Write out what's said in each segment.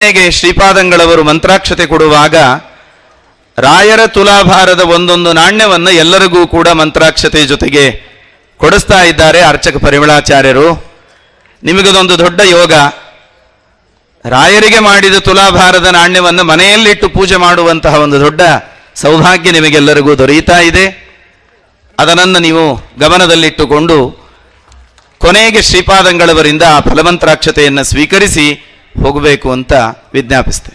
ಹೇಗೆ ಶ್ರೀಪಾದಂಗಳವರು ಮಂತ್ರಾಕ್ಷತೆ ಕೊಡುವಾಗ ರಾಯರ ತುಲಾಭಾರದ ಒಂದೊಂದು ನಾಣ್ಯವನ್ನು ಎಲ್ಲರಿಗೂ ಕೂಡ ಮಂತ್ರಾಕ್ಷತೆ ಜೊತೆಗೆ ಕೊಡಿಸ್ತಾ ಇದ್ದಾರೆ ಅರ್ಚಕ ಪರಿಮಳಾಚಾರ್ಯರು ನಿಮಗದೊಂದು ದೊಡ್ಡ ಯೋಗ ರಾಯರಿಗೆ ಮಾಡಿದ ತುಲಾಭಾರದ ನಾಣ್ಯವನ್ನು ಮನೆಯಲ್ಲಿಟ್ಟು ಪೂಜೆ ಮಾಡುವಂತಹ ಒಂದು ದೊಡ್ಡ ಸೌಭಾಗ್ಯ ನಿಮಗೆಲ್ಲರಿಗೂ ದೊರೆಯುತ್ತಾ ಇದೆ ಅದನ್ನು ನೀವು ಗಮನದಲ್ಲಿಟ್ಟುಕೊಂಡು ಕೊನೆಗೆ ಶ್ರೀಪಾದಂಗಳವರಿಂದ ಆ ಫಲಮಂತ್ರಾಕ್ಷತೆಯನ್ನು ಸ್ವೀಕರಿಸಿ ಹೋಗಬೇಕು ಅಂತ ವಿಜ್ಞಾಪಿಸ್ತೆ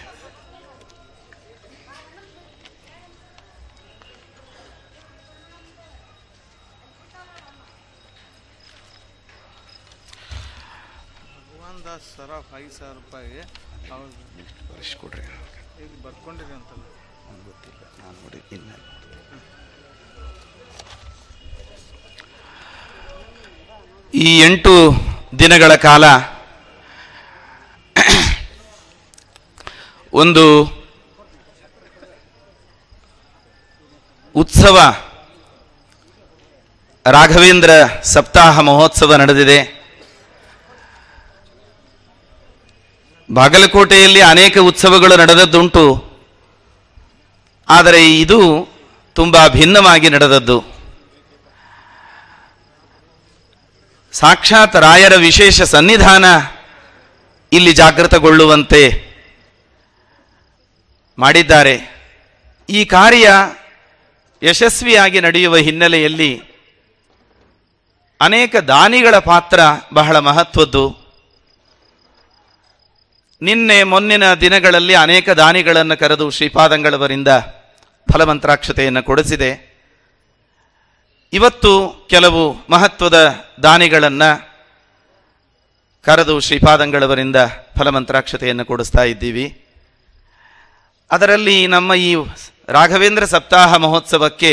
ಭಗವಾನ್ ದಾಸ್ ಸರಾಫ್ ಐದು ಸಾವಿರ ರೂಪಾಯಿ ಹೌದು ಕೊಡ್ರಿ ಈಗ ಬರ್ಕೊಂಡಿರಿ ಅಂತಲ್ಲ ಗೊತ್ತಿಲ್ಲ ನಾನು ನೋಡಿ ಇನ್ನು ಈ ಎಂಟು ದಿನಗಳ ಕಾಲ ಒಂದು ಉತ್ಸವ ರಾಘವೇಂದ್ರ ಸಪ್ತಾಹ ಮಹೋತ್ಸವ ನಡೆದಿದೆ ಬಾಗಲಕೋಟೆಯಲ್ಲಿ ಅನೇಕ ಉತ್ಸವಗಳು ನಡೆದದ್ದುಂಟು ಆದರೆ ಇದು ತುಂಬ ಭಿನ್ನವಾಗಿ ನಡೆದದ್ದು ಸಾಕ್ಷಾತ್ ರಾಯರ ವಿಶೇಷ ಸನ್ನಿಧಾನ ಇಲ್ಲಿ ಜಾಗೃತಗೊಳ್ಳುವಂತೆ ಮಾಡಿದ್ದಾರೆ ಈ ಕಾರ್ಯ ಯಶಸ್ವಿಯಾಗಿ ನಡೆಯುವ ಹಿನ್ನೆಲೆಯಲ್ಲಿ ಅನೇಕ ದಾನಿಗಳ ಪಾತ್ರ ಬಹಳ ಮಹತ್ವದ್ದು ನಿನ್ನೆ ಮೊನ್ನಿನ ದಿನಗಳಲ್ಲಿ ಅನೇಕ ದಾನಿಗಳನ್ನು ಕರೆದು ಶ್ರೀಪಾದಂಗಳವರಿಂದ ಫಲಮಂತ್ರಾಕ್ಷತೆಯನ್ನು ಕೊಡಿಸಿದೆ ಇವತ್ತು ಕೆಲವು ಮಹತ್ವದ ದಾನಿಗಳನ್ನು ಕರೆದು ಶ್ರೀಪಾದಂಗಳವರಿಂದ ಫಲಮಂತ್ರಾಕ್ಷತೆಯನ್ನು ಕೊಡಿಸ್ತಾ ಇದ್ದೀವಿ ಅದರಲ್ಲಿ ನಮ್ಮ ಈ ರಾಘವೇಂದ್ರ ಸಪ್ತಾಹ ಮಹೋತ್ಸವಕ್ಕೆ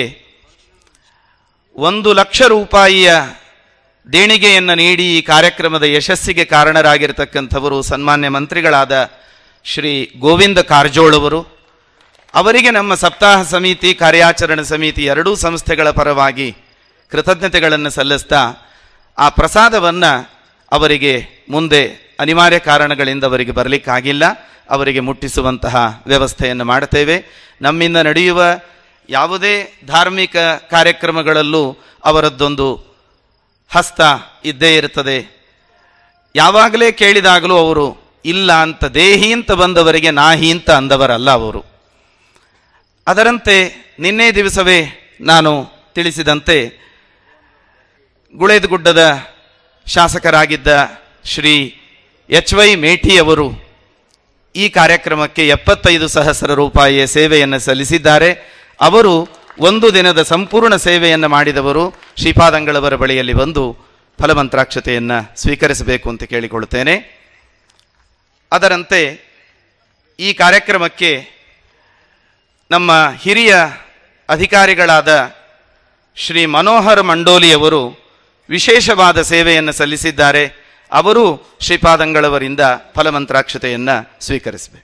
ಒಂದು ಲಕ್ಷ ರೂಪಾಯಿಯ ದೇಣಿಗೆಯನ್ನು ನೀಡಿ ಈ ಕಾರ್ಯಕ್ರಮದ ಯಶಸ್ಸಿಗೆ ಕಾರಣರಾಗಿರ್ತಕ್ಕಂಥವರು ಸನ್ಮಾನ್ಯ ಮಂತ್ರಿಗಳಾದ ಶ್ರೀ ಗೋವಿಂದ ಕಾರಜೋಳ್ ಅವರು ಅವರಿಗೆ ನಮ್ಮ ಸಪ್ತಾಹ ಸಮಿತಿ ಕಾರ್ಯಾಚರಣೆ ಸಮಿತಿ ಎರಡೂ ಸಂಸ್ಥೆಗಳ ಪರವಾಗಿ ಕೃತಜ್ಞತೆಗಳನ್ನು ಸಲ್ಲಿಸ್ತಾ ಆ ಪ್ರಸಾದವನ್ನು ಅವರಿಗೆ ಮುಂದೆ ಅನಿವಾರ್ಯ ಕಾರಣಗಳಿಂದ ಅವರಿಗೆ ಬರಲಿಕ್ಕಾಗಿಲ್ಲ ಅವರಿಗೆ ಮುಟ್ಟಿಸುವಂತಹ ವ್ಯವಸ್ಥೆಯನ್ನು ಮಾಡುತ್ತೇವೆ ನಮ್ಮಿಂದ ನಡೆಯುವ ಯಾವುದೇ ಧಾರ್ಮಿಕ ಕಾರ್ಯಕ್ರಮಗಳಲ್ಲೂ ಅವರದ್ದೊಂದು ಹಸ್ತ ಇದ್ದೇ ಇರುತ್ತದೆ ಯಾವಾಗಲೇ ಕೇಳಿದಾಗಲೂ ಅವರು ಇಲ್ಲ ಅಂತ ದೇಹಿ ಅಂತ ಬಂದವರಿಗೆ ನಾಹಿ ಅಂತ ಅಂದವರಲ್ಲ ಅವರು ಅದರಂತೆ ನಿನ್ನೆ ದಿವಸವೇ ನಾನು ತಿಳಿಸಿದಂತೆ ಗುಳೇದಗುಡ್ಡದ ಶಾಸಕರಾಗಿದ್ದ ಶ್ರೀ ಎಚ್ ವೈ ಮೇಠಿಯವರು ಈ ಕಾರ್ಯಕ್ರಮಕ್ಕೆ ಎಪ್ಪತ್ತೈದು ಸಹಸ್ರ ರೂಪಾಯಿಯ ಸೇವೆಯನ್ನು ಸಲ್ಲಿಸಿದ್ದಾರೆ ಅವರು ಒಂದು ದಿನದ ಸಂಪೂರ್ಣ ಸೇವೆಯನ್ನು ಮಾಡಿದವರು ಶ್ರೀಪಾದಂಗಳವರ ಬಳಿಯಲ್ಲಿ ಬಂದು ಫಲಮಂತ್ರಾಕ್ಷತೆಯನ್ನು ಸ್ವೀಕರಿಸಬೇಕು ಅಂತ ಕೇಳಿಕೊಳ್ಳುತ್ತೇನೆ ಅದರಂತೆ ಈ ಕಾರ್ಯಕ್ರಮಕ್ಕೆ ನಮ್ಮ ಹಿರಿಯ ಅಧಿಕಾರಿಗಳಾದ ಶ್ರೀ ಮನೋಹರ್ ಮಂಡೋಲಿಯವರು ವಿಶೇಷವಾದ ಸೇವೆಯನ್ನು ಸಲ್ಲಿಸಿದ್ದಾರೆ ಅವರು ಶ್ರೀಪಾದಂಗಳವರಿಂದ ಫಲಮಂತ್ರಾಕ್ಷತೆಯನ್ನು ಸ್ವೀಕರಿಸಬೇಕು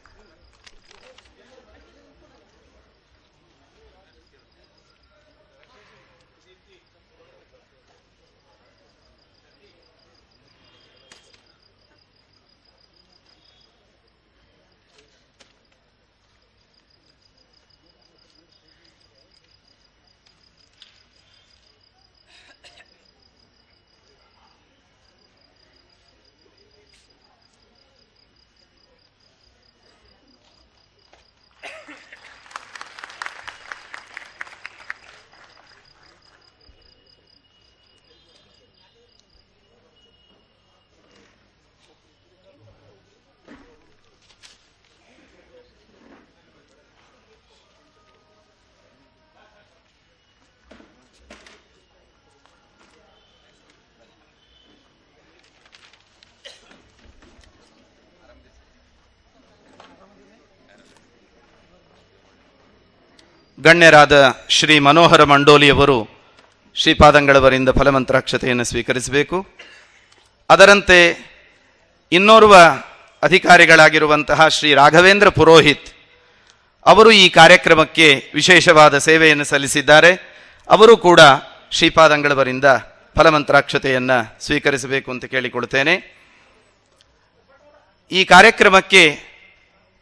ಗಣ್ಯರಾದ ಶ್ರೀ ಮನೋಹರ ಮಂಡೋಲಿಯವರು ಶ್ರೀಪಾದಂಗಳವರಿಂದ ಫಲಮಂತ್ರಾಕ್ಷತೆಯನ್ನು ಸ್ವೀಕರಿಸಬೇಕು ಅದರಂತೆ ಇನ್ನೋರ್ವ ಅಧಿಕಾರಿಗಳಾಗಿರುವಂತಹ ಶ್ರೀ ರಾಘವೇಂದ್ರ ಪುರೋಹಿತ್ ಅವರು ಈ ಕಾರ್ಯಕ್ರಮಕ್ಕೆ ವಿಶೇಷವಾದ ಸೇವೆಯನ್ನು ಸಲ್ಲಿಸಿದ್ದಾರೆ ಅವರು ಕೂಡ ಶ್ರೀಪಾದಂಗಳವರಿಂದ ಫಲಮಂತ್ರಾಕ್ಷತೆಯನ್ನು ಸ್ವೀಕರಿಸಬೇಕು ಅಂತ ಕೇಳಿಕೊಳ್ತೇನೆ ಈ ಕಾರ್ಯಕ್ರಮಕ್ಕೆ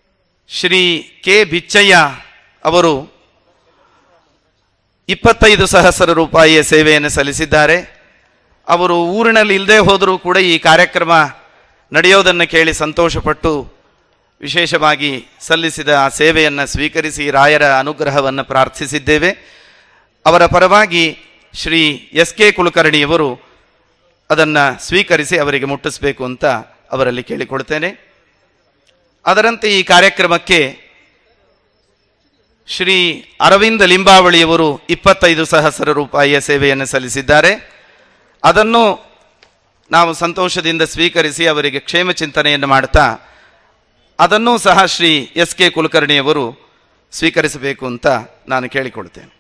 ಶ್ರೀ ಕೆ ಬಿಚ್ಚಯ್ಯ ಅವರು ಇಪ್ಪತ್ತೈದು ಸಹಸ್ರ ರೂಪಾಯಿಯ ಸೇವೆಯನ್ನು ಸಲ್ಲಿಸಿದ್ದಾರೆ ಅವರು ಊರಿನಲ್ಲಿ ಇಲ್ಲದೆ ಹೋದರೂ ಕೂಡ ಈ ಕಾರ್ಯಕ್ರಮ ನಡೆಯೋದನ್ನು ಕೇಳಿ ಸಂತೋಷಪಟ್ಟು ವಿಶೇಷವಾಗಿ ಸಲ್ಲಿಸಿದ ಆ ಸೇವೆಯನ್ನು ಸ್ವೀಕರಿಸಿ ರಾಯರ ಅನುಗ್ರಹವನ್ನು ಪ್ರಾರ್ಥಿಸಿದ್ದೇವೆ ಅವರ ಪರವಾಗಿ ಶ್ರೀ ಎಸ್ ಕೆ ಕುಲಕರ್ಣಿಯವರು ಅದನ್ನು ಸ್ವೀಕರಿಸಿ ಅವರಿಗೆ ಮುಟ್ಟಿಸಬೇಕು ಅಂತ ಅವರಲ್ಲಿ ಕೇಳಿಕೊಳ್ತೇನೆ ಅದರಂತೆ ಈ ಕಾರ್ಯಕ್ರಮಕ್ಕೆ ಶ್ರೀ ಅರವಿಂದ ಲಿಂಬಾವಳಿಯವರು ಇಪ್ಪತ್ತೈದು ಸಹಸ್ರ ರೂಪಾಯಿಯ ಸೇವೆಯನ್ನು ಸಲ್ಲಿಸಿದ್ದಾರೆ ಅದನ್ನು ನಾವು ಸಂತೋಷದಿಂದ ಸ್ವೀಕರಿಸಿ ಅವರಿಗೆ ಕ್ಷೇಮ ಚಿಂತನೆಯನ್ನು ಮಾಡ್ತಾ ಅದನ್ನೂ ಸಹ ಶ್ರೀ ಎಸ್ ಕೆ ಕುಲಕರ್ಣಿಯವರು ಸ್ವೀಕರಿಸಬೇಕು ಅಂತ ನಾನು ಕೇಳಿಕೊಳ್ತೇನೆ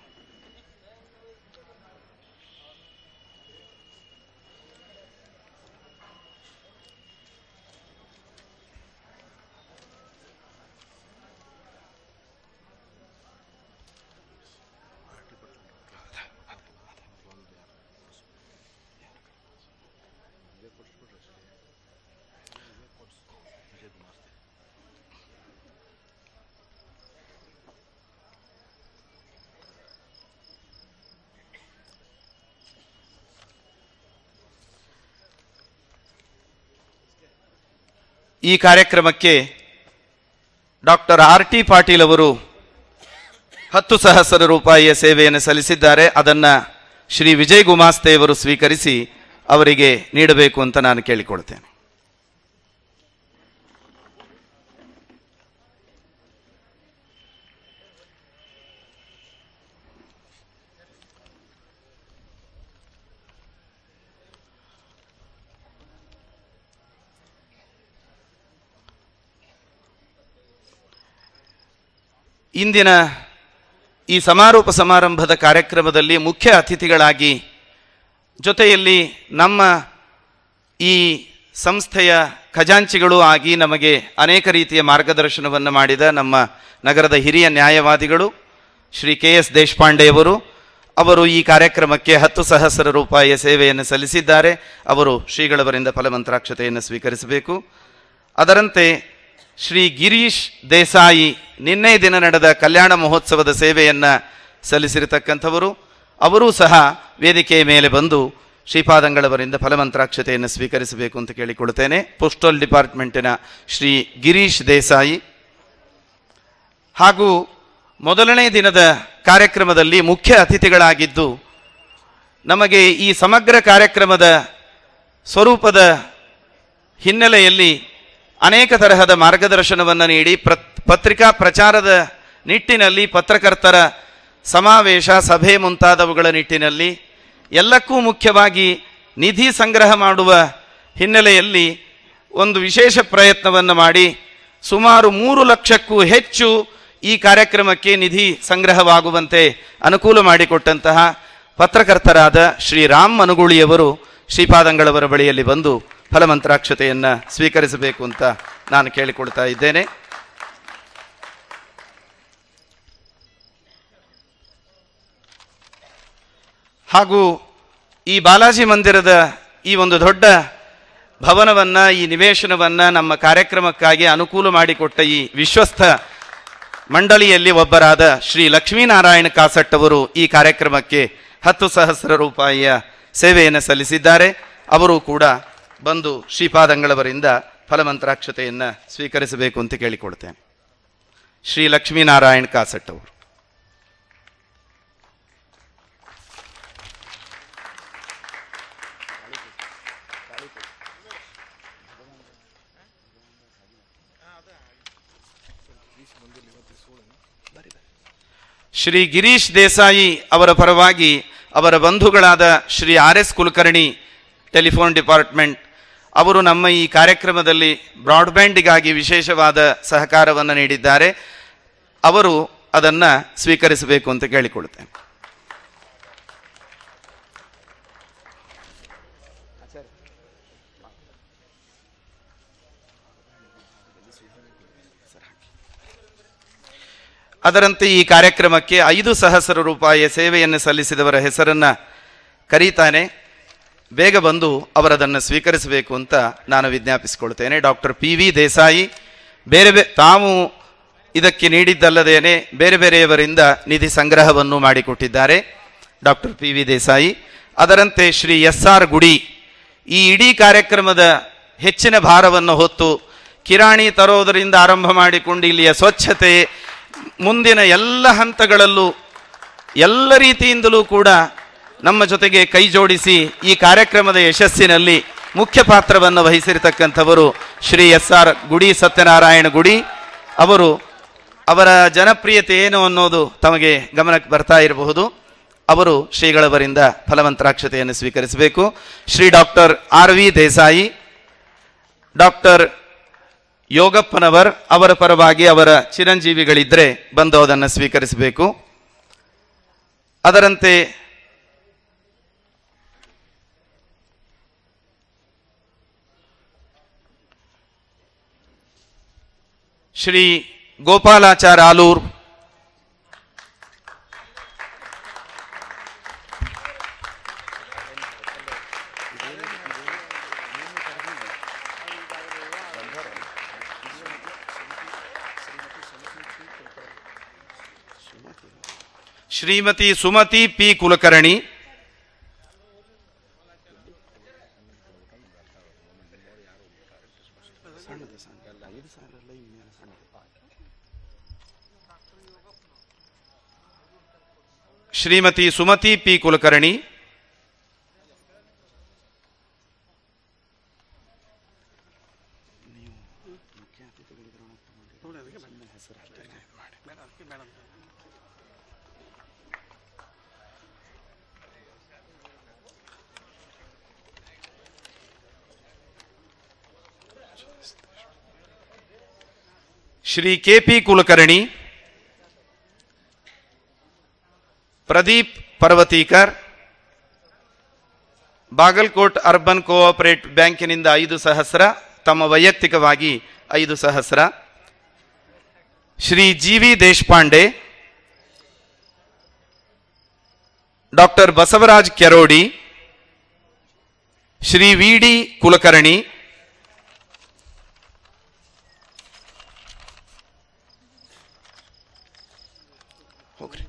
ಈ ಕಾರ್ಯಕ್ರಮಕ್ಕೆ ಡಾಕ್ಟರ್ ಆರ್ ಟಿ ಪಾಟೀಲ್ ಅವರು ಹತ್ತು ಸಹಸ್ರ ರೂಪಾಯಿಯ ಸೇವೆಯನ್ನು ಸಲ್ಲಿಸಿದ್ದಾರೆ ಅದನ್ನು ಶ್ರೀ ವಿಜಯ್ ಗುಮಾಸ್ತೆಯವರು ಸ್ವೀಕರಿಸಿ ಅವರಿಗೆ ನೀಡಬೇಕು ಅಂತ ನಾನು ಕೇಳಿಕೊಳ್ತೇನೆ ಇಂದಿನ ಈ ಸಮಾರೋಪ ಸಮಾರಂಭದ ಕಾರ್ಯಕ್ರಮದಲ್ಲಿ ಮುಖ್ಯ ಅತಿಥಿಗಳಾಗಿ ಜೊತೆಯಲ್ಲಿ ನಮ್ಮ ಈ ಸಂಸ್ಥೆಯ ಖಜಾಂಚಿಗಳು ಆಗಿ ನಮಗೆ ಅನೇಕ ರೀತಿಯ ಮಾರ್ಗದರ್ಶನವನ್ನು ಮಾಡಿದ ನಮ್ಮ ನಗರದ ಹಿರಿಯ ನ್ಯಾಯವಾದಿಗಳು ಶ್ರೀ ಕೆ ಎಸ್ ದೇಶಪಾಂಡೆಯವರು ಅವರು ಈ ಕಾರ್ಯಕ್ರಮಕ್ಕೆ ಹತ್ತು ಸಹಸ್ರ ರೂಪಾಯಿಯ ಸೇವೆಯನ್ನು ಸಲ್ಲಿಸಿದ್ದಾರೆ ಅವರು ಶ್ರೀಗಳವರಿಂದ ಫಲಮಂತ್ರಾಕ್ಷತೆಯನ್ನು ಸ್ವೀಕರಿಸಬೇಕು ಅದರಂತೆ ಶ್ರೀ ಗಿರೀಶ್ ದೇಸಾಯಿ ನಿನ್ನೆ ದಿನ ನಡೆದ ಕಲ್ಯಾಣ ಮಹೋತ್ಸವದ ಸೇವೆಯನ್ನು ಸಲ್ಲಿಸಿರತಕ್ಕಂಥವರು ಅವರೂ ಸಹ ವೇದಿಕೆಯ ಮೇಲೆ ಬಂದು ಶ್ರೀಪಾದಂಗಳವರಿಂದ ಫಲಮಂತ್ರಾಕ್ಷತೆಯನ್ನು ಸ್ವೀಕರಿಸಬೇಕು ಅಂತ ಕೇಳಿಕೊಳ್ತೇನೆ ಪೋಸ್ಟಲ್ ಡಿಪಾರ್ಟ್ಮೆಂಟಿನ ಶ್ರೀ ಗಿರೀಶ್ ದೇಸಾಯಿ ಹಾಗೂ ಮೊದಲನೇ ದಿನದ ಕಾರ್ಯಕ್ರಮದಲ್ಲಿ ಮುಖ್ಯ ಅತಿಥಿಗಳಾಗಿದ್ದು ನಮಗೆ ಈ ಸಮಗ್ರ ಕಾರ್ಯಕ್ರಮದ ಸ್ವರೂಪದ ಹಿನ್ನೆಲೆಯಲ್ಲಿ ಅನೇಕ ತರಹದ ಮಾರ್ಗದರ್ಶನವನ್ನು ನೀಡಿ ಪ್ರ ಪತ್ರಿಕಾ ಪ್ರಚಾರದ ನಿಟ್ಟಿನಲ್ಲಿ ಪತ್ರಕರ್ತರ ಸಮಾವೇಶ ಸಭೆ ಮುಂತಾದವುಗಳ ನಿಟ್ಟಿನಲ್ಲಿ ಎಲ್ಲಕ್ಕೂ ಮುಖ್ಯವಾಗಿ ನಿಧಿ ಸಂಗ್ರಹ ಮಾಡುವ ಹಿನ್ನೆಲೆಯಲ್ಲಿ ಒಂದು ವಿಶೇಷ ಪ್ರಯತ್ನವನ್ನು ಮಾಡಿ ಸುಮಾರು ಮೂರು ಲಕ್ಷಕ್ಕೂ ಹೆಚ್ಚು ಈ ಕಾರ್ಯಕ್ರಮಕ್ಕೆ ನಿಧಿ ಸಂಗ್ರಹವಾಗುವಂತೆ ಅನುಕೂಲ ಮಾಡಿಕೊಟ್ಟಂತಹ ಪತ್ರಕರ್ತರಾದ ಶ್ರೀ ರಾಮ್ ಮನುಗುಳಿಯವರು ಶ್ರೀಪಾದಂಗಳವರ ಬಳಿಯಲ್ಲಿ ಬಂದು ಫಲಮಂತ್ರಾಕ್ಷತೆಯನ್ನು ಸ್ವೀಕರಿಸಬೇಕು ಅಂತ ನಾನು ಕೇಳಿಕೊಳ್ತಾ ಇದ್ದೇನೆ ಹಾಗೂ ಈ ಬಾಲಾಜಿ ಮಂದಿರದ ಈ ಒಂದು ದೊಡ್ಡ ಭವನವನ್ನ ಈ ನಿವೇಶನವನ್ನ ನಮ್ಮ ಕಾರ್ಯಕ್ರಮಕ್ಕಾಗಿ ಅನುಕೂಲ ಮಾಡಿಕೊಟ್ಟ ಈ ವಿಶ್ವಸ್ಥ ಮಂಡಳಿಯಲ್ಲಿ ಒಬ್ಬರಾದ ಶ್ರೀ ಲಕ್ಷ್ಮೀನಾರಾಯಣ ಕಾಸಟ್ ಅವರು ಈ ಕಾರ್ಯಕ್ರಮಕ್ಕೆ ಹತ್ತು ಸಹಸ್ರ ರೂಪಾಯಿಯ ಸೇವೆಯನ್ನು ಸಲ್ಲಿಸಿದ್ದಾರೆ ಅವರು ಕೂಡ ಬಂದು ಶ್ರೀಪಾದಂಗಳವರಿಂದ ಫಲಮಂತ್ರಾಕ್ಷತೆಯನ್ನು ಸ್ವೀಕರಿಸಬೇಕು ಅಂತ ಕೇಳಿಕೊಳ್ತೇನೆ ಶ್ರೀ ಲಕ್ಷ್ಮೀನಾರಾಯಣ ಕಾಸಟ್ ಅವರು ಶ್ರೀ ಗಿರೀಶ್ ದೇಸಾಯಿ ಅವರ ಪರವಾಗಿ ಅವರ ಬಂಧುಗಳಾದ Shri R S Kulkarni telephone department ಅವರು ನಮ್ಮ ಈ ಕಾರ್ಯಕ್ರಮದಲ್ಲಿ ಬ್ರಾಡ್ಬ್ಯಾಂಡಿಗಾಗಿ ವಿಶೇಷವಾದ ಸಹಕಾರವನ್ನು ನೀಡಿದ್ದಾರೆ ಅವರು ಅದನ್ನು ಸ್ವೀಕರಿಸಬೇಕು ಅಂತ ಕೇಳಿಕೊಳ್ತೇನೆ ಅದರಂತೆ ಈ ಕಾರ್ಯಕ್ರಮಕ್ಕೆ ಐದು ಸಹಸ್ರ ರೂಪಾಯಿಯ ಸೇವೆಯನ್ನು ಸಲ್ಲಿಸಿದವರ ಹೆಸರನ್ನು ಕರೀತಾನೆ ಬೇಗ ಬಂದು ಅವರದನ್ನು ಸ್ವೀಕರಿಸಬೇಕು ಅಂತ ನಾನು ವಿಜ್ಞಾಪಿಸಿಕೊಳ್ತೇನೆ ಡಾಕ್ಟರ್ ಪಿ ವಿ ದೇಸಾಯಿ ಬೇರೆ ಬೇ ತಾವು ಇದಕ್ಕೆ ನೀಡಿದ್ದಲ್ಲದೇನೆ ಬೇರೆ ಬೇರೆಯವರಿಂದ ನಿಧಿ ಸಂಗ್ರಹವನ್ನು ಮಾಡಿಕೊಟ್ಟಿದ್ದಾರೆ ಡಾಕ್ಟರ್ ಪಿ ವಿ ದೇಸಾಯಿ ಅದರಂತೆ ಶ್ರೀ ಎಸ್ ಆರ್ ಗುಡಿ ಈ ಇಡೀ ಕಾರ್ಯಕ್ರಮದ ಹೆಚ್ಚಿನ ಭಾರವನ್ನು ಹೊತ್ತು ಕಿರಾಣಿ ತರೋದರಿಂದ ಆರಂಭ ಮಾಡಿಕೊಂಡು ಇಲ್ಲಿಯ ಸ್ವಚ್ಛತೆ ಮುಂದಿನ ಎಲ್ಲ ಹಂತಗಳಲ್ಲೂ ಎಲ್ಲ ರೀತಿಯಿಂದಲೂ ಕೂಡ ನಮ್ಮ ಜೊತೆಗೆ ಕೈ ಜೋಡಿಸಿ ಈ ಕಾರ್ಯಕ್ರಮದ ಯಶಸ್ಸಿನಲ್ಲಿ ಮುಖ್ಯ ಪಾತ್ರವನ್ನು ವಹಿಸಿರ್ತಕ್ಕಂಥವರು ಶ್ರೀ ಎಸ್ ಆರ್ ಗುಡಿ ಸತ್ಯನಾರಾಯಣ ಗುಡಿ ಅವರು ಅವರ ಜನಪ್ರಿಯತೆ ಏನು ಅನ್ನೋದು ತಮಗೆ ಗಮನಕ್ಕೆ ಬರ್ತಾ ಇರಬಹುದು ಅವರು ಶ್ರೀಗಳವರಿಂದ ಫಲವಂತರಾಕ್ಷತೆಯನ್ನು ಸ್ವೀಕರಿಸಬೇಕು Shri doctor R V Desai doctor Yogappanavar ಅವರ ಪರವಾಗಿ ಅವರ ಚಿರಂಜೀವಿಗಳಿದ್ರೆ ಬಂದು ಅದನ್ನು ಸ್ವೀಕರಿಸಬೇಕು ಅದರಂತೆ Shri Gopalachar Alur Shrimati Sumati P Kulkarni Shrimati Sumati P Kulkarni Shri K P Kulkarni Pradeep Parvatikar Bagalkot urban cooperate ಬ್ಯಾಂಕಿನಿಂದ ಐದು ಸಹಸ್ರ ತಮ್ಮ ವೈಯಕ್ತಿಕವಾಗಿ ಐದು ಸಹಸ್ರ Shri G V Deshpande doctor Basavaraj Kerodi Shri V D Kulkarni ಹೋಗ್ರಿ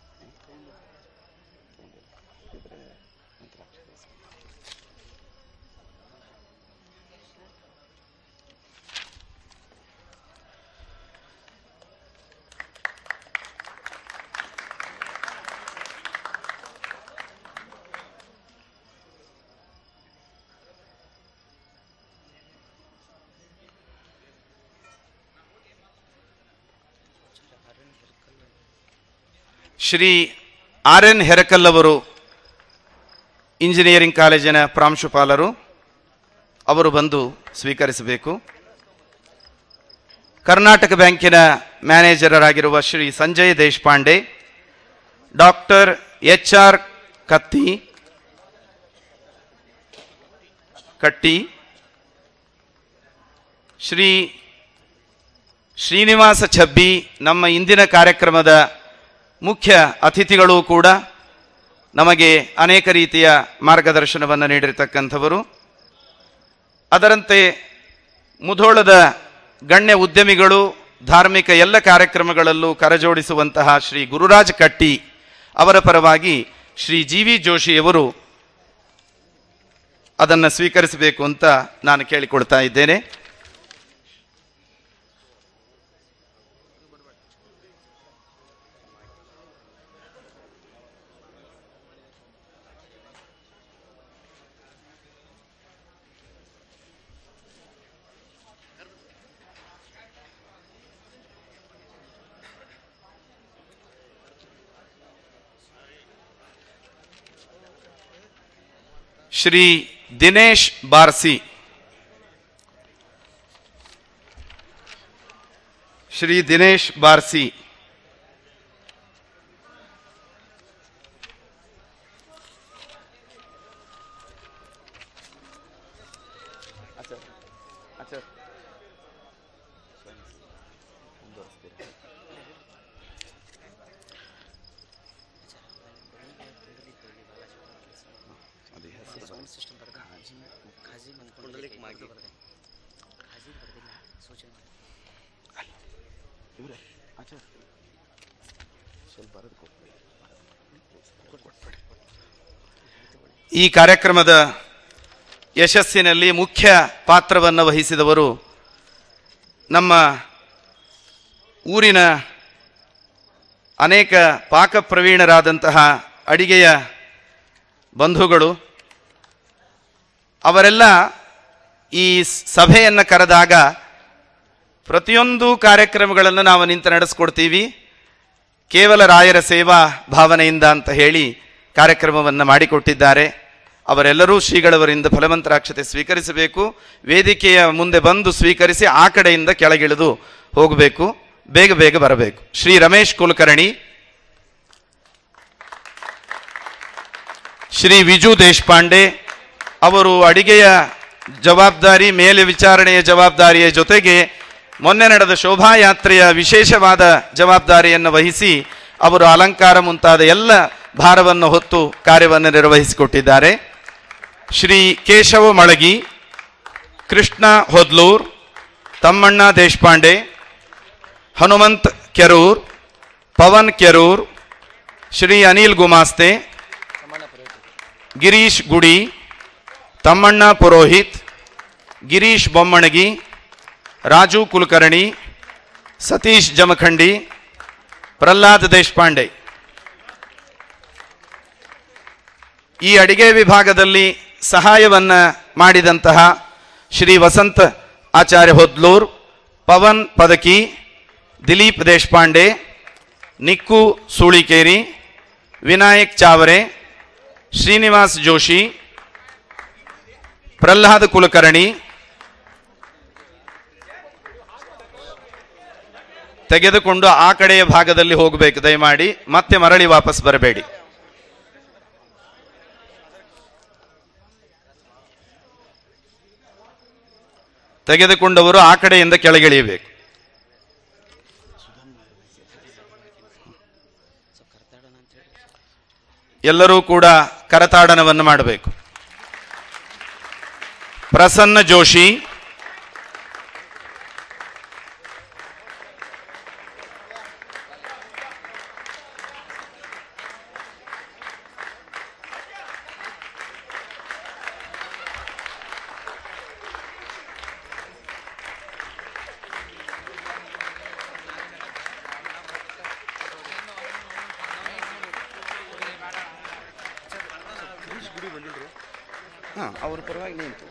ಶ್ರೀ ಆರ್ ಎನ್ ಹೆರಕಲ್ ಅವರು ಇಂಜಿನಿಯರಿಂಗ್ ಕಾಲೇಜಿನ ಪ್ರಾಂಶುಪಾಲರು ಅವರು ಬಂದು ಸ್ವೀಕರಿಸಬೇಕು ಕರ್ನಾಟಕ ಬ್ಯಾಂಕಿನ ಮ್ಯಾನೇಜರರಾಗಿರುವ Shri Sanjay Deshpande doctor H R Katti Katti Shri Srinivasa ಛಬ್ಬಿ ನಮ್ಮ ಇಂದಿನ ಕಾರ್ಯಕ್ರಮದ ಮುಖ್ಯ ಅತಿಥಿಗಳು ಕೂಡ ನಮಗೆ ಅನೇಕ ರೀತಿಯ ಮಾರ್ಗದರ್ಶನವನ್ನು ನೀಡಿರ್ತಕ್ಕಂಥವರು ಅದರಂತೆ ಮುಧೋಳದ ಗಣ್ಯ ಉದ್ಯಮಿಗಳು ಧಾರ್ಮಿಕ ಎಲ್ಲ ಕಾರ್ಯಕ್ರಮಗಳಲ್ಲೂ ಕರಜೋಡಿಸುವಂತಹ ಶ್ರೀ ಗುರುರಾಜ್ ಕಟ್ಟಿ ಅವರ ಪರವಾಗಿ ಶ್ರೀ ಜಿ ವಿ ಜೋಶಿಯವರು ಅದನ್ನು ಸ್ವೀಕರಿಸಬೇಕು ಅಂತ ನಾನು ಕೇಳಿಕೊಳ್ತಾ ಇದ್ದೇನೆ ಶ್ರೀ ದಿನೇಶ್ ಬಾರ್ಸಿ ಶ್ರೀ ದಿನೇಶ್ ಬಾರ್ಸಿ ಸೌಂಡ್ ಸಿಸ್ಟಮ್ ಬರ್ತದೆ ಖಾಜಿ ಖಾಜಿ ಕುಂಡಲಿಕ್ ಮಾಗಿ ಖಾಜಿ ಬರ್ದಿಲ್ಲ ಸೂಚನೆ ಮಾಡಿ ಈ ಕಾರ್ಯಕ್ರಮದ ಯಶಸ್ಸಿನಲ್ಲಿ ಮುಖ್ಯ ಪಾತ್ರವನ್ನು ವಹಿಸಿದವರು ನಮ್ಮ ಊರಿನ ಅನೇಕ ಪಾಕಪ್ರವೀಣರಾದಂತಹ ಅಡಿಗೆಯ ಬಂಧುಗಳು ಅವರೆಲ್ಲ ಈ ಸಭೆಯನ್ನು ಕರೆದಾಗ ಪ್ರತಿಯೊಂದು ಕಾರ್ಯಕ್ರಮಗಳನ್ನು ನಾವು ನಿಂತು ನಡೆಸ್ಕೊಡ್ತೀವಿ ಕೇವಲ ರಾಯರ ಸೇವಾ ಭಾವನೆಯಿಂದ ಅಂತ ಹೇಳಿ ಕಾರ್ಯಕ್ರಮವನ್ನು ಮಾಡಿಕೊಟ್ಟಿದ್ದಾರೆ ಅವರೆಲ್ಲರೂ ಶ್ರೀಗಳವರಿಂದ ಫಲಮಂತ್ರಾಕ್ಷತೆ ಸ್ವೀಕರಿಸಬೇಕು ವೇದಿಕೆಯ ಮುಂದೆ ಬಂದು ಸ್ವೀಕರಿಸಿ ಆ ಕಡೆಯಿಂದ ಕೆಳಗಿಳಿದು ಹೋಗಬೇಕು ಬೇಗ ಬೇಗ ಬರಬೇಕು ಶ್ರೀ ರಮೇಶ್ ಕುಲಕರ್ಣಿ ಶ್ರೀ ವಿಜು ದೇಶಪಾಂಡೆ ಅವರು ಅಡಿಗೆಯ ಜವಾಬ್ದಾರಿ ಮೇಲೆ ವಿಚಾರಣೆಯ ಜವಾಬ್ದಾರಿಯ ಜೊತೆಗೆ ಮೊನ್ನೆ ನಡೆದ ಶೋಭಾಯಾತ್ರೆಯ ವಿಶೇಷವಾದ ಜವಾಬ್ದಾರಿಯನ್ನು ವಹಿಸಿ ಅವರು ಅಲಂಕಾರ ಮುಂತಾದ ಎಲ್ಲ ಭಾರವನ್ನು ಹೊತ್ತು ಕಾರ್ಯವನ್ನು ನಿರ್ವಹಿಸಿಕೊಟ್ಟಿದ್ದಾರೆ ಶ್ರೀ ಕೇಶವ ಮಳಗಿ ಕೃಷ್ಣ ಹೊದ್ಲೂರ್ ತಮ್ಮಣ್ಣ ದೇಶಪಾಂಡೆ ಹನುಮಂತ್ ಕೆರೂರ್ ಪವನ್ ಕೆರೂರ್ ಶ್ರೀ ಅನಿಲ್ ಗುಮಾಸ್ತೆ ಗಿರೀಶ್ ಗುಡಿ ತಮ್ಮಣ್ಣ ಪುರೋಹಿತ್ ಗಿರೀಶ್ ಬೊಮ್ಮಣಗಿ ರಾಜು ಕುಲಕರ್ಣಿ ಸತೀಶ್ ಜಮಖಂಡಿ ಪ್ರಹ್ಲಾದ್ ದೇಶಪಾಂಡೆ ಈ ಅಡಿಗೆ ವಿಭಾಗದಲ್ಲಿ ಸಹಾಯವನ್ನ ಮಾಡಿದಂತಹ ಶ್ರೀ ವಸಂತ ಆಚಾರ್ಯ ಹೊದ್ಲೂರ್ ಪವನ್ ಪದಕಿ ದಿಲೀಪ್ ದೇಶಪಾಂಡೆ ನಿಕ್ಕು ಸೂಳಿಕೇರಿ ವಿನಾಯಕ್ ಚಾವರೆ ಶ್ರೀನಿವಾಸ್ ಜೋಶಿ ಪ್ರಹ್ಲಾದ್ ಕುಲಕರ್ಣಿ ತೆಗೆದುಕೊಂಡು ಆ ಕಡೆಯ ಭಾಗದಲ್ಲಿ ಹೋಗಬೇಕು ದಯಮಾಡಿ ಮತ್ತೆ ಮರಳಿ ವಾಪಸ್ ಬರಬೇಡಿ ತೆಗೆದುಕೊಂಡವರು ಆ ಕಡೆಯಿಂದ ಕೆಳಗಿಳಿಯಬೇಕು ಎಲ್ಲರೂ ಕೂಡ ಕರತಾಡನವನ್ನು ಮಾಡಬೇಕು ಪ್ರಸನ್ನ ಜೋಶಿ ಹಾಂ ಅವ್ರ ಪರವಾಗಿ ನಿಂತು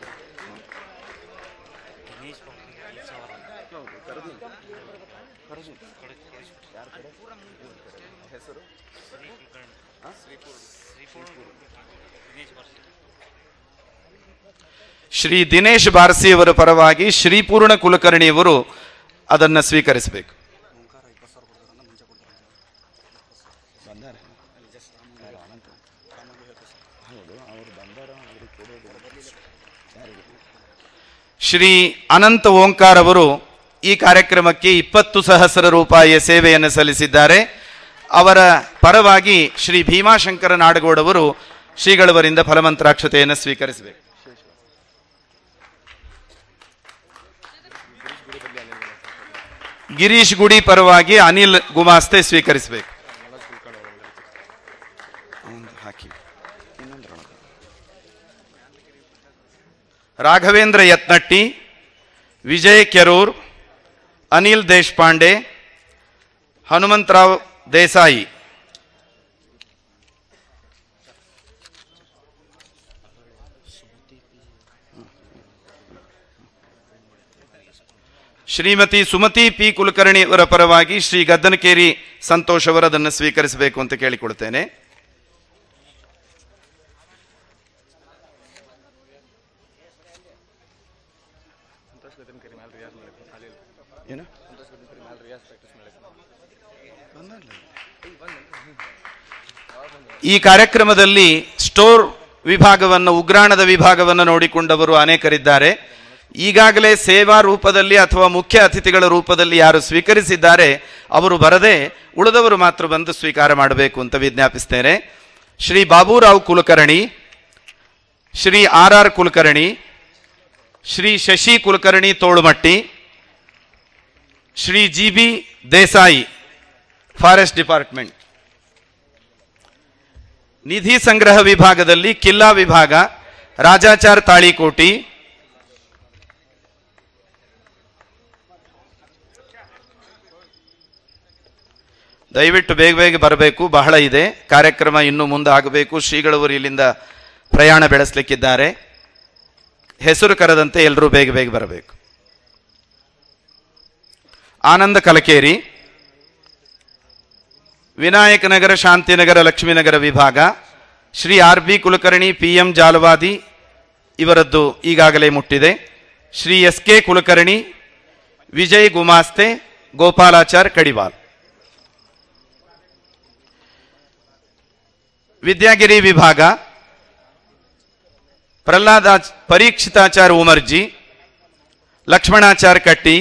ಶ್ರೀ ದಿನೇಶ್ ಬಾರಸಿಯವರ ಪರವಾಗಿ ಶ್ರೀಪೂರ್ಣ ಕುಲಕರ್ಣಿಯವರು ಅದನ್ನು ಸ್ವೀಕರಿಸಬೇಕು ಶ್ರೀ ಅನಂತ ಓಂಕಾರ ಅವರು ಈ ಕಾರ್ಯಕ್ರಮಕ್ಕೆ ಇಪ್ಪತ್ತು ಸಹಸ್ರ ರೂಪಾಯಿಯ ಸೇವೆಯನ್ನು ಸಲ್ಲಿಸಿದ್ದಾರೆ ಅವರ ಪರವಾಗಿ ಶ್ರೀ ಭೀಮಾಶಂಕರ ನಾಡಗೌಡವರು ಶ್ರೀಗಳವರಿಂದ ಫಲಮಂತ್ರಾಕ್ಷತೆಯನ್ನು ಸ್ವೀಕರಿಸಬೇಕು ಗಿರೀಶ್ ಗುಡಿ ಪರವಾಗಿ ಅನಿಲ್ ಗುಮಾಸ್ತೆ ಸ್ವೀಕರಿಸಬೇಕು ಹಾಕಿ ರಾಘವೇಂದ್ರ ಯತ್ನಟ್ಟಿ ವಿಜಯ್ ಕೆರೂರ್ ಅನಿಲ್ ದೇಶಪಾಂಡೆ ಹನುಮಂತರಾವ್ ದೇಸಾಯಿ ಶ್ರೀಮತಿ ಸುಮತಿ ಪಿ ಕುಲಕರ್ಣಿ ಅವರ ಪರವಾಗಿ ಶ್ರೀ ಗದ್ದನಕೇರಿ ಸಂತೋಷ್ ಅವರು ಅದನ್ನು ಸ್ವೀಕರಿಸಬೇಕು ಅಂತ ಕೇಳಿಕೊಳ್ತೇನೆ ಏನು ಈ ಕಾರ್ಯಕ್ರಮದಲ್ಲಿ ಸ್ಟೋರ್ ವಿಭಾಗವನ್ನು ಉಗ್ರಾಣದ ವಿಭಾಗವನ್ನು ನೋಡಿಕೊಂಡವರು ಅನೇಕರಿದ್ದಾರೆ ಈಗಾಗಲೇ ಸೇವಾ ರೂಪದಲ್ಲಿ ಅಥವಾ ಮುಖ್ಯ ಅತಿಥಿಗಳ ರೂಪದಲ್ಲಿ ಯಾರು ಸ್ವೀಕರಿಸಿದ್ದಾರೆ ಅವರು ಬರದೆ ಉಳಿದವರು ಮಾತ್ರ ಬಂದು ಸ್ವೀಕಾರ ಮಾಡಬೇಕು ಅಂತ ವಿಜ್ಞಾಪಿಸ್ತೇನೆ Shri Baburao Kulkarni Shri R R Kulkarni Shri Shashi Kulkarni Tolumatti Shri G B Desai forest department ನಿಧಿ ಸಂಗ್ರಹ ವಿಭಾಗದಲ್ಲಿ ಕಿಲ್ಲಾ ವಿಭಾಗ ರಾಜಾಚಾರ್ ತಾಳಿಕೋಟಿ ದಯವಿಟ್ಟು ಬೇಗ ಬೇಗ ಬರಬೇಕು ಬಹಳ ಇದೆ ಕಾರ್ಯಕ್ರಮ ಇನ್ನು ಮುಂದೆ ಆಗಬೇಕು ಶ್ರೀಗಳವರು ಇಲ್ಲಿಂದ ಪ್ರಯಾಣ ಬೆಳೆಸಲಿಕ್ಕಿದ್ದಾರೆ ಹೆಸರು ಕರೆದಂತೆ ಎಲ್ಲರೂ ಬೇಗ ಬೇಗ ಬರಬೇಕು ಆನಂದ ಕಲಕೇರಿ ವಿನಾಯಕ ನಗರ ಶಾಂತಿನಗರ ಲಕ್ಷ್ಮೀನಗರ ವಿಭಾಗ Shri R B Kulkarni P M Jalavadi ಇವರದ್ದು ಈಗಾಗಲೇ ಮುಟ್ಟಿದೆ ಶ್ರೀ ಎಸ್ ಕೆ ಕುಲಕರ್ಣಿ ವಿಜಯ್ ಗುಮಾಸ್ತೆ ಗೋಪಾಲಾಚಾರ್ ಕಡಿವಾಲ್ ವಿದ್ಯಾಗಿರಿ ವಿಭಾಗ ಪ್ರಹ್ಲಾದ ಪರೀಕ್ಷಿತಾಚಾರ್ ಉಮರ್ಜಿ ಲಕ್ಷ್ಮಣಾಚಾರ್ ಕಟ್ಟಿ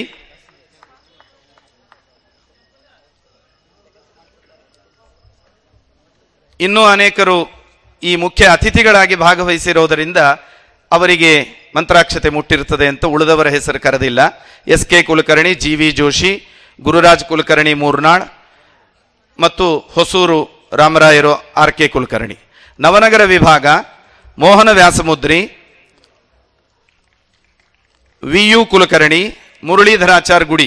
ಇನ್ನೂ ಅನೇಕರು ಈ ಮುಖ್ಯ ಅತಿಥಿಗಳಾಗಿ ಭಾಗವಹಿಸಿರೋದರಿಂದ ಅವರಿಗೆ ಮಂತ್ರಾಕ್ಷತೆ ಮುಟ್ಟಿರುತ್ತದೆ ಅಂತ ಉಳಿದವರ ಹೆಸರು ಕರೆದಿಲ್ಲ S K Kulkarni G V Joshi Gururaj Kulkarni Murnal ಮತ್ತು ಹೊಸೂರು ರಾಮರಾಯರು ಆರ್ ಕೆ ಕುಲಕರ್ಣಿ ನವನಗರ ವಿಭಾಗ ಮೋಹನ ವ್ಯಾಸಮುದ್ರಿ ವಿ ಯು ಕುಲಕರ್ಣಿ ಮುರಳೀಧರಾಚಾರ್ ಗುಡಿ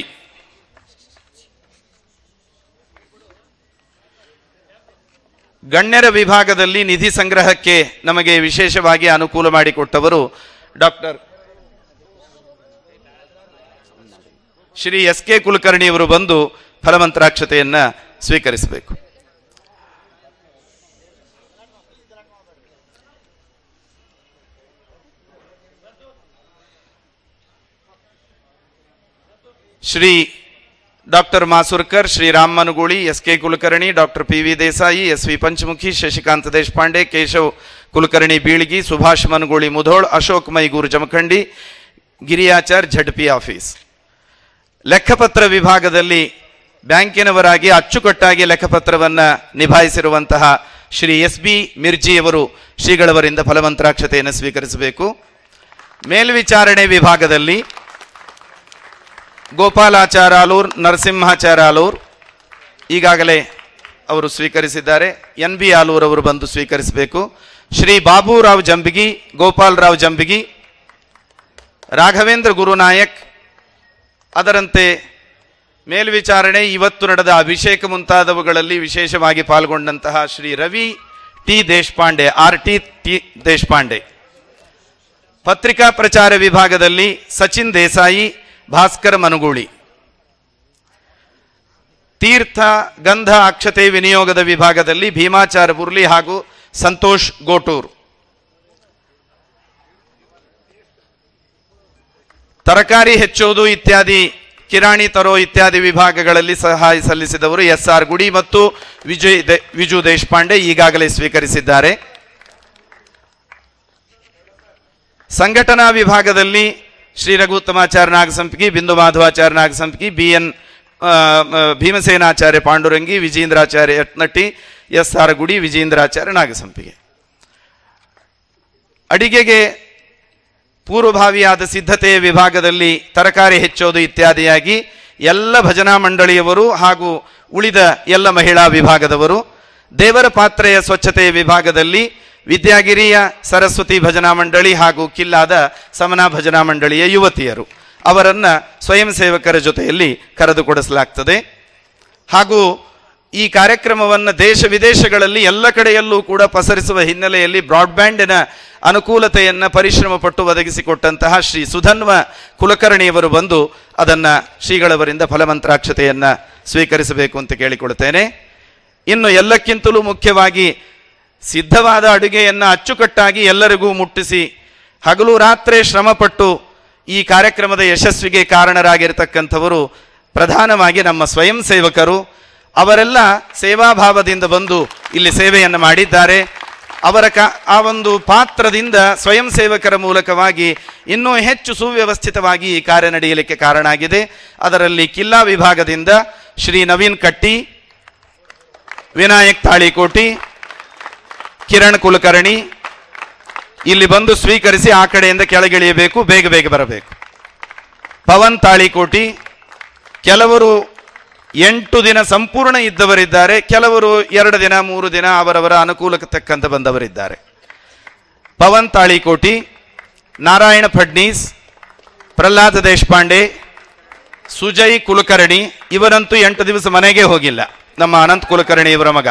ಗಣ್ಯರ ವಿಭಾಗದಲ್ಲಿ ನಿಧಿ ಸಂಗ್ರಹಕ್ಕೆ ನಮಗೆ ವಿಶೇಷವಾಗಿ ಅನುಕೂಲ ಮಾಡಿಕೊಟ್ಟವರು ಡಾಕ್ಟರ್ ಶ್ರೀ ಎಸ್ ಕೆ ಕುಲಕರ್ಣಿಯವರು ಬಂದು ಫಲಮಂತ್ರಾಕ್ಷತೆಯನ್ನ ಸ್ವೀಕರಿಸಬೇಕು Shri doctor Masurkar Shri Ram Manuguli S K Kulkarni doctor P V Desai S V Panchamukhi Shashikant Deshpande Keshav Kulkarni Bilgi Subhash Manuguli Mudhol Ashok ಮೈಗೂರು Jamkhandi Giriyachar ZP office ಲೆಕ್ಕಪತ್ರ ವಿಭಾಗದಲ್ಲಿ ಬ್ಯಾಂಕಿನವರಾಗಿ ಅಚ್ಚುಕಟ್ಟಾಗಿ ಲೆಕ್ಕಪತ್ರವನ್ನು ನಿಭಾಯಿಸಿರುವಂತಹ ಶ್ರೀ ಎಸ್ ಬಿ ಮಿರ್ಜಿಯವರು ಶ್ರೀಗಳವರಿಂದ ಫಲಮಂತ್ರಾಕ್ಷತೆಯನ್ನು ಸ್ವೀಕರಿಸಬೇಕು ಮೇಲ್ವಿಚಾರಣೆ ವಿಭಾಗದಲ್ಲಿ ಗೋಪಾಲಾಚಾರ ಆಲೂರ್ ನರಸಿಂಹಾಚಾರ ಆಲೂರ್ ಈಗಾಗಲೇ ಅವರು ಸ್ವೀಕರಿಸಿದ್ದಾರೆ ಎನ್ ಬಿ ಆಲೂರ್ ಅವರು ಬಂದು ಸ್ವೀಕರಿಸಬೇಕು ಶ್ರೀ ಬಾಬುರಾವ್ ಜಂಬಿಗಿ ಗೋಪಾಲರಾವ್ ಜಂಬಿಗಿ ರಾಘವೇಂದ್ರ ಗುರುನಾಯಕ್ ಅದರಂತೆ ಮೇಲ್ವಿಚಾರಣೆ ಇವತ್ತು ನಡೆದ ಅಭಿಷೇಕ ಮುಂತಾದವುಗಳಲ್ಲಿ ವಿಶೇಷವಾಗಿ ಪಾಲ್ಗೊಂಡಂತಹ Shri Ravi T Deshpande R T T Deshpande ಪತ್ರಿಕಾ ಪ್ರಚಾರ ವಿಭಾಗದಲ್ಲಿ ಸಚಿನ್ ದೇಸಾಯಿ ಭಾಸ್ಕರ್ ಮನುಗೂಳಿ ತೀರ್ಥ ಗಂಧ ಅಕ್ಷತೆ ವಿನಿಯೋಗದ ವಿಭಾಗದಲ್ಲಿ ಭೀಮಾಚಾರ ಬುರ್ಲಿ ಹಾಗೂ ಸಂತೋಷ್ ಗೋಟೂರ್ ತರಕಾರಿ ಹೆಚ್ಚುವುದು ಇತ್ಯಾದಿ ಕಿರಾಣಿ ತರೋ ಇತ್ಯಾದಿ ವಿಭಾಗಗಳಲ್ಲಿ ಸಹಾಯ ಸಲ್ಲಿಸಿದವರು ಎಸ್ ಆರ್ ಗುಡಿ ಮತ್ತು ವಿಜಯ್ ದೆ- ವಿಜು ದೇಶಪಾಂಡೆ ಈಗಾಗಲೇ ಸ್ವೀಕರಿಸಿದ್ದಾರೆ ಸಂಘಟನಾ ವಿಭಾಗದಲ್ಲಿ Shri Raghuttamacharya Nagasampigi Bindu Madhavacharya Nagasampigi B N Bhimsenacharya Pandurangi Vijendracharya Yatnatti S R Gudi Vijendracharya ನಾಗಸಂಪಿಗೆ ಅಡಿಗೆಗೆ ಪೂರ್ವಭಾವಿಯಾದ ಸಿದ್ಧತೆಯ ವಿಭಾಗದಲ್ಲಿ ತರಕಾರಿ ಹೆಚ್ಚೋದು ಇತ್ಯಾದಿಯಾಗಿ ಎಲ್ಲ ಭಜನಾ ಮಂಡಳಿಯವರು ಹಾಗೂ ಉಳಿದ ಎಲ್ಲ ಮಹಿಳಾ ವಿಭಾಗದವರು ದೇವರ ಪಾತ್ರೆಯ ಸ್ವಚ್ಛತೆಯ ವಿಭಾಗದಲ್ಲಿ ವಿದ್ಯಾಗಿರಿಯ ಸರಸ್ವತಿ ಭಜನಾ ಮಂಡಳಿ ಹಾಗೂ ಕಿಲ್ಲಾದ ಸಮನಾ ಭಜನಾ ಮಂಡಳಿಯ ಯುವತಿಯರು ಅವರನ್ನ ಸ್ವಯಂ ಸೇವಕರ ಜೊತೆಯಲ್ಲಿ ಕರೆದುಕೊಡಿಸಲಾಗ್ತದೆ ಹಾಗೂ ಈ ಕಾರ್ಯಕ್ರಮವನ್ನು ದೇಶ ವಿದೇಶಗಳಲ್ಲಿ ಎಲ್ಲ ಕಡೆಯಲ್ಲೂ ಕೂಡ ಪಸರಿಸುವ ಹಿನ್ನೆಲೆಯಲ್ಲಿ ಬ್ರಾಡ್ಬ್ಯಾಂಡಿನ ಅನುಕೂಲತೆಯನ್ನು ಪರಿಶ್ರಮ ಪಟ್ಟು ಒದಗಿಸಿಕೊಟ್ಟಂತಹ ಶ್ರೀ ಸುಧನ್ವ ಕುಲಕರ್ಣಿಯವರು ಬಂದು ಅದನ್ನು ಶ್ರೀಗಳವರಿಂದ ಫಲಮಂತ್ರಾಕ್ಷತೆಯನ್ನು ಸ್ವೀಕರಿಸಬೇಕು ಅಂತ ಕೇಳಿಕೊಳ್ತೇನೆ ಇನ್ನು ಎಲ್ಲಕ್ಕಿಂತಲೂ ಮುಖ್ಯವಾಗಿ ಸಿದ್ಧವಾದ ಅಡುಗೆಯನ್ನು ಅಚ್ಚುಕಟ್ಟಾಗಿ ಎಲ್ಲರಿಗೂ ಮುಟ್ಟಿಸಿ ಹಗಲು ರಾತ್ರಿ ಶ್ರಮಪಟ್ಟು ಈ ಕಾರ್ಯಕ್ರಮದ ಯಶಸ್ವಿಗೆ ಕಾರಣರಾಗಿರ್ತಕ್ಕಂಥವರು ಪ್ರಧಾನವಾಗಿ ನಮ್ಮ ಸ್ವಯಂ ಸೇವಕರು ಅವರೆಲ್ಲ ಸೇವಾಭಾವದಿಂದ ಬಂದು ಇಲ್ಲಿ ಸೇವೆಯನ್ನು ಮಾಡಿದ್ದಾರೆ ಅವರ ಕ ಆ ಒಂದು ಪಾತ್ರದಿಂದ ಸ್ವಯಂ ಸೇವಕರ ಮೂಲಕವಾಗಿ ಇನ್ನೂ ಹೆಚ್ಚು ಸುವ್ಯವಸ್ಥಿತವಾಗಿ ಈ ಕಾರ್ಯ ನಡೆಯಲಿಕ್ಕೆ ಕಾರಣ ಆಗಿದೆ ಅದರಲ್ಲಿ ಕಿಲ್ಲಾ ವಿಭಾಗದಿಂದ ಶ್ರೀ ನವೀನ್ ಕಟ್ಟಿ ವಿನಾಯಕ್ ತಾಳಿಕೋಟಿ ಕಿರಣ್ ಕುಲಕರ್ಣಿ ಇಲ್ಲಿ ಬಂದು ಸ್ವೀಕರಿಸಿ ಆ ಕಡೆಯಿಂದ ಕೆಳಗಿಳಿಯಬೇಕು ಬೇಗ ಬೇಗ ಬರಬೇಕು ಪವನ್ ತಾಳಿಕೋಟಿ ಕೆಲವರು ಎಂಟು ದಿನ ಸಂಪೂರ್ಣ ಇದ್ದವರಿದ್ದಾರೆ ಕೆಲವರು ಎರಡು ದಿನ ಮೂರು ದಿನ ಅವರವರ ಅನುಕೂಲಕ್ಕೆ ತಕ್ಕಂತೆ ಬಂದವರಿದ್ದಾರೆ ಪವನ್ ತಾಳಿಕೋಟಿ ನಾರಾಯಣ ಫಡ್ನೀಸ್ ಪ್ರಹ್ಲಾದ ದೇಶಪಾಂಡೆ ಸುಜಯ್ ಕುಲಕರ್ಣಿ ಇವರಂತೂ ಎಂಟು ದಿವಸ ಮನೆಗೆ ಹೋಗಿಲ್ಲ ನಮ್ಮ ಅನಂತ್ ಕುಲಕರ್ಣಿ ಇವರ ಮಗ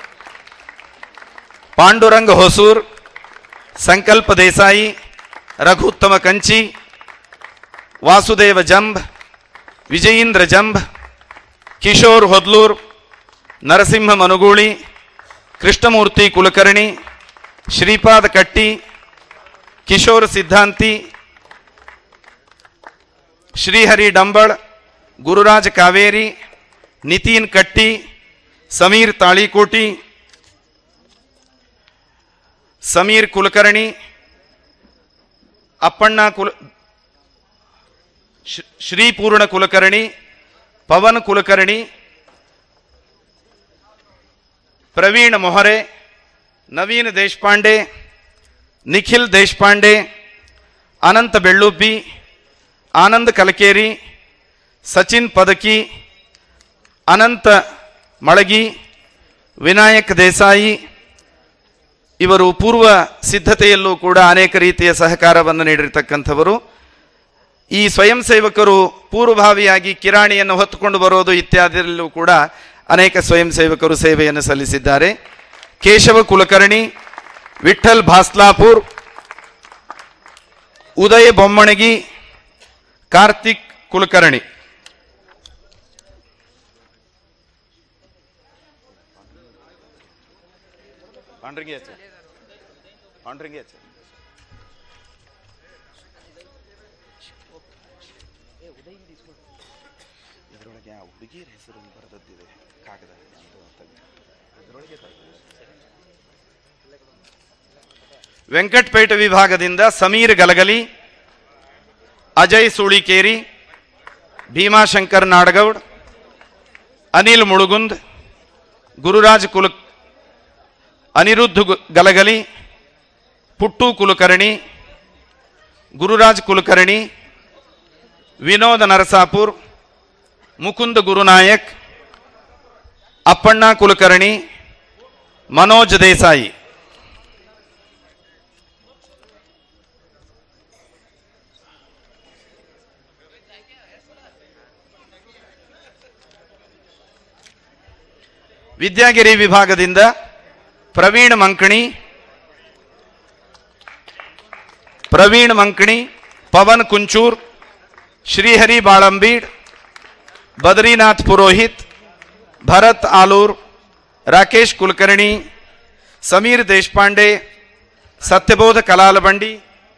ಪಾಂಡುರಂಗ ಹೊಸೂರ್ ಸಂಕಲ್ಪ ದೇಸಾಯಿ ರಘುತ್ತಮ ಕಂಚಿ ವಾಸುದೇವ ಜಂಬ್ ವಿಜಯೀಂದ್ರ ಜಂಬ್ ಕಿಶೋರ್ ಹೊದ್ಲೂರ್ ನರಸಿಂಹ ಮನುಗೂಳಿ ಕೃಷ್ಣಮೂರ್ತಿ ಕುಲಕರ್ಣಿ ಶ್ರೀಪಾದ ಕಟ್ಟಿ ಕಿಶೋರ್ ಸಿದ್ಧಾಂತಿ ಶ್ರೀಹರಿ ಡಂಬಳ್ ಗುರುರಾಜ್ ಕಾವೇರಿ ನಿತೀನ್ ಕಟ್ಟಿ ಸಮೀರ್ ತಾಳಿಕೋಟಿ ಸಮೀರ್ ಕುಲಕರ್ಣಿ ಅಪ್ಪಣ್ಣ ಕುಲ ಶ್ರೀ- ಶ್ರೀಪೂರ್ಣ ಕುಲಕರ್ಣಿ ಪವನ್ ಕುಲಕರ್ಣಿ ಪ್ರವೀಣ್ ಮೊಹರೆ ನವೀನ್ ದೇಶಪಾಂಡೆ ನಿಖಿಲ್ ದೇಶಪಾಂಡೆ ಅನಂತ ಬೆಳ್ಳುಬ್ಬಿ ಆನಂದ್ ಕಲಕೇರಿ ಸಚಿನ್ ಪದಕಿ ಅನಂತ ಮಳಗಿ ವಿನಾಯಕ್ ದೇಸಾಯಿ ಇವರು ಪೂರ್ವ ಸಿದ್ಧತೆಯಲ್ಲೂ ಕೂಡ ಅನೇಕ ರೀತಿಯ ಸಹಕಾರವನ್ನು ನೀಡಿರ್ತಕ್ಕಂಥವರು ಈ ಸ್ವಯಂ ಸೇವಕರು ಪೂರ್ವಭಾವಿಯಾಗಿ ಕಿರಾಣಿಯನ್ನು ಹೊತ್ತುಕೊಂಡು ಬರೋದು ಇತ್ಯಾದಿಯಲ್ಲೂ ಕೂಡ ಅನೇಕ ಸ್ವಯಂ ಸೇವಕರು ಸೇವೆಯನ್ನು ಸಲ್ಲಿಸಿದ್ದಾರೆ ಕೇಶವ ಕುಲಕರ್ಣಿ ವಿಠಲ್ ಭಾಸ್ಲಾಪುರ್ ಉದಯ ಬೊಮ್ಮಣಗಿ ಕಾರ್ತಿಕ್ ಕುಲಕರ್ಣಿ ಇದರೊಳಗೆ ಆ ಹುಡುಗಿಯರ ಹೆಸರು ಬರೆದದ್ದಿದೆ ಕಾಗದ ಇದರೊಳಗೆ ವೆಂಕಟಪೇಟ ವಿಭಾಗದಿಂದ ಸಮೀರ್ ಗಲಗಲಿ ಅಜಯ್ ಸೂಳಿಕೇರಿ ಭೀಮಾಶಂಕರ್ ನಾಡಗೌಡ್ ಅನಿಲ್ ಮುಳುಗುಂದ್ ಗುರುರಾಜ್ ಕುಲ ಅನಿರುದ್ಧ ಗು- ಗಲಗಲಿ ಪುಟ್ಟು ಕುಲಕರ್ಣಿ ಗುರುರಾಜ್ ಕುಲಕರ್ಣಿ ವಿನೋದ್ ನರಸಾಪುರ್ ಮುಕುಂದ ಗುರುನಾಯಕ್ ಅಪ್ಪಣ್ಣ ಕುಲಕರ್ಣಿ ಮನೋಜ್ ದೇಸಾಯಿ ವಿದ್ಯಾಗಿರಿ ವಿಭಾಗದಿಂದ ಪ್ರವೀಣ್ ಮಂಕಣಿ ಪ್ರವೀಣ್ ಮಂಕಣಿ ಪವನ್ ಕುಂಚೂರ್ ಶ್ರೀಹರಿ ಬಾಳಂಬೀಡ್ ಬದ್ರಿನಾಥ್ ಪುರೋಹಿತ್ ಭರತ್ ಆಲೂರ್ ರಾಕೇಶ್ ಕುಲಕರ್ಣಿ ಸಮೀರ್ ದೇಶಪಾಂಡೆ ಸತ್ಯಬೋಧ ಕಲಾಲಬಂಡಿ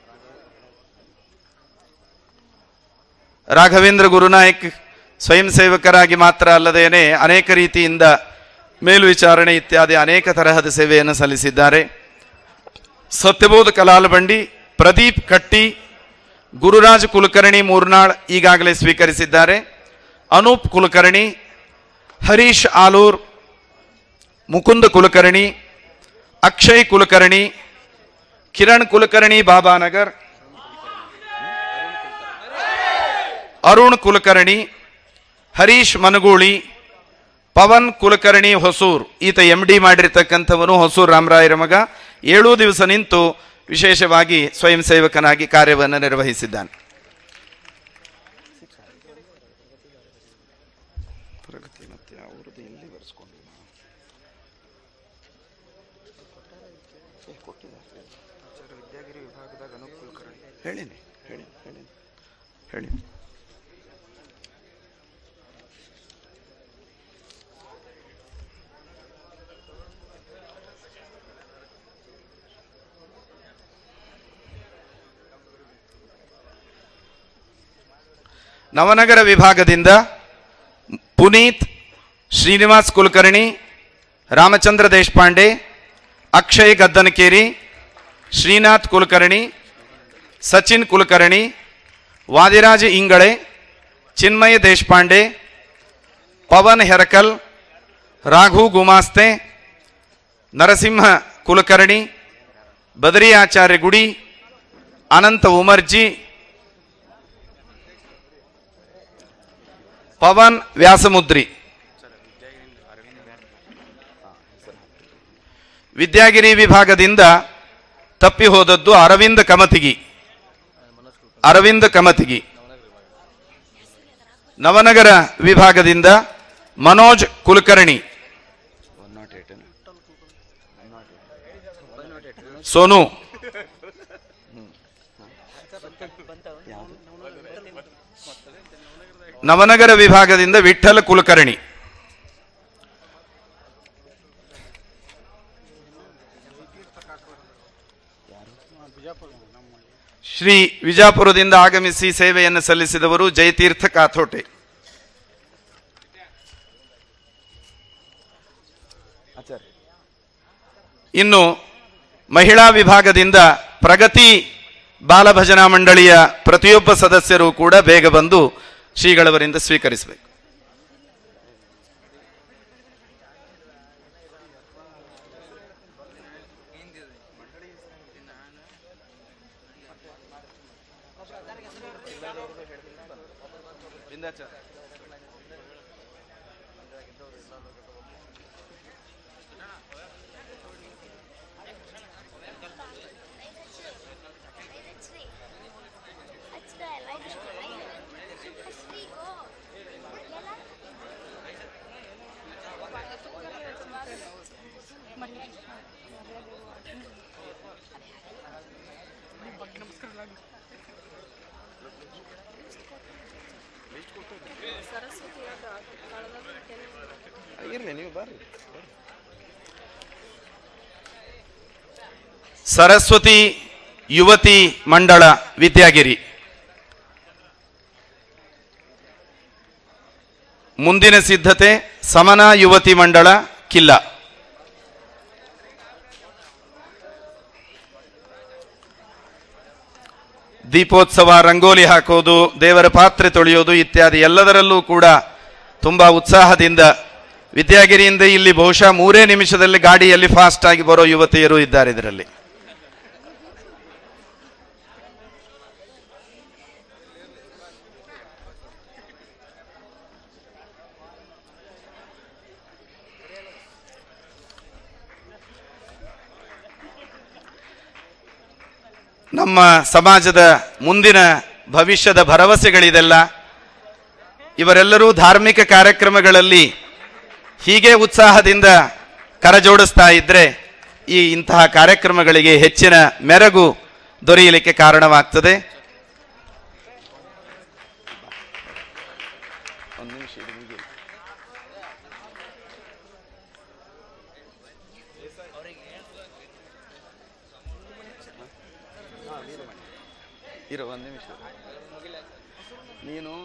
ರಾಘವೇಂದ್ರ ಗುರುನಾಯಕ್ ಸ್ವಯಂ ಸೇವಕರಾಗಿ ಮಾತ್ರ ಅಲ್ಲದೇನೆ ಅನೇಕ ರೀತಿಯಿಂದ ಮೇಲ್ವಿಚಾರಣೆ ಇತ್ಯಾದಿ ಅನೇಕ ತರಹದ ಸೇವೆಯನ್ನು ಸಲ್ಲಿಸಿದ್ದಾರೆ ಸತ್ಯಬೋಧ ಕಲಾಲಬಂಡಿ ಪ್ರದೀಪ್ ಕಟ್ಟಿ ಗುರುರಾಜ್ ಕುಲಕರ್ಣಿ ಮೂರ್ನಾಳ್ ಈಗಾಗಲೇ ಸ್ವೀಕರಿಸಿದ್ದಾರೆ ಅನೂಪ್ ಕುಲಕರ್ಣಿ ಹರೀಶ್ ಆಲೂರ್ ಮುಕುಂದ ಕುಲಕರ್ಣಿ ಅಕ್ಷಯ್ ಕುಲಕರ್ಣಿ ಕಿರಣ್ ಕುಲಕರ್ಣಿ ಬಾಬಾನಗರ್ ಅರುಣ್ ಕುಲಕರ್ಣಿ ಹರೀಶ್ ಮನಗೂಳಿ ಪವನ್ ಕುಲಕರ್ಣಿ ಹೊಸೂರ್ ಈತ ಎಂ ಡಿ ಮಾಡಿರ್ತಕ್ಕಂಥವನು ಹೊಸೂರ್ ರಾಮರಾಯರ ಮಗ ಏಳೂ ದಿವಸ ನಿಂತು ವಿಶೇಷವಾಗಿ ಸ್ವಯಂ ಸೇವಕನಾಗಿ ಕಾರ್ಯವನ್ನು ನಿರ್ವಹಿಸಿದ್ದಾನೆ ಪ್ರಗತಿ ಮತ್ತೆ ಅವರದ್ದು ಎಲ್ಲಿ ಬರೆಸ್ಕೊಂಡಿಲ್ಲ ವಿದ್ಯಾಗಿರಿ ವಿಭಾಗದಾಗ ಅನೂಪ್ ಕುಲಕರ್ಣಿ ಹೇಳಿನಿ ಹೇಳಿ ಹೇಳಿ ಹೇಳಿ ನವನಗರ ವಿಭಾಗದಿಂದ ಪುನೀತ್ ಶ್ರೀನಿವಾಸ್ ಕುಲಕರ್ಣಿ ರಾಮಚಂದ್ರ ದೇಶಪಾಂಡೆ ಅಕ್ಷಯ್ ಗದ್ದನಕೇರಿ ಶ್ರೀನಾಥ್ ಕುಲಕರ್ಣಿ ಸಚಿನ್ ಕುಲಕರ್ಣಿ ವಾದಿರಾಜ ಇಂಗಳೆ ಚಿನ್ಮಯ ದೇಶಪಾಂಡೆ ಪವನ್ ಹೆರಕಲ್ ರಾಘು ಗುಮಾಸ್ತೆ ನರಸಿಂಹ ಕುಲಕರ್ಣಿ ಬದರಿ ಆಚಾರ್ಯ ಗುಡಿ ಅನಂತ ಉಮರ್ಜಿ ಪವನ್ ವ್ಯಾಸಮುದ್ರಿ ವಿದ್ಯಾಗಿರಿ ವಿಭಾಗದಿಂದ ತಪ್ಪಿ ಹೋದದ್ದು ಅರವಿಂದ ಕಮತಿಗಿ ಅರವಿಂದ ಕಮತಿಗಿ ನವನಗರ ವಿಭಾಗದಿಂದ ಮನೋಜ್ ಕುಲಕರ್ಣಿ ಸೋನು ನವನಗರ ವಿಭಾಗದಿಂದ ವಿಠ್ಠಲ ಕುಲಕರ್ಣಿ ಶ್ರೀ ವಿಜಾಪುರದಿಂದ ಆಗಮಿಸಿ ಸೇವೆಯನ್ನು ಸಲ್ಲಿಸಿದವರು ಜಯತೀರ್ಥ ಕಾಥೋಟೆ ಇನ್ನು ಮಹಿಳಾ ವಿಭಾಗದಿಂದ ಪ್ರಗತಿ ಬಾಲಭಜನಾ ಮಂಡಳಿಯ ಪ್ರತಿಯೊಬ್ಬ ಸದಸ್ಯರು ಕೂಡ ಬೇಗ ಬಂದು ಶ್ರೀಗಳವರಿಂದ ಸ್ವೀಕರಿಸಬೇಕು ಇರ್ಲಿ ನೀವು ಬರ್ರಿ ಸರಸ್ವತಿ ಯುವತಿ ಮಂಡಳ ವಿದ್ಯಾಗಿರಿ ಮುಂದಿನ ಸಿದ್ಧತೆ ಸಮನ ಯುವತಿ ಮಂಡಳ ಕಿಲ್ಲ ದೀಪೋತ್ಸವ ರಂಗೋಲಿ ಹಾಕೋದು ದೇವರ ಪಾತ್ರೆ ತೊಳೆಯೋದು ಇತ್ಯಾದಿ ಎಲ್ಲದರಲ್ಲೂ ಕೂಡ ತುಂಬಾ ಉತ್ಸಾಹದಿಂದ ವಿದ್ಯಾಗಿರಿಯಿಂದ ಇಲ್ಲಿ ಬಹುಶಃ ಮೂರೇ ನಿಮಿಷದಲ್ಲಿ ಗಾಡಿಯಲ್ಲಿ ಫಾಸ್ಟ್ ಆಗಿ ಬರೋ ಯುವತಿಯರು ಇದ್ದಾರೆ ಇದರಲ್ಲಿ ನಮ್ಮ ಸಮಾಜದ ಮುಂದಿನ ಭವಿಷ್ಯದ ಭರವಸೆಗಳಿದೆಲ್ಲ ಇವರೆಲ್ಲರೂ ಧಾರ್ಮಿಕ ಕಾರ್ಯಕ್ರಮಗಳಲ್ಲಿ ಹೀಗೆ ಉತ್ಸಾಹದಿಂದ ಕರಜೋಡಿಸ್ತಾ ಇದ್ರೆ ಈ ಇಂತಹ ಕಾರ್ಯಕ್ರಮಗಳಿಗೆ ಹೆಚ್ಚಿನ ಮೆರಗು ದೊರೆಯಲಿಕ್ಕೆ ಕಾರಣವಾಗ್ತದೆ ಒಂದು ನಿಮಿಷ ಇದು ಮುಗಿಲಿ ಇರೋ ಒಂದು ನಿಮಿಷ ನೀನು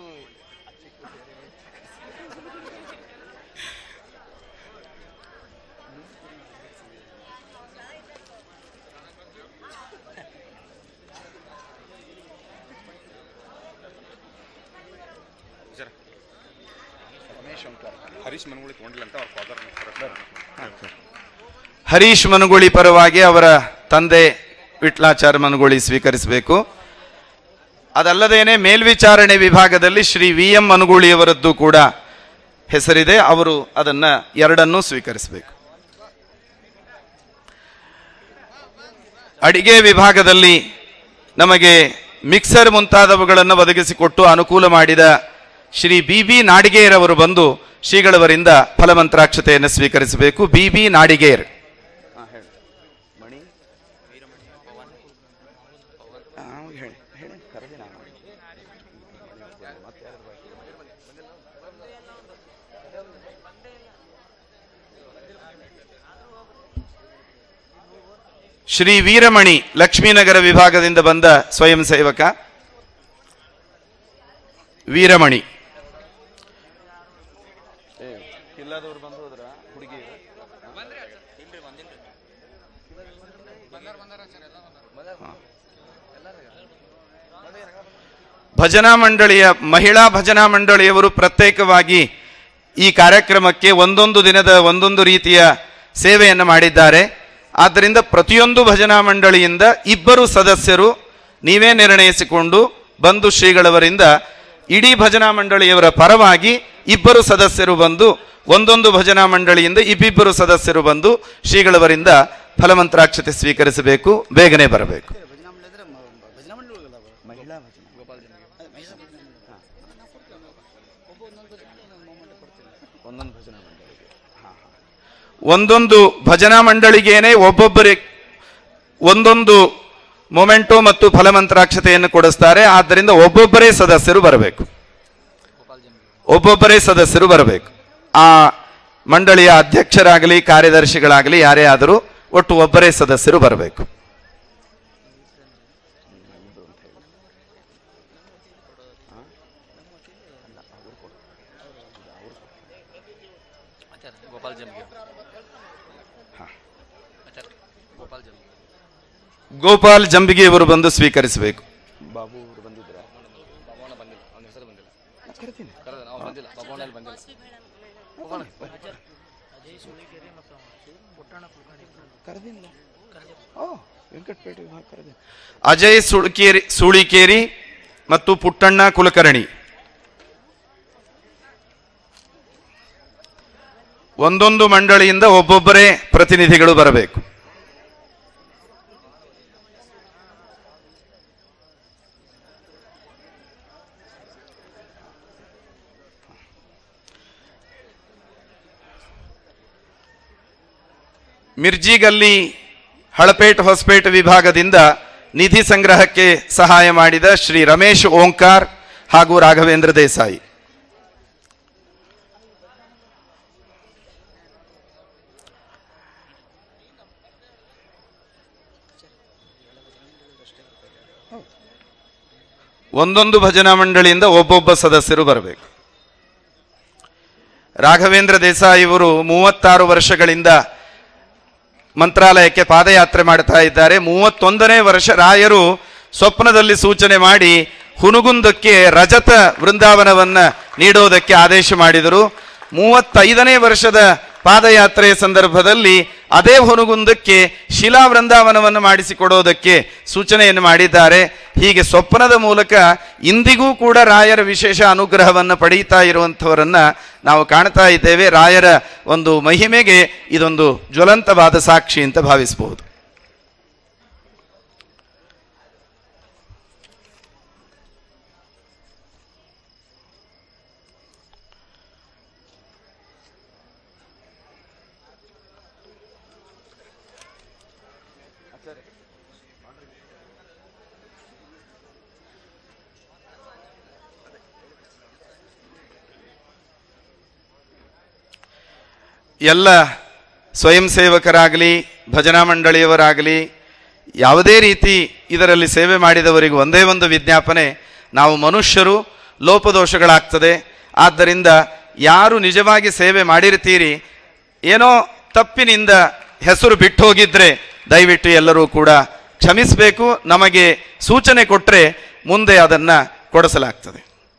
ರಮೇಶ್ ಅಂಕರ್ ಹರೀಶ್ ಮನಗುಳಿ ತೊಗೊಂಡಿಲ್ಲ ಅಂತ ಅವ್ರ ಫಾದರ್ ಹರೀಶ್ ಮನುಗೋಳಿ ಪರವಾಗಿ ಅವರ ತಂದೆ ವಿಟ್ಲಾಚಾರ್ಯ ಮನುಗೋಳಿ ಸ್ವೀಕರಿಸಬೇಕು ಅದಲ್ಲದೇನೆ ಮೇಲ್ವಿಚಾರಣೆ ವಿಭಾಗದಲ್ಲಿ ಶ್ರೀ ವಿ ಎಂ ಮನುಗೋಳಿಯವರದ್ದು ಕೂಡ ಹೆಸರಿದೆ ಅವರು ಅದನ್ನ ಎರಡನ್ನೂ ಸ್ವೀಕರಿಸಬೇಕು ಅಡಿಗೆ ವಿಭಾಗದಲ್ಲಿ ನಮಗೆ ಮಿಕ್ಸರ್ ಮುಂತಾದವುಗಳನ್ನು ಒದಗಿಸಿಕೊಟ್ಟು ಅನುಕೂಲ ಮಾಡಿದ ಶ್ರೀ ಬಿ ಬಿ ನಾಡಿಗೇರವರು ಬಂದು ಶ್ರೀಗಳವರಿಂದ ಫಲಮಂತ್ರಾಕ್ಷತೆಯನ್ನು ಸ್ವೀಕರಿಸಬೇಕು ಬಿ ಬಿ ನಾಡಿಗೇರ್ ಹಾಂ ಹೇಳಿ ಮಣಿ ಹಾಂ ಹೇಳಿ ಹೇಳಿ ಕರೆದಿ ನಾನು ಮತ್ತೆ ಯಾರು ಶ್ರೀ ವೀರಮಣಿ ಲಕ್ಷ್ಮೀನಗರ ವಿಭಾಗದಿಂದ ಬಂದ ಸ್ವಯಂ ಸೇವಕ ವೀರಮಣಿ ಏ ಇಲ್ಲದವ್ರು ಬಂದು ಹೋದ್ರ ಹುಡುಗಿ ಭಜನಾ ಮಂಡಳಿಯ ಮಹಿಳಾ ಭಜನಾ ಮಂಡಳಿಯವರು ಪ್ರತ್ಯೇಕವಾಗಿ ಈ ಕಾರ್ಯಕ್ರಮಕ್ಕೆ ಒಂದೊಂದು ದಿನದ ಒಂದೊಂದು ರೀತಿಯ ಸೇವೆಯನ್ನು ಮಾಡಿದ್ದಾರೆ ಆದ್ದರಿಂದ ಪ್ರತಿಯೊಂದು ಭಜನಾ ಮಂಡಳಿಯಿಂದ ಇಬ್ಬರು ಸದಸ್ಯರು ನೀವೇ ನಿರ್ಣಯಿಸಿಕೊಂಡು ಬಂದು ಶ್ರೀಗಳವರಿಂದ ಇಡೀ ಭಜನಾ ಮಂಡಳಿಯವರ ಪರವಾಗಿ ಇಬ್ಬರು ಸದಸ್ಯರು ಬಂದು ಒಂದೊಂದು ಭಜನಾ ಮಂಡಳಿಯಿಂದ ಇಬ್ಬಿಬ್ಬರು ಸದಸ್ಯರು ಬಂದು ಶ್ರೀಗಳವರಿಂದ ಫಲಮಂತ್ರಾಕ್ಷತೆ ಸ್ವೀಕರಿಸಬೇಕು ಬೇಗನೆ ಬರಬೇಕು ಒಂದೊಂದು ಭಜನಾ ಮಂಡಳಿಗೇನೆ ಒಬ್ಬೊಬ್ಬರಿ ಒಂದೊಂದು ಮೊಮೆಂಟೋ ಮತ್ತು ಫಲಮಂತ್ರಾಕ್ಷತೆಯನ್ನು ಕೊಡಿಸ್ತಾರೆ ಆದ್ದರಿಂದ ಒಬ್ಬೊಬ್ಬರೇ ಸದಸ್ಯರು ಬರಬೇಕು ಒಬ್ಬೊಬ್ಬರೇ ಸದಸ್ಯರು ಬರಬೇಕು ಆ ಮಂಡಳಿಯ ಅಧ್ಯಕ್ಷರಾಗಲಿ ಕಾರ್ಯದರ್ಶಿಗಳಾಗಲಿ ಯಾರೇ ಆದರೂ ಒಟ್ಟು ಒಬ್ಬರೇ ಸದಸ್ಯರು ಬರಬೇಕು ಗೋಪಾಲ್ ಜಮ್ಗೆ ಆಚಾರ್ಯ ಗೋಪಾಲ್ ಜಮ್ಗೆ ಗೋಪಾಲ್ ಜಂಬಿಗೆ ಇವರು ಬಂದು ಸ್ವೀಕರಿಸಬೇಕು ಬಾಬು ಅವರು ಬಂದಿದ್ರ ಬಾಬಣ್ಣ ಬಂದಿಲ್ಲ ಅವನ ಹೆಸರು ಬಂದಿಲ್ಲ ಕರೆದ ಅವ್ನು ಬಂದಿಲ್ಲ ಬಾಬಣ್ಣಲ್ಲಿ ಬಂದಿಲ್ಲ ಬಾಬಣ್ಣ ಅಜಯ್ ಸುಳ್ಕೇರಿ ಸೂಳಿಕೇರಿ ಮತ್ತು ಪುಟ್ಟಣ್ಣ ಕುಲಕರ್ಣಿ ಒಂದೊಂದು ಮಂಡಳಿಯಿಂದ ಒಬ್ಬೊಬ್ಬರೇ ಪ್ರತಿನಿಧಿಗಳು ಬರಬೇಕು ಮಿರ್ಜಿಗಲ್ಲಿ ಹಳಪೇಟ್ ಹೊಸಪೇಟ್ ವಿಭಾಗದಿಂದ ನಿಧಿ ಸಂಗ್ರಹಕ್ಕೆ ಸಹಾಯ ಮಾಡಿದ ಶ್ರೀ ರಮೇಶ್ ಓಂಕಾರ್ ಹಾಗೂ ರಾಘವೇಂದ್ರ ದೇಸಾಯಿ ಒಂದೊಂದು ಭಜನಾ ಮಂಡಳಿಯಿಂದ ಒಬ್ಬೊಬ್ಬ ಸದಸ್ಯರು ಬರಬೇಕು ರಾಘವೇಂದ್ರ ದೇಸಾಯಿ ಇವರು ಮೂವತ್ತಾರು ವರ್ಷಗಳಿಂದ ಮಂತ್ರಾಲಯಕ್ಕೆ ಪಾದಯಾತ್ರೆ ಮಾಡ್ತಾ ಇದ್ದಾರೆ ಮೂವತ್ತೊಂದನೇ ವರ್ಷ ರಾಯರು ಸ್ವಪ್ನದಲ್ಲಿ ಸೂಚನೆ ಮಾಡಿ ಹುನುಗುಂದಕ್ಕೆ ರಜತ ವೃಂದಾವನವನ್ನ ನೀಡೋದಕ್ಕೆ ಆದೇಶ ಮಾಡಿದರು ಮೂವತ್ತೈದನೇ ವರ್ಷದ ಪಾದಯಾತ್ರೆಯ ಸಂದರ್ಭದಲ್ಲಿ ಅದೇ ಹುನುಗುಂದಕ್ಕೆ ಶಿಲಾ ವೃಂದಾವನವನ್ನು ಮಾಡಿಸಿಕೊಡೋದಕ್ಕೆ ಸೂಚನೆಯನ್ನು ಮಾಡಿದ್ದಾರೆ ಹೀಗೆ ಸ್ವಪ್ನದ ಮೂಲಕ ಇಂದಿಗೂ ಕೂಡ ರಾಯರ ವಿಶೇಷ ಅನುಗ್ರಹವನ್ನು ಪಡೆಯುತ್ತಾ ಇರುವಂಥವರನ್ನ ನಾವು ಕಾಣ್ತಾ ಇದ್ದೇವೆ ರಾಯರ ಒಂದು ಮಹಿಮೆಗೆ ಇದೊಂದು ಜ್ವಲಂತವಾದ ಸಾಕ್ಷಿ ಅಂತ ಭಾವಿಸಬಹುದು ಎಲ್ಲ ಸ್ವಯಂ ಸೇವಕರಾಗಲಿ ಭಜನಾ ಮಂಡಳಿಯವರಾಗಲಿ ಯಾವುದೇ ರೀತಿ ಇದರಲ್ಲಿ ಸೇವೆ ಮಾಡಿದವರಿಗೆ ಒಂದೇ ಒಂದು ವಿಜ್ಞಾಪನೆ ನಾವು ಮನುಷ್ಯರು ಲೋಪದೋಷಗಳಾಗ್ತದೆ ಆದ್ದರಿಂದ ಯಾರು ನಿಜವಾಗಿ ಸೇವೆ ಮಾಡಿರ್ತೀರಿ ಏನೋ ತಪ್ಪಿನಿಂದ ಹೆಸರು ಬಿಟ್ಟು ಹೋಗಿದ್ರೆ ದಯವಿಟ್ಟು ಎಲ್ಲರೂ ಕೂಡ ಕ್ಷಮಿಸಬೇಕು ನಮಗೆ ಸೂಚನೆ ಕೊಟ್ಟರೆ ಮುಂದೆ ಅದನ್ನು ಕೊಡಿಸಲಾಗ್ತದೆ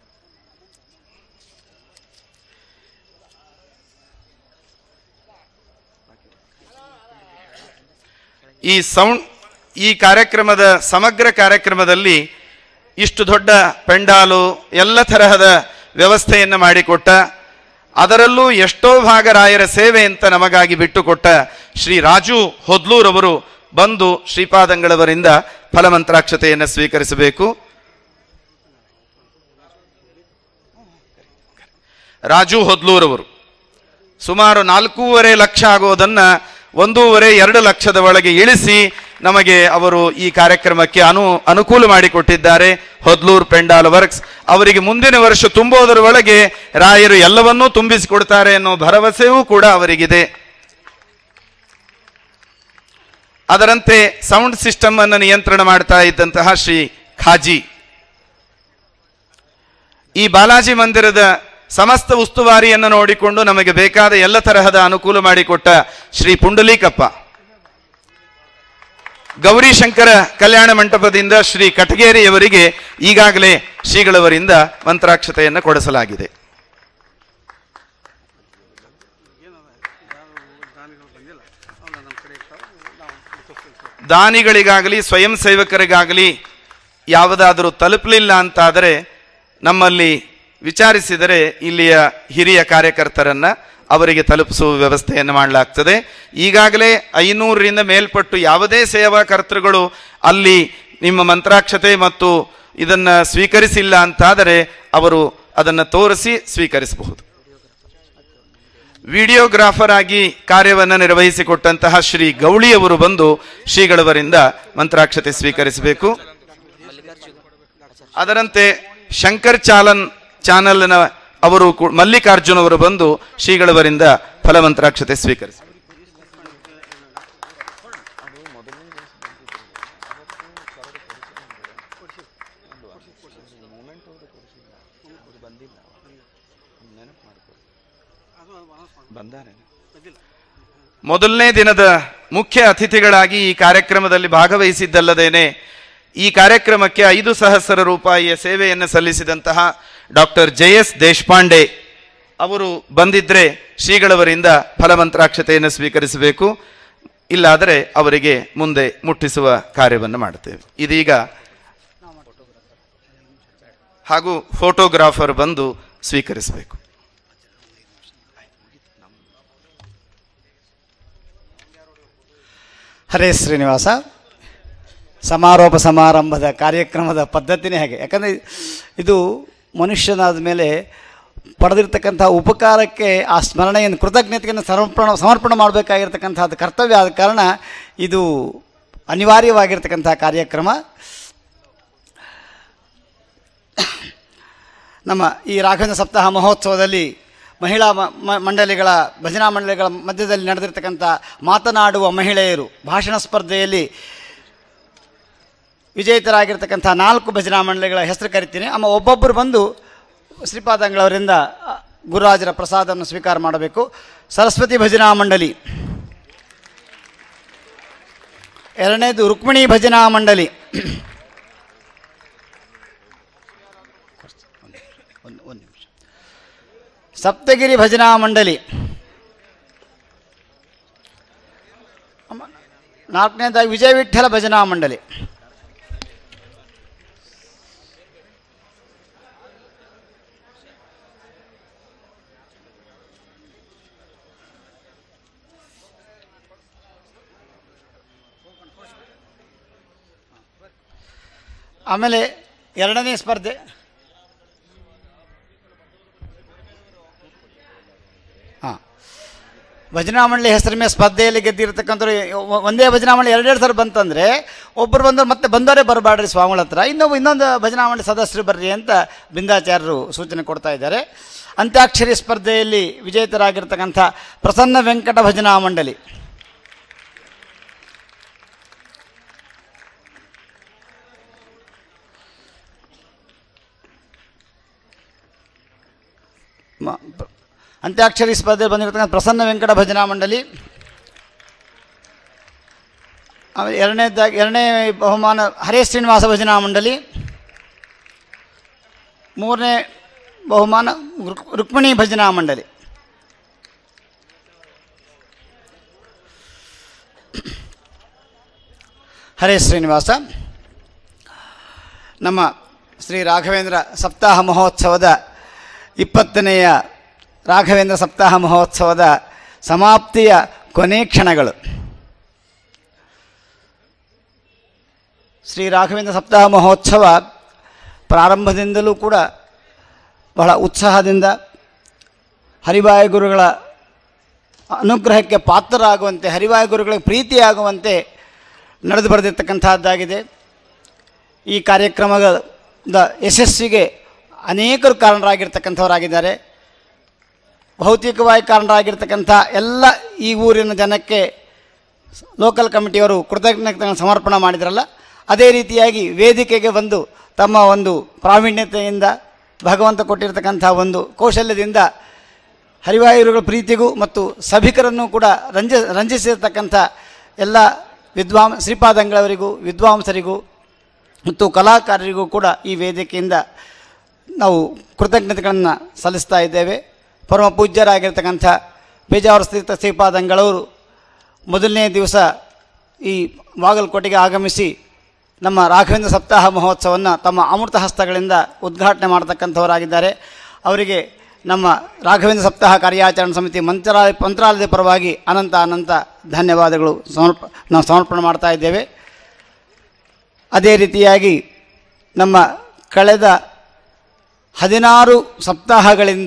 ಈ ಸೌಂಡ್ ಈ ಕಾರ್ಯಕ್ರಮದ ಸಮಗ್ರ ಕಾರ್ಯಕ್ರಮದಲ್ಲಿ ಇಷ್ಟು ದೊಡ್ಡ ಪೆಂಡಾಲು ಎಲ್ಲ ತರಹದ ವ್ಯವಸ್ಥೆಯನ್ನು ಮಾಡಿಕೊಟ್ಟ ಅದರಲ್ಲೂ ಎಷ್ಟೋ ಭಾಗ ರಾಯರ ಸೇವೆ ಅಂತ ನಮಗಾಗಿ ಬಿಟ್ಟುಕೊಟ್ಟ ಶ್ರೀ ರಾಜು ಹೊದ್ಲೂರವರು ಬಂದು ಶ್ರೀಪಾದಂಗಳವರಿಂದ ಫಲಮಂತ್ರಾಕ್ಷತೆಯನ್ನು ಸ್ವೀಕರಿಸಬೇಕು ರಾಜು ಹೊದ್ಲೂರವರು ಸುಮಾರು ನಾಲ್ಕೂವರೆ ಲಕ್ಷ ಆಗೋದನ್ನ ಒಂದೂವರೆ ಎರಡು ಲಕ್ಷದ ಒಳಗೆ ಇಳಿಸಿ ನಮಗೆ ಅವರು ಈ ಕಾರ್ಯಕ್ರಮಕ್ಕೆ ಅನು ಅನುಕೂಲ ಮಾಡಿಕೊಟ್ಟಿದ್ದಾರೆ ಹೊದ್ಲೂರ್ ಪೆಂಡಾಲ್ ವರ್ಕ್ಸ್ ಅವರಿಗೆ ಮುಂದಿನ ವರ್ಷ ತುಂಬೋದರ ಒಳಗೆ ರಾಯರು ಎಲ್ಲವನ್ನೂ ತುಂಬಿಸಿಕೊಡ್ತಾರೆ ಅನ್ನೋ ಭರವಸೆಯೂ ಕೂಡ ಅವರಿಗಿದೆ ಅದರಂತೆ ಸೌಂಡ್ ಸಿಸ್ಟಮ್ ಅನ್ನು ನಿಯಂತ್ರಣ ಮಾಡ್ತಾ ಇದ್ದಂತಹ ಶ್ರೀ ಖಾಜಿ ಈ ಬಾಲಾಜಿ ಮಂದಿರದ ಸಮಸ್ತ ಉಸ್ತುವಾರಿಯನ್ನು ನೋಡಿಕೊಂಡು ನಮಗೆ ಬೇಕಾದ ಎಲ್ಲ ತರಹದ ಅನುಕೂಲ ಮಾಡಿಕೊಟ್ಟ ಶ್ರೀ ಪುಂಡಲೀಕಪ್ಪ ಗೌರಿಶಂಕರ ಕಲ್ಯಾಣ ಮಂಟಪದಿಂದ ಶ್ರೀ ಕಟಗೇರಿಯವರಿಗೆ ಈಗಾಗಲೇ ಶ್ರೀಗಳವರಿಂದ ಮಂತ್ರಾಕ್ಷತೆಯನ್ನು ಕೊಡಿಸಲಾಗಿದೆ ದಾನಿಗಳಿಗಾಗಲಿ ಸ್ವಯಂ ಸೇವಕರಿಗಾಗಲಿ ಯಾವುದಾದರೂ ತಲುಪಲಿಲ್ಲ ಅಂತಾದರೆ ನಮ್ಮಲ್ಲಿ ವಿಚಾರಿಸಿದರೆ ಇಲ್ಲಿಯ ಹಿರಿಯ ಕಾರ್ಯಕರ್ತರನ್ನ ಅವರಿಗೆ ತಲುಪಿಸುವ ವ್ಯವಸ್ಥೆಯನ್ನು ಮಾಡಲಾಗ್ತದೆ ಈಗಾಗಲೇ ಐನೂರರಿಂದ ಮೇಲ್ಪಟ್ಟು ಯಾವುದೇ ಸೇವಾ ಕರ್ತೃಗಳು ಅಲ್ಲಿ ನಿಮ್ಮ ಮಂತ್ರಾಕ್ಷತೆ ಮತ್ತು ಇದನ್ನು ಸ್ವೀಕರಿಸಿಲ್ಲ ಅಂತಾದರೆ ಅವರು ಅದನ್ನು ತೋರಿಸಿ ಸ್ವೀಕರಿಸಬಹುದು ವಿಡಿಯೋಗ್ರಾಫರ್ ಆಗಿ ಕಾರ್ಯವನ್ನು ನಿರ್ವಹಿಸಿಕೊಟ್ಟಂತಹ ಶ್ರೀ ಗೌಳಿಯವರು ಬಂದು ಶ್ರೀಗಳವರಿಂದ ಮಂತ್ರಾಕ್ಷತೆ ಸ್ವೀಕರಿಸಬೇಕು ಅದರಂತೆ ಶಂಕರ್ ಚಾಲನ್ ಚಾನಲ್ನ ಅವರು ಕೂ- ಮಲ್ಲಿಕಾರ್ಜುನ್ ಅವರು ಬಂದು ಶ್ರೀಗಳವರಿಂದ ಫಲಮಂತ್ರಾಕ್ಷತೆ ಸ್ವೀಕರಿಸಿ ಮೊದಲನೇ ದಿನದ ಮುಖ್ಯ ಅತಿಥಿಗಳಾಗಿ ಈ ಕಾರ್ಯಕ್ರಮದಲ್ಲಿ ಭಾಗವಹಿಸಿದ್ದಲ್ಲದೇನೆ ಈ ಕಾರ್ಯಕ್ರಮಕ್ಕೆ ಐದು ಸಹಸ್ರ ರೂಪಾಯಿಯ ಸೇವೆಯನ್ನು ಸಲ್ಲಿಸಿದಂತಹ ಡಾಕ್ಟರ್ ಜೆ ಎಸ್ ದೇಶಪಾಂಡೆ ಅವರು ಬಂದಿದ್ರೆ ಶ್ರೀಗಳವರಿಂದ ಫಲಮಂತ್ರಾಕ್ಷತೆಯನ್ನು ಸ್ವೀಕರಿಸಬೇಕು ಇಲ್ಲಾದರೆ ಅವರಿಗೆ ಮುಂದೆ ಮುಟ್ಟಿಸುವ ಕಾರ್ಯವನ್ನು ಮಾಡುತ್ತೇವೆ ಇದೀಗ ಹಾಗೂ ಫೋಟೋಗ್ರಾಫರ್ ಬಂದು ಸ್ವೀಕರಿಸಬೇಕು ಹರೇ ಶ್ರೀನಿವಾಸ ಸಮಾರೋಪ ಸಮಾರಂಭದ ಕಾರ್ಯಕ್ರಮದ ಪದ್ಧತಿನೇ ಹಾಗೆ ಯಾಕಂದರೆ ಇದು ಮನುಷ್ಯನಾದ ಮೇಲೆ ಪಡೆದಿರ್ತಕ್ಕಂಥ ಉಪಕಾರಕ್ಕೆ ಆ ಸ್ಮರಣೆಯನ್ನು ಕೃತಜ್ಞತೆಯನ್ನು ಸಮರ್ಪಣ ಸಮರ್ಪಣೆ ಮಾಡಬೇಕಾಗಿರ್ತಕ್ಕಂಥದ್ದು ಕರ್ತವ್ಯ ಆದ ಕಾರಣ ಇದು ಅನಿವಾರ್ಯವಾಗಿರ್ತಕ್ಕಂಥ ಕಾರ್ಯಕ್ರಮ ನಮ್ಮ ಈ ರಾಘವೇಂದ್ರ ಸಪ್ತಾಹ ಮಹೋತ್ಸವದಲ್ಲಿ ಮಹಿಳಾ ಮ- ಮ- ಮಂಡಳಿಗಳ ಭಜನಾ ಮಂಡಳಿಗಳ ಮಧ್ಯದಲ್ಲಿ ನಡೆದಿರ್ತಕ್ಕಂಥ ಮಾತನಾಡುವ ಮಹಿಳೆಯರು ಭಾಷಣ ಸ್ಪರ್ಧೆಯಲ್ಲಿ ವಿಜೇತರಾಗಿರ್ತಕ್ಕಂಥ ನಾಲ್ಕು ಭಜನಾ ಮಂಡಳಿಗಳ ಹೆಸರು ಕರಿತೀನಿ ಅಮ್ಮ ಒಬ್ಬೊಬ್ಬರು ಬಂದು ಶ್ರೀಪಾದಂಗಳವರಿಂದ ಅ, ಗುರುರಾಜರ ಪ್ರಸಾದವನ್ನು ಸ್ವೀಕಾರ ಮಾಡಬೇಕು ಸರಸ್ವತಿ ಭಜನಾ ಮಂಡಳಿ ಎರಡನೇದು ರುಕ್ಮಿಣಿ ಭಜನಾ ಮಂಡಳಿ ಒಂದು ಒಂದು ನಿಮಿಷ ಸಪ್ತಗಿರಿ ಭಜನಾ ಮಂಡಳಿ ಅಮ್ಮ, ನಾಲ್ಕನೇದಾಗಿ ವಿಜಯ ವಿಠ್ಠಲ ಭಜನಾ ಮಂಡಳಿ ಆಮೇಲೆ ಎರಡನೇ ಸ್ಪರ್ಧೆ ಹಾಂ ಭಜನಾ ಮಂಡಳಿ ಹೆಸರು ಮೇಲೆ ಸ್ಪರ್ಧೆಯಲ್ಲಿ ಗೆದ್ದಿರ್ತಕ್ಕಂಥವ್ರು ಒ- ಒಂದೇ ಭಜನಾ ಮಂಡಳಿ ಎರಡೆರಡು ಸಲ ಬಂತಂದರೆ ಒಬ್ಬರು ಬಂದವರು ಮತ್ತೆ ಬಂದವರೇ ಬರಬಾಡ್ರಿ ಸ್ವಾಮಿಗಳ ಹತ್ರ ಇನ್ನೊಬ್ಬ ಇನ್ನೊಂದು ಭಜನಾ ಮಂಡಳಿ ಸದಸ್ಯರು ಬರ್ರಿ ಅಂತ ಬಿಂದಾಚಾರ್ಯರು ಸೂಚನೆ ಕೊಡ್ತಾ ಇದ್ದಾರೆ ಅಂತ್ಯಾಕ್ಷರಿ ಸ್ಪರ್ಧೆಯಲ್ಲಿ ವಿಜೇತರಾಗಿರ್ತಕ್ಕಂಥ ಪ್ರಸನ್ನ ವೆಂಕಟ ಭಜನಾ ಮಂಡಳಿ ಮ- ಪ್ರ- ಅಂತ್ಯಾಕ್ಷರಿ ಸ್ಪರ್ಧೆಯಲ್ಲಿ ಬಂದಿರತಕ್ಕಂಥ ಪ್ರಸನ್ನ ವೆಂಕಟ ಭಜನಾ ಮಂಡಳಿ ಆಮೇಲೆ ಎರಡನೇದಾಗಿ ಎರಡನೇ ಬಹುಮಾನ ಹರೇ ಶ್ರೀನಿವಾಸ ಭಜನಾ ಮಂಡಳಿ ಮೂರನೇ ಬಹುಮಾನ ರುಕ್- ರುಕ್ಮಿಣಿ ಭಜನಾ ಮಂಡಳಿ ಹರೇ ಶ್ರೀನಿವಾಸ ನಮ್ಮ ಶ್ರೀ ರಾಘವೇಂದ್ರ ಸಪ್ತಾಹ ಮಹೋತ್ಸವದ ಇಪ್ಪತ್ತನೆಯ ರಾಘವೇಂದ್ರ ಸಪ್ತಾಹ ಮಹೋತ್ಸವದ ಸಮಾಪ್ತಿಯ ಕೊನೆ ಕ್ಷಣಗಳು ಶ್ರೀ ರಾಘವೇಂದ್ರ ಸಪ್ತಾಹ ಮಹೋತ್ಸವ ಪ್ರಾರಂಭದಿಂದಲೂ ಕೂಡ ಬಹಳ ಉತ್ಸಾಹದಿಂದ ಹರಿವಾಯ ಗುರುಗಳ ಅನುಗ್ರಹಕ್ಕೆ ಪಾತ್ರರಾಗುವಂತೆ ಹರಿವಾಯ ಗುರುಗಳಿಗೆ ಪ್ರೀತಿಯಾಗುವಂತೆ ನಡೆದು ಬರೆದಿರ್ತಕ್ಕಂಥದ್ದಾಗಿದೆ ಈ ಕಾರ್ಯಕ್ರಮದ ಯಶಸ್ಸಿಗೆ ಅನೇಕರು ಕಾರಣರಾಗಿರ್ತಕ್ಕಂಥವರಾಗಿದ್ದಾರೆ ಭೌತಿಕವಾಗಿ ಕಾರಣರಾಗಿರ್ತಕ್ಕಂಥ ಎಲ್ಲ ಈ ಊರಿನ ಜನಕ್ಕೆ ಲೋಕಲ್ ಕಮಿಟಿಯವರು ಕೃತಜ್ಞತೆಗಳನ್ನು ಸಮರ್ಪಣೆ ಮಾಡಿದ್ರಲ್ಲ ಅದೇ ರೀತಿಯಾಗಿ ವೇದಿಕೆಗೆ ಬಂದು ತಮ್ಮ ಒಂದು ಪ್ರಾವೀಣ್ಯತೆಯಿಂದ ಭಗವಂತ ಕೊಟ್ಟಿರ್ತಕ್ಕಂಥ ಒಂದು ಕೌಶಲ್ಯದಿಂದ ಹರಿವಾಯುಗಳ ಪ್ರೀತಿಗೂ ಮತ್ತು ಸಭಿಕರನ್ನು ಕೂಡ ರಂಜ ರಂಜಿಸಿರ್ತಕ್ಕಂಥ ಎಲ್ಲ ವಿದ್ವಾಂ ಶ್ರೀಪಾದಂಗಳವರಿಗೂ ವಿದ್ವಾಂಸರಿಗೂ ಮತ್ತು ಕಲಾಕಾರರಿಗೂ ಕೂಡ ಈ ವೇದಿಕೆಯಿಂದ ನಾವು ಕೃತಜ್ಞತೆಗಳನ್ನು ಸಲ್ಲಿಸ್ತಾ ಇದ್ದೇವೆ ಪರಮ ಪೂಜ್ಯರಾಗಿರ್ತಕ್ಕಂಥ ಬೇಜಾವರ ಸ್ಥಿತ ಶ್ರೀಪಾದಂಗಳವರು ಮೊದಲನೇ ದಿವಸ ಈ ಬಾಗಲಕೋಟೆಗೆ ಆಗಮಿಸಿ ನಮ್ಮ ರಾಘವೇಂದ್ರ ಸಪ್ತಾಹ ಮಹೋತ್ಸವವನ್ನು ತಮ್ಮ ಅಮೃತ ಹಸ್ತಗಳಿಂದ ಉದ್ಘಾಟನೆ ಮಾಡತಕ್ಕಂಥವರಾಗಿದ್ದಾರೆ ಅವರಿಗೆ ನಮ್ಮ ರಾಘವೇಂದ್ರ ಸಪ್ತಾಹ ಕಾರ್ಯಾಚರಣಾ ಸಮಿತಿ ಮಂತ್ರಾಲಯ ಮಂತ್ರಾಲಯದ ಪರವಾಗಿ ಅನಂತ ಅನಂತ ಧನ್ಯವಾದಗಳು ಸಮರ್ಪ ನಾವು ಸಮರ್ಪಣೆ ಮಾಡ್ತಾ ಇದ್ದೇವೆ ಅದೇ ರೀತಿಯಾಗಿ ನಮ್ಮ ಕಳೆದ ಹದಿನಾರು ಸಪ್ತಾಹಗಳಿಂದ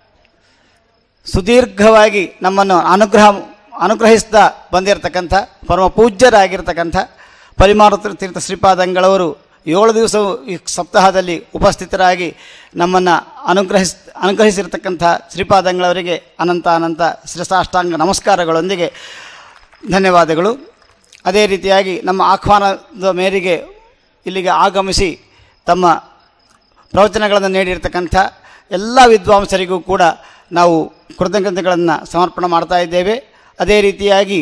ಸುದೀರ್ಘವಾಗಿ ನಮ್ಮನ್ನು ಅನುಗ್ರಹ ಅನುಗ್ರಹಿಸ್ತಾ ಬಂದಿರತಕ್ಕಂಥ ಪರಮ ಪೂಜ್ಯರಾಗಿರ್ತಕ್ಕಂಥ ಪರಿಮಾರುತ ತೀರ್ಥ ಶ್ರೀಪಾದಂಗಳವರು ಏಳು ದಿವಸ ಈ ಸಪ್ತಾಹದಲ್ಲಿ ಉಪಸ್ಥಿತರಾಗಿ ನಮ್ಮನ್ನು ಅನುಗ್ರಹಿಸ್ ಅನುಗ್ರಹಿಸಿರ್ತಕ್ಕಂಥ ಶ್ರೀಪಾದಂಗಳವರಿಗೆ ಅನಂತ ಅನಂತ ಶ್ರೀಸಾಷ್ಟಾಂಗ ನಮಸ್ಕಾರಗಳೊಂದಿಗೆ ಧನ್ಯವಾದಗಳು ಅದೇ ರೀತಿಯಾಗಿ ನಮ್ಮ ಆಹ್ವಾನದ ಮೇರೆಗೆ ಇಲ್ಲಿಗೆ ಆಗಮಿಸಿ ತಮ್ಮ ಪ್ರವಚನಗಳನ್ನು ನೀಡಿರ್ತಕ್ಕಂಥ ಎಲ್ಲ ವಿದ್ವಾಂಸರಿಗೂ ಕೂಡ ನಾವು ಕೃತಜ್ಞತೆಗಳನ್ನು ಸಮರ್ಪಣೆ ಮಾಡ್ತಾ ಇದ್ದೇವೆ ಅದೇ ರೀತಿಯಾಗಿ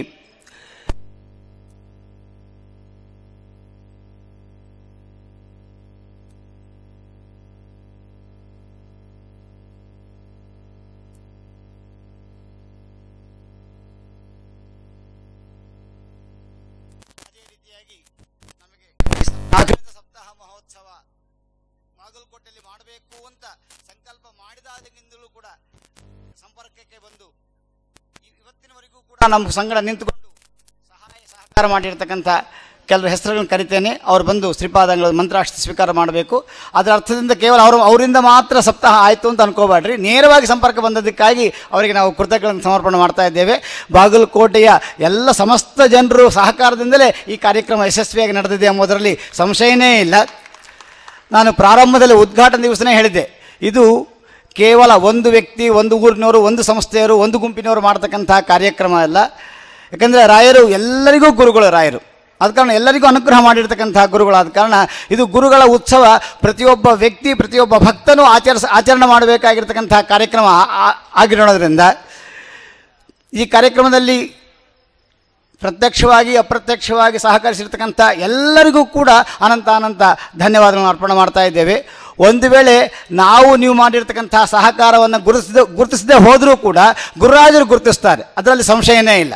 ಅದೇ ರೀತಿಯಾಗಿ ನಮಗೆ ರಾಘವೇಂದ್ರ ಸಪ್ತಾಹ ಮಹೋತ್ಸವ ಬಾಗಲಕೋಟೆಯಲ್ಲಿ ಮಾಡಬೇಕು ಅಂತ ಸಂಕಲ್ಪ ಮಾಡಿದಾಗಿನಿಂದಲೂ ಕೂಡ ಸಂಪರ್ಕಕ್ಕೆ ಬಂದು ಇ- ಇವತ್ತಿನವರೆಗೂ ಕೂಡ ನಮ್ಮ ಸಂಗಡ ನಿಂತುಕೊಂಡು ಸಹಾಯ ಸಹಕಾರ ಮಾಡಿರ್ತಕ್ಕಂಥ ಕೆಲವು ಹೆಸರುಗಳನ್ನು ಕರಿತೇನೆ ಅವ್ರು ಬಂದು ಶ್ರೀಪಾದಂಗಳ ಮಂತ್ರಾಕ್ಷಿ ಸ್ವೀಕಾರ ಮಾಡಬೇಕು ಅದರ ಅರ್ಥದಿಂದ ಕೇವಲ ಅವರು ಅವರಿಂದ ಮಾತ್ರ ಸಪ್ತಾಹ ಆಯಿತು ಅಂತ ಅನ್ಕೋಬೇಡ್ರಿ ನೇರವಾಗಿ ಸಂಪರ್ಕ ಬಂದದಕ್ಕಾಗಿ ಅವರಿಗೆ ನಾವು ಕೃತಜ್ಞಗಳನ್ನು ಸಮರ್ಪಣೆ ಮಾಡ್ತಾ ಇದ್ದೇವೆ ಬಾಗಲಕೋಟೆಯ ಎಲ್ಲ ಸಮಸ್ತ ಜನರು ಸಹಕಾರದಿಂದಲೇ ಈ ಕಾರ್ಯಕ್ರಮ ಯಶಸ್ವಿಯಾಗಿ ನಡೆದಿದೆ ಎಂಬುದರಲ್ಲಿ ಸಂಶಯನೇ ಇಲ್ಲ ನಾನು ಪ್ರಾರಂಭದಲ್ಲಿ ಉದ್ಘಾಟನೆ ದಿವಸನೇ ಹೇಳಿದ್ದೆ ಇದು ಕೇವಲ ಒಂದು ವ್ಯಕ್ತಿ ಒಂದು ಊರಿನವರು ಒಂದು ಸಂಸ್ಥೆಯವರು ಒಂದು ಗುಂಪಿನವರು ಮಾಡ್ತಕ್ಕಂಥ ಕಾರ್ಯಕ್ರಮ ಅಲ್ಲ ಯಾಕಂದರೆ ರಾಯರು ಎಲ್ಲರಿಗೂ ಗುರುಗಳು ರಾಯರು ಆದ ಕಾರಣ ಎಲ್ಲರಿಗೂ ಅನುಗ್ರಹ ಮಾಡಿರ್ತಕ್ಕಂಥ ಗುರುಗಳಾದ ಕಾರಣ ಇದು ಗುರುಗಳ ಉತ್ಸವ ಪ್ರತಿಯೊಬ್ಬ ವ್ಯಕ್ತಿ ಪ್ರತಿಯೊಬ್ಬ ಭಕ್ತನೂ ಆಚರಿಸ ಆಚರಣೆ ಮಾಡಬೇಕಾಗಿರ್ತಕ್ಕಂಥ ಕಾರ್ಯಕ್ರಮ ಆ- ಆ- ಆಗಿರೋದ್ರಿಂದ ಈ ಕಾರ್ಯಕ್ರಮದಲ್ಲಿ ಪ್ರತ್ಯಕ್ಷವಾಗಿ ಅಪ್ರತ್ಯಕ್ಷವಾಗಿ ಸಹಕರಿಸಿರ್ತಕ್ಕಂಥ ಎಲ್ಲರಿಗೂ ಕೂಡ ಅನಂತ ಅನಂತ ಧನ್ಯವಾದಗಳನ್ನು ಅರ್ಪಣೆ ಮಾಡ್ತಾ ಇದ್ದೇವೆ ಒಂದು ವೇಳೆ ನಾವು ನೀವು ಮಾಡಿರ್ತಕ್ಕಂಥ ಸಹಕಾರವನ್ನು ಗುರುತಿಸದೆ ಗುರುತಿಸದೆ ಹೋದರೂ ಕೂಡ ಗುರುರಾಜರು ಗುರುತಿಸ್ತಾರೆ ಅದರಲ್ಲಿ ಸಂಶಯನೇ ಇಲ್ಲ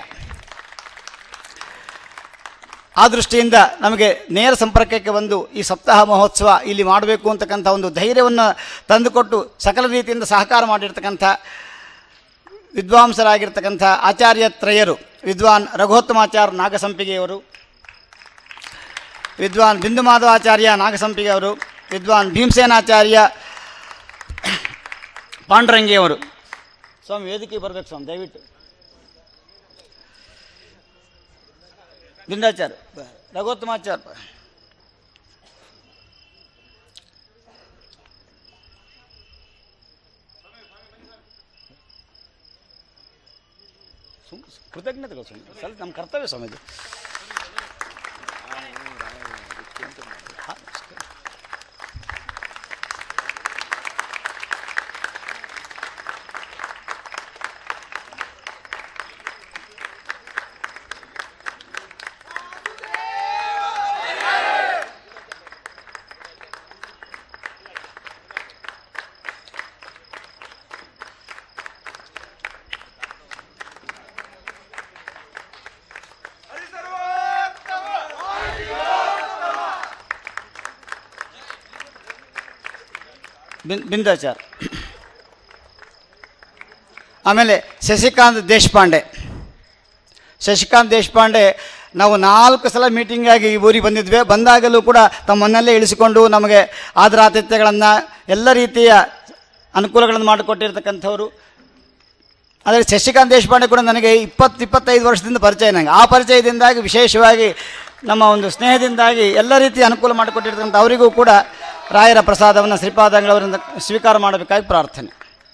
ಆ ದೃಷ್ಟಿಯಿಂದ ನಮಗೆ ನೇರ ಸಂಪರ್ಕಕ್ಕೆ ಬಂದು ಈ ಸಪ್ತಾಹ ಮಹೋತ್ಸವ ಇಲ್ಲಿ ಮಾಡಬೇಕು ಅಂತಕ್ಕಂಥ ಒಂದು ಧೈರ್ಯವನ್ನು ತಂದುಕೊಟ್ಟು ಸಕಲ ರೀತಿಯಿಂದ ಸಹಕಾರ ಮಾಡಿರ್ತಕ್ಕಂಥ ವಿದ್ವಾಂಸರಾಗಿರ್ತಕ್ಕಂಥ ಆಚಾರ್ಯ ತ್ರಯರು ವಿದ್ವಾನ್ ರಘೋತ್ತಮಾಚಾರ್ಯ ನಾಗಸಂಪಿಗೆಯವರು ವಿದ್ವಾನ್ ಬಿಂದು ಮಾಧವಾಚಾರ್ಯ ನಾಗಸಂಪಿಗೆ ಅವರು ವಿದ್ವಾನ್ ಭೀಮಸೇನಾಚಾರ್ಯ ಪಾಂಡುರಂಗಿಯವರು ಸ್ವಾಮಿ ವೇದಿಕೆ ಬರಬೇಕು ಸ್ವಾಮಿ ದಯವಿಟ್ಟು ಬಿಂದಾಚಾರ್ಯ ರಘೋತ್ತಮಾಚಾರ್ಯ ಸುಮ್ ಕೃತಜ್ಞತೆಗಳು ಸ್ವಾಮಿ ಸ್ವಲ್ಪ ನಮ್ಮ ಕರ್ತವ್ಯ ಸ್ವಾಮಿ ಇದು ಹಾ, ಅಷ್ಟೇ. ಬಿನ್ ಬಿಂದಾಚಾರ್ ಆಮೇಲೆ ಶಶಿಕಾಂತ್ ದೇಶಪಾಂಡೆ ಶಶಿಕಾಂತ್ ದೇಶಪಾಂಡೆ ನಾವು ನಾಲ್ಕು ಸಲ ಮೀಟಿಂಗಾಗಿ ಈ ಊರಿಗೆ ಬಂದಿದ್ವಿ ಬಂದಾಗಲೂ ಕೂಡ ತಮ್ಮನ್ನಲ್ಲೇ ಇಳಿಸಿಕೊಂಡು ನಮಗೆ ಆದರಾತಿಥ್ಯಗಳನ್ನು ಎಲ್ಲ ರೀತಿಯ ಅನುಕೂಲಗಳನ್ನು ಮಾಡಿಕೊಟ್ಟಿರ್ತಕ್ಕಂಥವ್ರು ಆದರೆ ಶಶಿಕಾಂತ್ ದೇಶಪಾಂಡೆ ಕೂಡ ನನಗೆ ಇಪ್ಪತ್ತು ಇಪ್ಪತ್ತೈದು ವರ್ಷದಿಂದ ಪರಿಚಯ ನನಗೆ ಆ ಪರಿಚಯದಿಂದಾಗಿ ವಿಶೇಷವಾಗಿ ನಮ್ಮ ಒಂದು ಸ್ನೇಹದಿಂದಾಗಿ ಎಲ್ಲ ರೀತಿಯ ಅನುಕೂಲ ಮಾಡಿಕೊಟ್ಟಿರ್ತಕ್ಕಂಥ ಅವರಿಗೂ ಕೂಡ ರಾಯರ ಪ್ರಸಾದವನ್ನು ಶ್ರೀಪಾದಂಗಳವರಿಂದ ಸ್ವೀಕಾರ ಮಾಡಬೇಕಾಗಿ ಪ್ರಾರ್ಥನೆ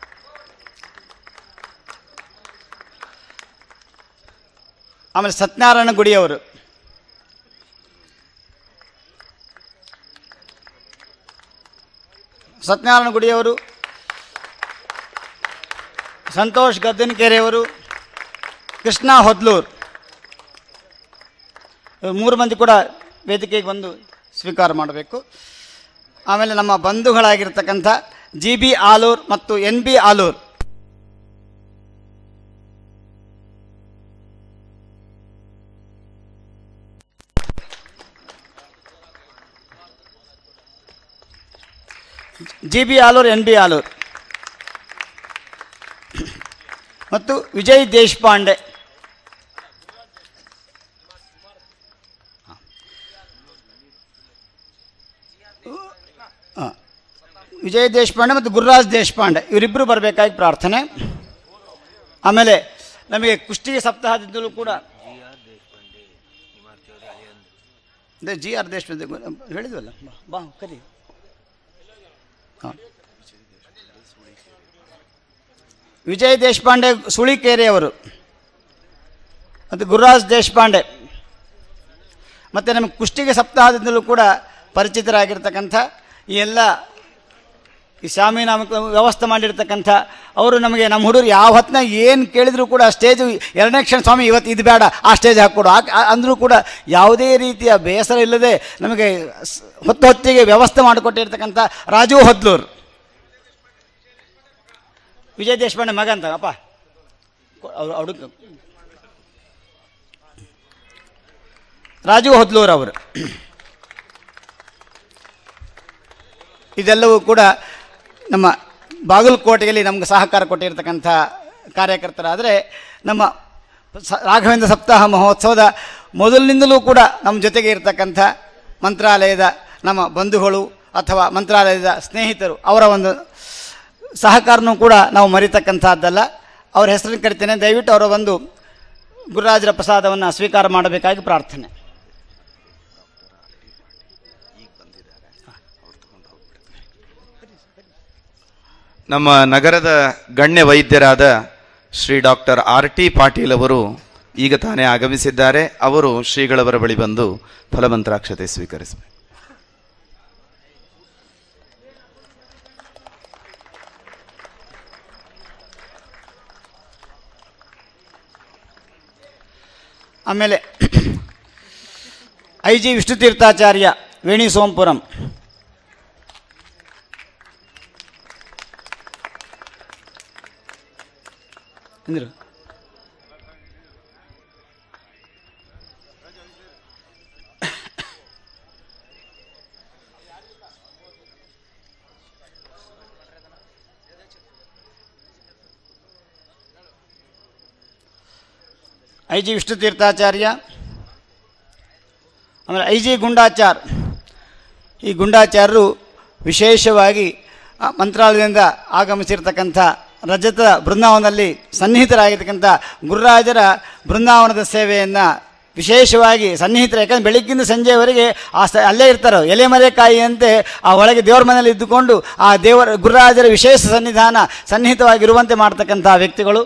ಆಮೇಲೆ ಸತ್ಯನಾರಾಯಣ ಗುಡಿಯವರು ಸತ್ಯನಾರಾಯಣ ಗುಡಿಯವರು ಸಂತೋಷ್ ಗದ್ದನಕೆರೆಯವರು ಕೃಷ್ಣ ಹೊದ್ಲೂರ್ ಇವ್ರು ಮೂರು ಮಂದಿ ಕೂಡ ವೇದಿಕೆಗೆ ಬಂದು ಸ್ವೀಕಾರ ಮಾಡಬೇಕು ಆಮೇಲೆ ನಮ್ಮ ಬಂಧುಗಳಾಗಿರ್ತಕ್ಕಂಥ ಜಿ ಬಿ ಆಲೂರ್ ಮತ್ತು N B Alur G B Alur N B Alur ಮತ್ತು ವಿಜಯ್ ದೇಶಪಾಂಡೆ ಹಾಂ ವಿಜಯ್ ದೇಶಪಾಂಡೆ ಮತ್ತು ಗುರುರಾಜ್ ದೇಶಪಾಂಡೆ ಇವರಿಬ್ಬರು ಬರಬೇಕಾಗಿ ಪ್ರಾರ್ಥನೆ ಆಮೇಲೆ ನಮಗೆ ಕುಷ್ಟಿಗೆ ಸಪ್ತಾಹದಿಂದಲೂ ಕೂಡ ಅದೇ ಜಿ ಆರ್ ದೇಶಪಾಂಡೆ ಹೇಳಿದ್ವಲ್ಲ ಬಾ ಬಾ ಕರಿ ಹಾಂ ವಿಜಯ್ ದೇಶಪಾಂಡೆ ಸುಳಿಕೇರಿ ಅವರು ಮತ್ತು ಗುರುರಾಜ್ ದೇಶಪಾಂಡೆ ಮತ್ತು ನಮಗೆ ಕುಷ್ಟಿಗೆ ಸಪ್ತಾಹದಿಂದಲೂ ಕೂಡ ಪರಿಚಿತರಾಗಿರ್ತಕ್ಕಂಥ ಈ ಎಲ್ಲ ಈ ಸ್ವಾಮಿ ನಾಮಕ ವ್ಯವಸ್ಥೆ ಮಾಡಿರ್ತಕ್ಕಂಥ ಅವರು ನಮಗೆ ನಮ್ಮ ಹುಡುಗರು ಯಾವ ಹೊತ್ತಿನಾಗ ಏನು ಕೇಳಿದರೂ ಕೂಡ ಸ್ಟೇಜ್ ಎರಡನೇ ಕ್ಷಣ ಸ್ವಾಮಿ ಇವತ್ತು ಇದು ಬೇಡ ಆ ಸ್ಟೇಜ್ ಹಾಕ್ಕೊಡು ಆ ಅಂದರೂ ಕೂಡ ಯಾವುದೇ ರೀತಿಯ ಬೇಸರ ಇಲ್ಲದೆ ನಮಗೆ ಸ್- ಹೊತ್ತು ಹೊತ್ತಿಗೆ ವ್ಯವಸ್ಥೆ ಮಾಡಿಕೊಟ್ಟಿರ್ತಕ್ಕಂಥ ರಾಜು ಹೊದ್ಲೂರು ವಿಜಯ್ ದೇಶಪಾಂಡೆ ಮಗ ಅಂತ ಅಪ್ಪ ಅವರು ಹುಡುಗ ರಾಜು ಹೊದ್ಲೂರ್ ಅವರು ಇದೆಲ್ಲವೂ ಕೂಡ ನಮ್ಮ ಬಾಗಲಕೋಟೆಯಲ್ಲಿ ನಮಗೆ ಸಹಕಾರ ಕೊಟ್ಟಿರ್ತಕ್ಕಂಥ ಕಾರ್ಯಕರ್ತರಾದರೆ ನಮ್ಮ ಸ ರಾಘವೇಂದ್ರ ಸಪ್ತಾಹ ಮಹೋತ್ಸವದ ಮೊದಲಿನಿಂದಲೂ ಕೂಡ ನಮ್ಮ ಜೊತೆಗೆ ಇರತಕ್ಕಂಥ ಮಂತ್ರಾಲಯದ ನಮ್ಮ ಬಂಧುಗಳು ಅಥವಾ ಮಂತ್ರಾಲಯದ ಸ್ನೇಹಿತರು ಅವರ ಒಂದು ಸಹಕಾರನೂ ಕೂಡ ನಾವು ಮರಿತಕ್ಕಂಥದ್ದಲ್ಲ ಅವರ ಹೆಸರನ್ನು ಕರಿತೇನೆ ದಯವಿಟ್ಟು ಅವರ ಒಂದು ಗುರುರಾಜರ ಪ್ರಸಾದವನ್ನು ಸ್ವೀಕಾರ ಮಾಡಬೇಕಾಗಿ ಪ್ರಾರ್ಥನೆ ನಮ್ಮ ನಗರದ ಗಣ್ಯ ವೈದ್ಯರಾದ Shri doctor R T Patil ಅವರು ಈಗ ತಾನೇ ಆಗಮಿಸಿದ್ದಾರೆ ಅವರು ಶ್ರೀಗಳವರ ಬಳಿ ಬಂದು ಫಲಮಂತ್ರಾಕ್ಷತೆ ಸ್ವೀಕರಿಸಬೇಕು ಆಮೇಲೆ ಐ ಜಿ ವಿಷ್ಣುತೀರ್ಥಾಚಾರ್ಯ ವೇಣಿ ಸೋಂಪುರಂ ಅಂದ್ರು ಐ ಜಿ ವಿಷ್ಣುತೀರ್ಥಾಚಾರ್ಯ ಆಮೇಲೆ ಐ ಜಿ ಗುಂಡಾಚಾರ್ ಈ ಗುಂಡಾಚಾರ್ಯರು ವಿಶೇಷವಾಗಿ ಆ ಮಂತ್ರಾಲಯದಿಂದ ಆಗಮಿಸಿರ್ತಕ್ಕಂಥ ರಜತ ಬೃಂದಾವನದಲ್ಲಿ ಸನ್ನಿಹಿತರಾಗಿರ್ತಕ್ಕಂಥ ಗುರುರಾಜರ ಬೃಂದಾವನದ ಸೇವೆಯನ್ನು ವಿಶೇಷವಾಗಿ ಸನ್ನಿಹಿತರ ಯಾಕಂದ್ರೆ ಬೆಳಗ್ಗಿಂದ ಸಂಜೆಯವರೆಗೆ ಆ ಸ ಅಲ್ಲೇ ಇರ್ತಾರೆ ಎಲೆ ಮರೆಕಾಯಿಯಂತೆ ಆ ಒಳಗೆ ದೇವರ ಮನೆಯಲ್ಲಿ ಇದ್ದುಕೊಂಡು ಆ ದೇವರ ಗುರುರಾಜರ ವಿಶೇಷ ಸನ್ನಿಧಾನ ಸನ್ನಿಹಿತವಾಗಿರುವಂತೆ ಮಾಡ್ತಕ್ಕಂಥ ವ್ಯಕ್ತಿಗಳು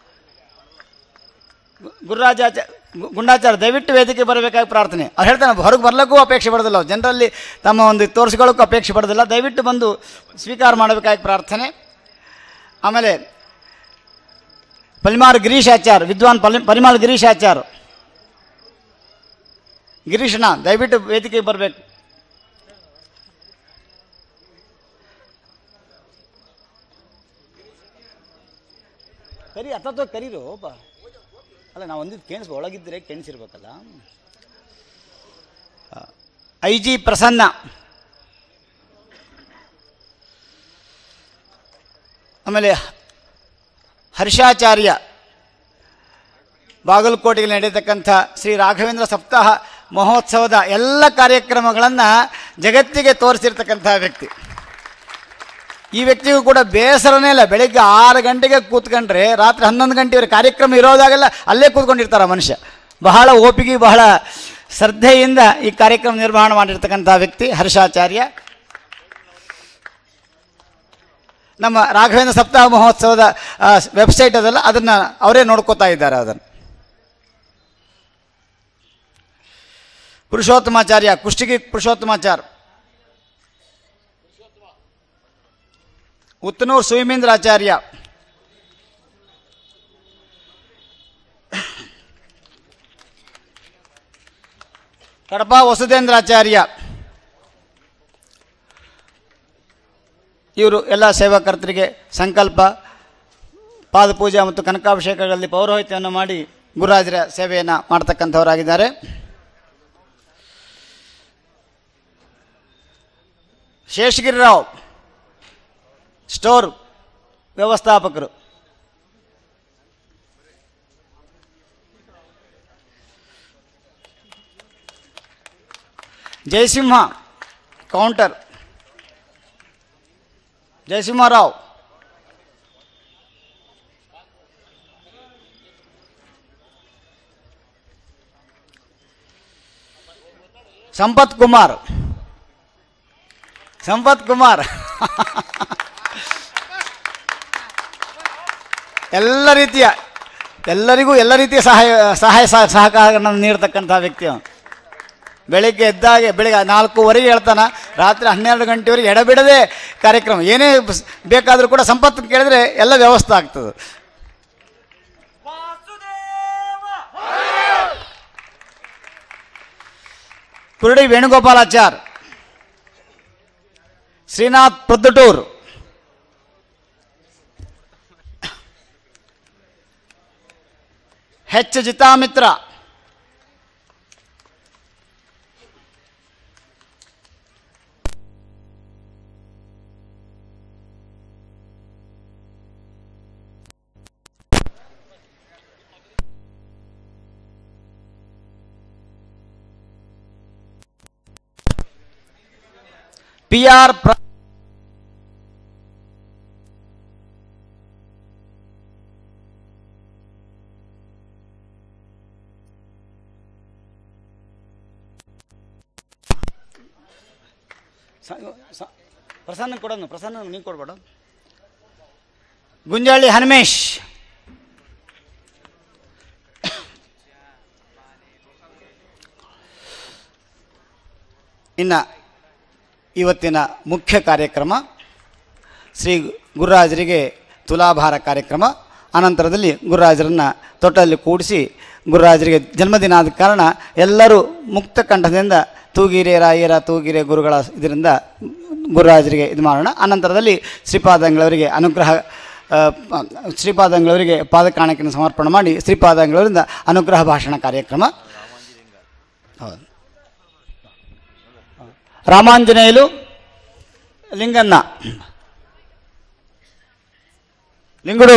ಗುರುರಾಜಾಚ ಗು- ಗುಂಡಾಚಾರ ದಯವಿಟ್ಟು ವೇದಿಕೆ ಬರಬೇಕಾಗಿ ಪ್ರಾರ್ಥನೆ ಅವ್ರು ಹೇಳ್ತಾನೆ ಹೊರಗೆ ಬರ್ಲಿಕ್ಕೂ ಅಪೇಕ್ಷೆ ಪಡೋದಿಲ್ಲ ಅವ್ರು ಜನರಲ್ಲಿ ತಮ್ಮ ಒಂದು ತೋರಿಸ್ಕೊಳ್ಳೋಕ್ಕೂ ಅಪೇಕ್ಷೆ ಪಡೋದಿಲ್ಲ ದಯವಿಟ್ಟು ಬಂದು ಸ್ವೀಕಾರ ಮಾಡಬೇಕಾಗಿ ಪ್ರಾರ್ಥನೆ ಆಮೇಲೆ ಪಲಿಮಾರ್ ಗಿರೀಶಾಚಾರ್ ವಿದ್ವಾನ್ ಪಲಿ ಪರಿಮಾಳ್ ಗಿರೀಶಾಚಾರ್ ಗಿರೀಶಣ್ಣ ದಯವಿಟ್ಟು ವೇದಿಕೆಗೆ ಬರಬೇಕು ಕರಿ ಹತ್ತತ್ತು ಕರೀರು ಒಬ್ಬ ಅಲ್ಲ ನಾವು ಒಂದಿದ್ದು ಕೇಣಿಸ್ ಒಳಗಿದ್ದರೆ ಕೇಣಿಸಿರ್ಬೇಕಲ್ಲ ಐ ಜಿ ಪ್ರಸನ್ನ ಆಮೇಲೆ ಹರ್ಷಾಚಾರ್ಯ ಬಾಗಲಕೋಟೆಯಲ್ಲಿ ನಡೆಯತಕ್ಕಂಥ ಶ್ರೀ ರಾಘವೇಂದ್ರ ಸಪ್ತಾಹ ಮಹೋತ್ಸವದ ಎಲ್ಲ ಕಾರ್ಯಕ್ರಮಗಳನ್ನು ಜಗತ್ತಿಗೆ ತೋರಿಸಿರ್ತಕ್ಕಂಥ ವ್ಯಕ್ತಿ ಈ ವ್ಯಕ್ತಿಗೂ ಕೂಡ ಬೇಸರನೇ ಇಲ್ಲ ಬೆಳಿಗ್ಗೆ ಆರು ಗಂಟೆಗೆ ಕೂತ್ಕೊಂಡ್ರೆ ರಾತ್ರಿ ಹನ್ನೊಂದು ಗಂಟೆವರೆ ಕಾರ್ಯಕ್ರಮ ಇರೋದಾಗೆಲ್ಲ ಅಲ್ಲೇ ಕೂತ್ಕೊಂಡಿರ್ತಾರೆ ಮನುಷ್ಯ ಬಹಳ ಓಪಿಗೆ ಬಹಳ ಶ್ರದ್ಧೆಯಿಂದ ಈ ಕಾರ್ಯಕ್ರಮ ನಿರ್ವಹಣೆ ಮಾಡಿರ್ತಕ್ಕಂಥ ವ್ಯಕ್ತಿ ಹರ್ಷಾಚಾರ್ಯ ನಮ್ಮ ರಾಘವೇಂದ್ರ ಸಪ್ತಾಹ ಮಹೋತ್ಸವದ ವೆಬ್ಸೈಟ್ ಅದಲ್ಲ ಅದನ್ನು ಅವರೇ ನೋಡ್ಕೋತಾ ಇದ್ದಾರೆ ಅದನ್ನು ಪುರುಷೋತ್ತಮಾಚಾರ್ಯ ಕುಷ್ಟಗಿ ಪುರುಷೋತ್ತಮಾಚಾರ್ ಉತ್ತನೂರು ಸುಯಮೀಂದ್ರಾಚಾರ್ಯ ಕಡಪ ವಸುಧೇಂದ್ರಾಚಾರ್ಯ ಇವರು ಎಲ್ಲ ಸೇವಾಕರ್ತರಿಗೆ ಸಂಕಲ್ಪ ಪಾದಪೂಜೆ ಮತ್ತು ಕನಕಾಭಿಷೇಕಗಳಲ್ಲಿ ಪೌರೋಹಿತ್ಯವನ್ನು ಮಾಡಿ ಗುರುರಾಜರ ಸೇವೆಯನ್ನು ಮಾಡ್ತಕ್ಕಂಥವರಾಗಿದ್ದಾರೆ ಶೇಷಗಿರಿರಾವ್ ಸ್ಟೋರ್ ವ್ಯವಸ್ಥಾಪಕರು ಜಯಸಿಂಹ ಕೌಂಟರ್ ಜಯಸಿಂಹರಾವ್ ಸಂಪತ್ ಕುಮಾರ್ ಸಂಪತ್ ಕುಮಾರ್ ಎಲ್ಲ ರೀತಿಯ ಎಲ್ಲರಿಗೂ ಎಲ್ಲ ರೀತಿಯ ಸಹಾಯ ಸಹಾಯ ಸಹ ಸಹಕಾರಗಳನ್ನು ನೀಡ್ತಕ್ಕಂಥ ವ್ಯಕ್ತಿ ಅವನು ಬೆಳಿಗ್ಗೆ ಎದ್ದಾಗೆ ಬೆಳಿಗ್ಗೆ ನಾಲ್ಕೂವರೆಗೆ ಹೇಳ್ತಾನೆ ರಾತ್ರಿ ಹನ್ನೆರಡು ಗಂಟೆವರೆಗೆ ಎಡಬಿಡದೆ ಕಾರ್ಯಕ್ರಮ ಏನೇ ಬಸ್- ಬೇಕಾದರೂ ಕೂಡ ಸಂಪತ್ತು ಕೇಳಿದ್ರೆ ಎಲ್ಲ ವ್ಯವಸ್ಥೆ ಆಗ್ತದೆ Kurudi Venugopalachar Srinath Proddatur H Jitamitra P R ಪ್ರ ಪ್ರಸನ್ನ ಕೊಡೋನು ಪ್ರಸನ್ನ ನೀವು ಕೊಡ್ಬೇಡ ಗುಂಜಾಳಿ ಹನುಮೇಶ್ ಇನ್ನು ಇವತ್ತಿನ ಮುಖ್ಯ ಕಾರ್ಯಕ್ರಮ ಶ್ರೀ ಗುರುರಾಜರಿಗೆ ತುಲಾಭಾರ ಕಾರ್ಯಕ್ರಮ ಅನಂತರದಲ್ಲಿ ಗುರುರಾಜರನ್ನು ತೊಟ್ಟಲ್ಲಿ ಕೂಡಿಸಿ ಗುರುರಾಜರಿಗೆ ಜನ್ಮದಿನ ಆದ ಕಾರಣ ಎಲ್ಲರೂ ಮುಕ್ತ ಕಂಠದಿಂದ ತೂಗಿರೆ ರಾಯರ ತೂಗಿರೆ ಗುರುಗಳ ಇದರಿಂದ ಗುರುರಾಜರಿಗೆ ಇದು ಮಾಡೋಣ ಅನಂತರದಲ್ಲಿ ಶ್ರೀಪಾದಂಗಳವರಿಗೆ ಅನುಗ್ರಹ ಆ, ಪ- ಶ್ರೀಪಾದಂಗಳವರಿಗೆ ಪಾದಕಾಣಿಕೆಯನ್ನು ಸಮರ್ಪಣೆ ಮಾಡಿ ಶ್ರೀಪಾದಂಗಳವರಿಂದ ಅನುಗ್ರಹ ಭಾಷಣ ಕಾರ್ಯಕ್ರಮ ಹೌದು ರಾಮಾಂಜನೇಯಲು ಲಿಂಗನ್ನ ಲಿಂಗುಡು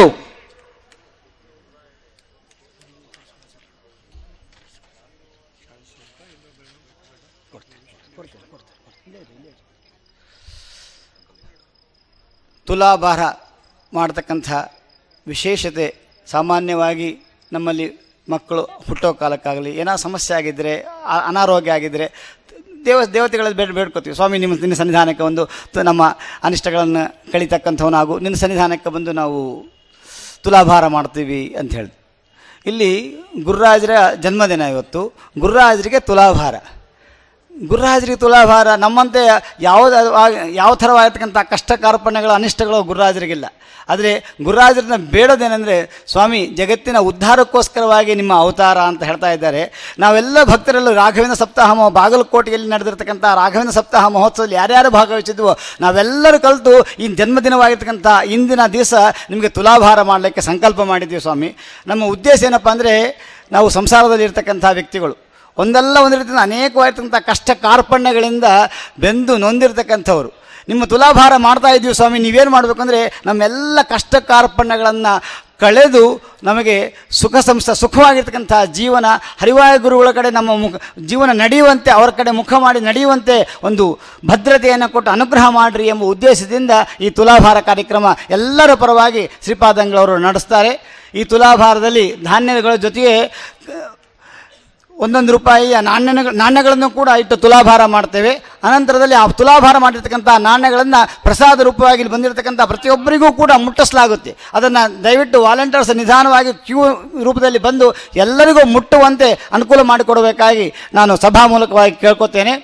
ತುಲಾಭಾರ ಮಾಡ್ತಕ್ಕಂಥ ವಿಶೇಷತೆ ಸಾಮಾನ್ಯವಾಗಿ ನಮ್ಮಲ್ಲಿ ಮಕ್ಕಳು ಹುಟ್ಟೋ ಕಾಲಕ್ಕಾಗಲಿ ಏನೋ ಸಮಸ್ಯೆ ಆಗಿದ್ದರೆ ಆ- ಅನಾರೋಗ್ಯ ಆಗಿದ್ದರೆ ದೇವ ದೇವತೆಗಳಲ್ಲಿ ಬೇಡ ಬೇಡ್ಕೋತೀವಿ ಸ್ವಾಮಿ ನಿಮ್ಮ ನಿನ್ನ ಸನ್ನಿಧಾನಕ್ಕೆ ಒಂದು ತ- ನಮ್ಮ ಅನಿಷ್ಟಗಳನ್ನು ಕಳಿತಕ್ಕಂಥವನಾಗು ನಿನ್ನ ಸನ್ನಿಧಾನಕ್ಕೆ ಬಂದು ನಾವು ತುಲಾಭಾರ ಮಾಡ್ತೀವಿ ಅಂತ ಹೇಳಿ ಇಲ್ಲಿ ಗುರುರಾಜರ ಜನ್ಮದಿನ ಇವತ್ತು ಗುರುರಾಜರಿಗೆ ತುಲಾಭಾರ ಗುರುರಾಜರಿಗೆ ತುಲಾಭಾರ ನಮ್ಮಂತೆ ಯಾವುದು ಯಾವ ಥರವಾಗಿರ್ತಕ್ಕಂಥ ಕಷ್ಟ ಕಾರ್ಪಣ್ಯಗಳು ಅನಿಷ್ಟಗಳು ಗುರುರಾಜರಿಗಿಲ್ಲ ಆದರೆ ಗುರುರಾಜರನ್ನ ಬೇಡೋದೇನೆಂದರೆ ಸ್ವಾಮಿ ಜಗತ್ತಿನ ಉದ್ಧಾರಕ್ಕೋಸ್ಕರವಾಗಿ ನಿಮ್ಮ ಅವತಾರ ಅಂತ ಹೇಳ್ತಾ ಇದ್ದಾರೆ ನಾವೆಲ್ಲ ಭಕ್ತರೆಲ್ಲೂ ರಾಘವೇಂದ್ರ ಸಪ್ತಾಹ ಮಹೋ ಬಾಗಲಕೋಟೆಯಲ್ಲಿ ನಡೆದಿರ್ತಕ್ಕಂಥ ರಾಘವೇಂದ್ರ ಸಪ್ತಾಹ ಮಹೋತ್ಸವದಲ್ಲಿ ಯಾರ್ಯಾರು ಭಾಗವಹಿಸಿದ್ವೋ ನಾವೆಲ್ಲರೂ ಕಲಿತು ಈ ಜನ್ಮದಿನವಾಗಿರ್ತಕ್ಕಂಥ ಇಂದಿನ ದಿವಸ ನಿಮಗೆ ತುಲಾಭಾರ ಮಾಡಲಿಕ್ಕೆ ಸಂಕಲ್ಪ ಮಾಡಿದ್ದೀವಿ ಸ್ವಾಮಿ ನಮ್ಮ ಉದ್ದೇಶ ಏನಪ್ಪ ಅಂದರೆ ನಾವು ಸಂಸಾರದಲ್ಲಿ ಇರ್ತಕ್ಕಂಥ ವ್ಯಕ್ತಿಗಳು ಒಂದಲ್ಲ ಒಂದು ರೀತಿಯಿಂದ ಅನೇಕವಾಗಿರ್ತಕ್ಕಂಥ ಕಷ್ಟ ಕಾರ್ಪಣ್ಯಗಳಿಂದ ಬೆಂದು ನೊಂದಿರ್ತಕ್ಕಂಥವ್ರು ನಿಮ್ಮ ತುಲಾಭಾರ ಮಾಡ್ತಾ ಇದ್ದೀವಿ ಸ್ವಾಮಿ ನೀವೇನು ಮಾಡಬೇಕಂದ್ರೆ ನಮ್ಮೆಲ್ಲ ಕಷ್ಟ ಕಾರ್ಪಣ್ಯಗಳನ್ನು ಕಳೆದು ನಮಗೆ ಸುಖ ಸಂಸ ಸುಖವಾಗಿರ್ತಕ್ಕಂಥ ಜೀವನ ಹರಿವಾಯ ಗುರುಗಳ ಕಡೆ ನಮ್ಮ ಮುಖ ಜೀವನ ನಡೆಯುವಂತೆ ಅವರ ಕಡೆ ಮುಖ ಮಾಡಿ ನಡೆಯುವಂತೆ ಒಂದು ಭದ್ರತೆಯನ್ನು ಕೊಟ್ಟು ಅನುಗ್ರಹ ಮಾಡಿರಿ ಎಂಬ ಉದ್ದೇಶದಿಂದ ಈ ತುಲಾಭಾರ ಕಾರ್ಯಕ್ರಮ ಎಲ್ಲರ ಪರವಾಗಿ ಶ್ರೀಪಾದಂಗಳವರು ನಡೆಸ್ತಾರೆ ಈ ತುಲಾಭಾರದಲ್ಲಿ ಧಾನ್ಯಗಳ ಜೊತೆಗೆ ಒಂದೊಂದು ರೂಪಾಯಿಯ ನಾಣ್ಯ ನಾಣ್ಯಗಳನ್ನು ಕೂಡ ಇಟ್ಟು ತುಲಾಭಾರ ಮಾಡ್ತೇವೆ ಅನಂತರದಲ್ಲಿ ಆ ತುಲಾಭಾರ ಮಾಡಿರ್ತಕ್ಕಂಥ ನಾಣ್ಯಗಳನ್ನು ಪ್ರಸಾದ ರೂಪವಾಗಿ ಇಲ್ಲಿ ಬಂದಿರತಕ್ಕಂಥ ಪ್ರತಿಯೊಬ್ಬರಿಗೂ ಕೂಡ ಮುಟ್ಟಿಸಲಾಗುತ್ತೆ ಅದನ್ನು ದಯವಿಟ್ಟು ವಾಲಂಟಿಯರ್ಸ್ ನಿಧಾನವಾಗಿ ಕ್ಯೂ ರೂಪದಲ್ಲಿ ಬಂದು ಎಲ್ಲರಿಗೂ ಮುಟ್ಟುವಂತೆ ಅನುಕೂಲ ಮಾಡಿಕೊಡಬೇಕಾಗಿ ನಾನು ಸಭಾ ಮೂಲಕವಾಗಿ ಕೇಳ್ಕೊತೇನೆ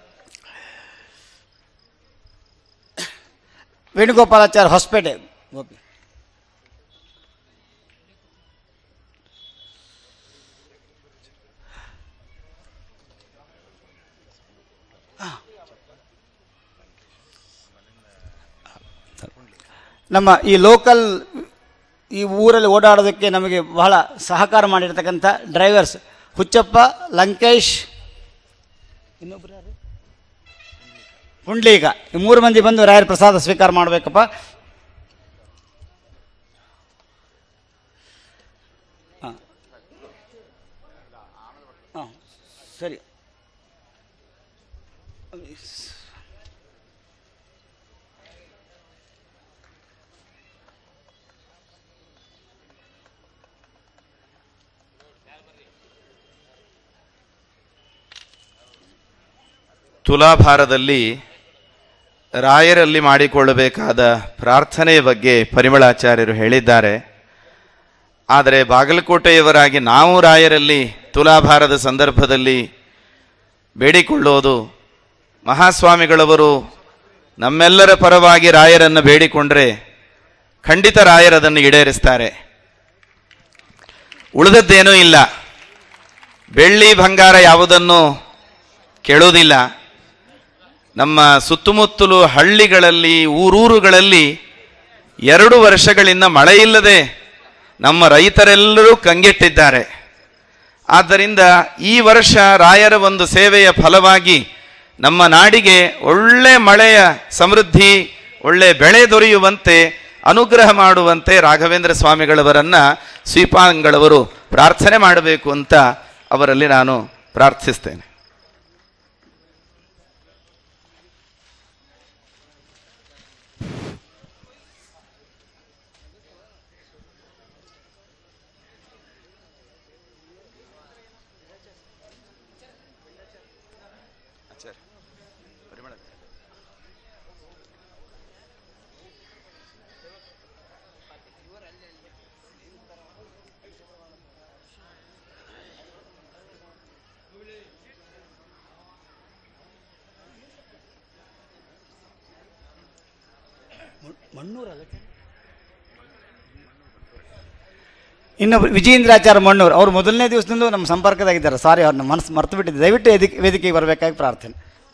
ವೇಣುಗೋಪಾಲಾಚಾರ್ಯ ಹೊಸಪೇಟೆ ಗೋಪಿ ನಮ್ಮ ಈ ಲೋಕಲ್ ಈ ಊರಲ್ಲಿ ಓಡಾಡೋದಕ್ಕೆ ನಮಗೆ ಬಹಳ ಸಹಕಾರ ಮಾಡಿರ್ತಕ್ಕಂಥ ಡ್ರೈವರ್ಸ್ ಹುಚ್ಚಪ್ಪ ಲಂಕೇಶ್ ಇನ್ನೊಬ್ರು ಯಾರು ಪುಂಡ್ಲೀಗ ಈ ಮೂರು ಮಂದಿ ಬಂದು ರಾಯರ ಪ್ರಸಾದ ಸ್ವೀಕಾರ ಮಾಡಬೇಕಪ್ಪ ಹಾಂ ಹಾಂ ಸರಿ ತುಲಾಭಾರದಲ್ಲಿ ರಾಯರಲ್ಲಿ ಮಾಡಿಕೊಳ್ಳಬೇಕಾದ ಪ್ರಾರ್ಥನೆಯ ಬಗ್ಗೆ ಪರಿಮಳಾಚಾರ್ಯರು ಹೇಳಿದ್ದಾರೆ ಆದರೆ ಬಾಗಲಕೋಟೆಯವರಾಗಿ ನಾವು ರಾಯರಲ್ಲಿ ತುಲಾಭಾರದ ಸಂದರ್ಭದಲ್ಲಿ ಬೇಡಿಕೊಳ್ಳೋದು ಮಹಾಸ್ವಾಮಿಗಳವರು ನಮ್ಮೆಲ್ಲರ ಪರವಾಗಿ ರಾಯರನ್ನು ಬೇಡಿಕೊಂಡ್ರೆ ಖಂಡಿತ ರಾಯರದನ್ನು ಈಡೇರಿಸ್ತಾರೆ ಉಳಿದದ್ದೇನೂ ಇಲ್ಲ ಬೆಳ್ಳಿ ಬಂಗಾರ ಯಾವುದನ್ನು ಕೇಳೋದಿಲ್ಲ ನಮ್ಮ ಸುತ್ತಮುತ್ತಲು ಹಳ್ಳಿಗಳಲ್ಲಿ ಊರೂರುಗಳಲ್ಲಿ ಎರಡು ವರ್ಷಗಳಿಂದ ಮಳೆ ಇಲ್ಲದೆ ನಮ್ಮ ರೈತರೆಲ್ಲರೂ ಕಂಗೆಟ್ಟಿದ್ದಾರೆ ಆದ್ದರಿಂದ ಈ ವರ್ಷ ರಾಯರ ಒಂದು ಸೇವೆಯ ಫಲವಾಗಿ ನಮ್ಮ ನಾಡಿಗೆ ಒಳ್ಳೆ ಮಳೆಯ ಸಮೃದ್ಧಿ ಒಳ್ಳೆ ಬೆಳೆ ದೊರೆಯುವಂತೆ ಅನುಗ್ರಹ ಮಾಡುವಂತೆ ರಾಘವೇಂದ್ರ ಸ್ವಾಮಿಗಳವರನ್ನ ಸ್ವೀಪಾಂಗಳವರು ಪ್ರಾರ್ಥನೆ ಮಾಡಬೇಕು ಅಂತ ಅವರಲ್ಲಿ ನಾನು ಪ್ರಾರ್ಥಿಸ್ತೇನೆ ಇನ್ನು ವಿಜಯೇಂದ್ರಾಚಾರ್ಯ ಮಣ್ಣೂರು ಅವರು ಮೊದಲನೇ ದಿವಸದಿಂದಲೂ ನಮ್ಮ ಸಂಪರ್ಕದಾಗಿದ್ದಾರೆ ಸಾರಿ ಅವ್ರನ್ನ ಮನಸ್ಸು ಮರ್ತು ಬಿಟ್ಟಿದ್ದೆ ದಯವಿಟ್ಟು ವೇದಿಕೆ ವೇದಿಕೆಗೆ ಬರಬೇಕಾಗಿ ಪ್ರಾರ್ಥನೆ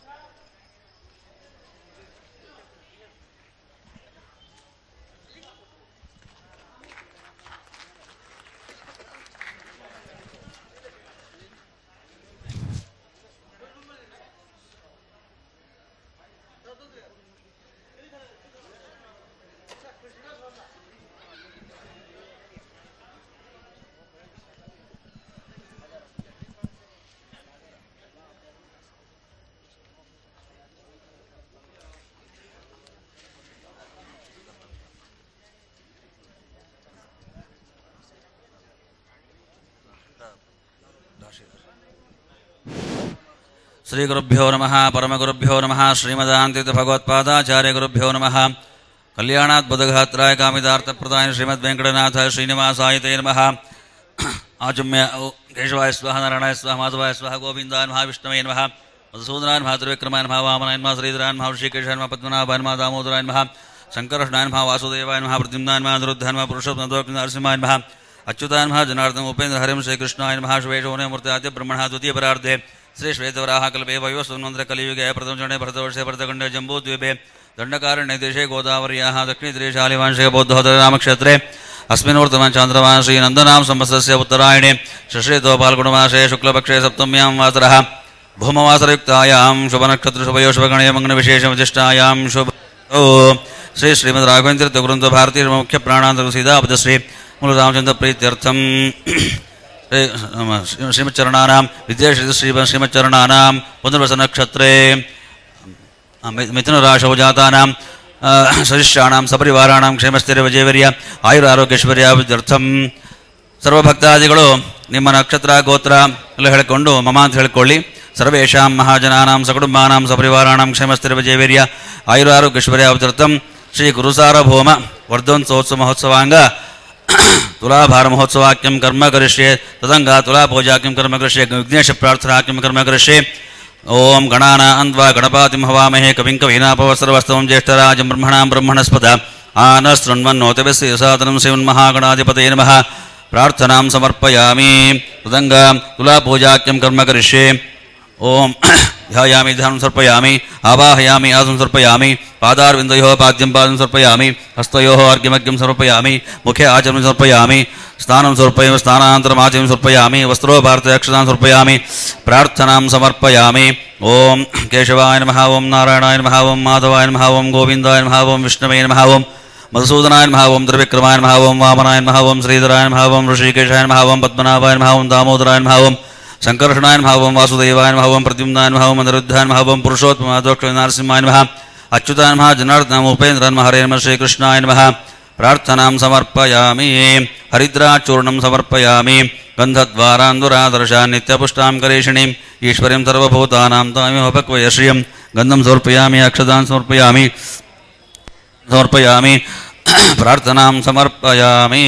ಶ್ರೀಗುರುಭ್ಯೋ ನಮಃ ಪರಮಗುರುಭ್ಯೋ ನಮಃ ಶ್ರೀಮದಾಂತಿತ ಭಗವತ್ಪಾದಾಚಾರ್ಯಗುರುಭ್ಯೋ ನಮಃ ಕಲ್ಯಾಣಾದ್ಭುತಗಾತ್ರಾಯ ಕಾಮಿತಾರ್ಥಪ್ರದಾಯ ಶ್ರೀಮದ್ ವೆಂಕಟನಾಥ ಶ್ರೀನಿವಾಸಾಯ ತೇ ನಮಃ ಆಚಮ್ಯ ಓ ಕೇಶವಾಯ ಸ್ವಹ ನಾರಾಯಣಾಯ ಸ್ವಹ ಮಾಧವಾಯ ಸ್ವಹ ಗೋವಿಂದಾಯ ನಮಃ ವಿಷ್ಣವೇ ನಮಃ ಮಧುಸೂದನಾಯ ನಮಃ ತ್ರಿವಿಕ್ರಮಾಯ ನಮಃ ವಾಮನಾಯ ನಮಃ ಶ್ರೀಧರಾಯ ನಮಃ ಋಷಿಕೇಶಾಯ ನಮಃ ಪದ್ಮನಾಭಾಯ ನಮಃ ದಾಮೋದರಾಯ ನಮಃ ಶಂಕರಷ್ಣಾಯ ನಮಃ ವಾಸುದೇವಾಯ ನಮಃ ಪ್ರದ್ಯುಮ್ನಾಯ ನಮಃ ಅನಿರುದ್ಧಾಯ ನಮಃ ಪುರುಷೋತ್ತಮ ನರಸಿಂಹಾಯ ನಮಃ ಅಚ್ಯುತಾಯ ನಮಃ ಜನಾರ್ದನ ಉಪೇಂದ್ರ ಹರಿಂ ಶ್ರೀಕೃಷ್ಣಾಯ ನಮಃ ಶಿವೇಶೋನೇ ಮೂರ್ತಿ ಬ್ರಹ್ಮಣ ದ್ವಿತೀಯ ಪರಾರ್ಧೆ ಶ್ರೀ ಶ್ವೇತವರಾಹ ಕಲ್ಪೆ ವಯೋ ಸುನ್ವಂದ್ರ ಕಲಿಯುಗೆ ಪ್ರಥಮಚರಣೆ ಭರತವರ್ಷೆ ಭರತಖಂಡೆ ಜಂಬೂದ್ವೀಪೆ ದಂಡಕಾರಣ್ಯ ದೇಶೆ ಗೋದಾವರ್ಯಾः दक्षिणतीरेशालिवांशे बौद्धोदर नामक्षेत्रे अस्मिन् वर्तमान चान्द्रमान् श्रीनन्दनां संवत्सरस्य उत्तरायणे षष्ठेतो फाल्गुणमासे शुक्लपक्षे सप्तम्यां वासरः भूमवासरयुक्तायां शुभनक्षत्रशुभयो शुभगणे मङ्गलविशेषविशिष्टायां शुभ ओ श्री श्रीमद् राघवेन्द्र गुरुन्द भारतीय मुख्य प्राणान्तरसीदापदश्री मूलरामचन्द्र प्रीत्यर्थं श्री- श्रीमच्चरणानां विद्याश्री श्री श्रीमच्चरणानां पुनर्वसनक्षत्रे ಮಿಥುನರಾಶೌ ಜಾತಾನಾಂ ಆ, ಸರಿಷ್ಯಾಣಾಂ ಸಪರಿವಾರಾಣಾಂ ಕ್ಷೇಮಸ್ಥಿರವಿಜಯವರ್ಯ ಆಯುರಾರೋಗ್ಯಶ್ವರ್ಯಾಭಿವೃದ್ಧರ್ಥಂ ಸರ್ವಭಕ್ತಾದಿಗಳು ನಿಮ್ಮ ನಕ್ಷತ್ರ ಗೋತ್ರ ಎಲ್ಲ ಹೇಳಿಕೊಂಡು ಮಮ ಅಂತ ಹೇಳಿಕೊಳ್ಳಿ ಸರ್ವೇಷಾಂ ಮಹಾಜನಾನಾಂ ಸಕುಟುಂಬಾನಾಂ ಸಪರಿವಾರಾಣಾಂ ಕ್ಷೇಮಸ್ಥಿರವಿಜಯವರ್ಯ ಆಯುರಾರೋಗ್ಯಶ್ವರ್ಯಾಭಿವೃದ್ಧಂ ಶ್ರೀ ಗುರುಸಾರ್ವಭೌಮ ವರ್ಧೋತ್ಸವೋತ್ಸವ ಮಹೋತ್ಸವಾಂಗ ತುಲಾಭಾರ ಮಹೋತ್ಸವಾಕ್ಯಂ ಕರ್ಮ ಕರಿಷ್ಯೆ ತದಂಗ ತುಲಾಪೂಜಾಕ್ಯಂ ಕರ್ಮ ಕರಿಷ್ಯೆ ವಿಘ್ನೇಶ ಪ್ರಾರ್ಥನಾಕ್ಯಂ ಕರ್ಮ ಕರಿಷ್ಯೆ ಓಂ ಗಣಾನ ಅಂದ್ವಾ ಗಣಪಾತಿಂ ಹವಾಮಹೇ ಕವಿಂ ಕವೀನಾಪವ ಸರ್ವಸ್ತವಂ ಜ್ಯೇಷ್ಠರಾಜಂ ಬ್ರಹ್ಮಣಾಂ ಬ್ರಹ್ಮಣಸ್ಪದ ಆನಸ್ತೃಣ್ವನ್ನೋತವಿಸ್ಸಿ ಸಾಧನಂ ಶ್ರೀಮನ್ಮಹಾಗಣಾಧಿಪತಯೇ ನಮಃ ಪ್ರಾರ್ಥನಾಂ ಸಮರ್ಪಯಾಮಿ ತದಂಗ ತುಲಾಪೂಜಾಕ್ಯಂ ಕರ್ಮ ಕರಿಷ್ಯೆ ಓಂ ಧ್ಯಾಯಾಮಿ ಧ್ಯಾనం ಸಮರ್ಪಯಾಮಿ ಆವಾಹಯಾಮಿ ಆಸಂ ಸಮರ್ಪಯಾಮಿ ಪಾದಾರ್ವಿಂದಯೋ ಪಾದ್ಯಂ ಪಾದಂ ಸಮರ್ಪಯಾಮಿ ಹಸ್ತಯೋ ಅರ್ಘ್ಯಮರ್ಘ್ಯಂ ಸಮರ್ಪಯಾಮಿ ಮುಖೆ ಆಚರಣೆ ಸಮರ್ಪಯಾಮಿ ಸ್ನಾನಂ ಸಮರ್ಪಯಾಮಿ ಸ್ನಾನಾನಂತರಂ ಆಚರಣೆ ಸಮರ್ಪಯಾಮಿ ವಸ್ತ್ರೋ ಭಾರತ ಅಕ್ಷತಾಂ ಸಮರ್ಪಯಾಮಿ ಪ್ರಾರ್ಥನಾಂ ಸಮರ್ಪಯಾಮಿ ಓಂ ಕೇಶವಾಯ ನಮಃ ಓಂ ನಾರಾಯಣಾಯ ನಮಃ ಓಂ ಮಾಧವಾಯ ನಮಃ ಓಂ ಗೋವಿಂದಾಯ ನಮಃ ಓಂ ವಿಷ್ಣವೇ ನಮಃ ಓಂ ಮಧುಸೂದನಾಯ ನಮಃ ಓಂ ತ್ರಿವಿಕ್ರಮಾಯ ನಮಃ ಓಂ ವಾಮನಾಯ ನಮಃ ಓಂ ಶ್ರೀಧರಾಯ ನಮಃ ಓಂ ಋಷಿಕೇಶಾಯ ನಮಃ ಓಂ ಪದ್ಮನಾಭಾಯ ನಮಃ ಓಂ ದಾಮೋದರಾಯ ನಮಃ ಓಂ ಸಂಕರ್ಷಣಾಯ ನಮಃ ಓಂ ವಾಸುದೇವಾಯ ನಮಃ ಓಂ ಪ್ರದ್ಯುಮ್ನಾಯ ನಮಃ ಓಂ ಅನಿರುದ್ಧಾಯ ನಮಃ ಓಂ ಪುರುಷೋತ್ತಮ ದೋಕ್ಷ ನರಸಿಂಹಾಯ ನಮಃ ಅಚ್ಯುತಾಯ ನಮಃ ಜನಾರ್ದನ ನಮಃ ಉಪೇಂದ್ರ ನಮಃ ಹರೇ ನಮಃ ಶ್ರೀಕೃಷ್ಣಾಯ ನಮಃ ಪ್ರಾರ್ಥನಾಂ ಸಮರ್ಪಯಾಮಿ ಹರಿದ್ರಾಚೂರ್ಣಂ ಸಮರ್ಪಯಾಮಿ ಗಂಧದ್ವಾರಾಂದುರಾದರ್ಶ ನಿತ್ಯಪುಷ್ಟಾಂ ಕರೇಷಿಣೀಂ ಈಶ್ವರೀಂ ಸರ್ವಭೂತಾನಾಂ ತಾಮಿಮಪಕ್ವಯ ಶ್ರಿಯಂ ಗಂಧಂ ಸಮರ್ಪಯಾಮಿ ಅಕ್ಷದಾನ್ ಸಮರ್ಪಯಾಮಿ ಸಮರ್ಪಯಾಮಿ ಪ್ರಾರ್ಥನಾಂ ಸಮರ್ಪಯಾಮಿ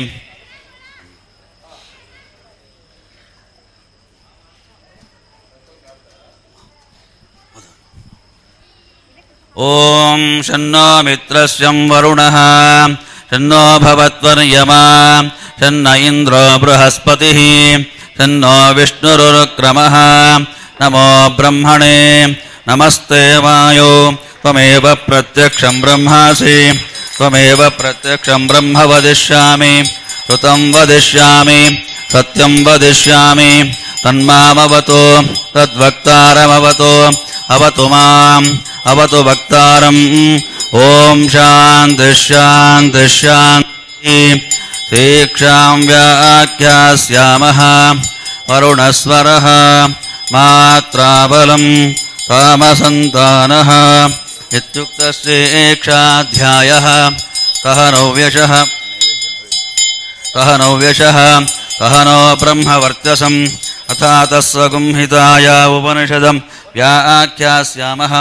ॐ शन्नो मित्रस्यं वरुणः शन्नो भवत्वर्यमा शन्न इन्द्रो बृहस्पतिः शन्नो विष्णुरुक्रमः नमो ब्रह्मणे नमस्ते वायो त्वमेव प्रत्यक्षं ब्रह्मासि त्वमेव प्रत्यक्षं ब्रह्म वदिष्यामि श्रुतं वदिष्यामि सत्यं वदिष्यामि तन्मामवतु तद्वक्तारमवतु अवतु माम् अवतु वक्तारम् ॐ शान्तिः शान्तिः शान्तिः दीक्षां व्याख्यास्यामः वरुणस्वरः मात्राबलं कामसन्तानः इत्युक्तश्रेक्षाध्यायः कः नव्यशः कः नव्यशः कः नो ब्रह्मवर्चसम् अथा तस्वगुंहिताय उपनिषदं व्याख्यास्यामः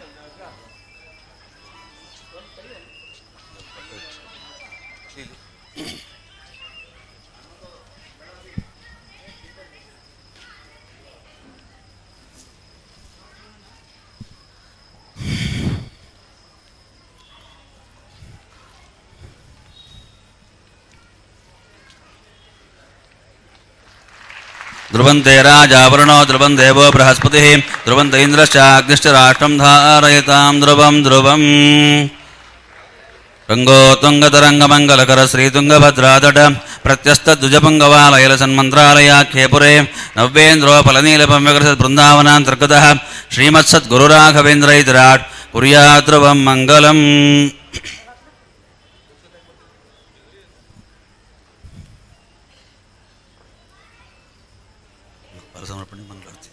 ध्रुवन्ते राजावरणो ध्रुवन् देवो बृहस्पतिः ध्रुवन्त इन्द्रश्च अग्निश्च राष्ट्रं धारयतां ध्रुवं ध्रुवम् रङ्गो तुङ्गतरङ्गमङ्गलकर श्रीतुङ्गभद्रातट प्रत्यस्तद्विजपुङ्गवालयलसन्मन्त्रालयाख्ये नव्येन्द्रोपलनीलपं बृन्दावनान्तर्गतः श्रीमत्सद्गुरुराघवेन्द्र इतिराट् कुर्यात् ध्रुवं मङ्गलम् ಸಮರ್ಪಣೆ ಮಂಗಳಾರತಿ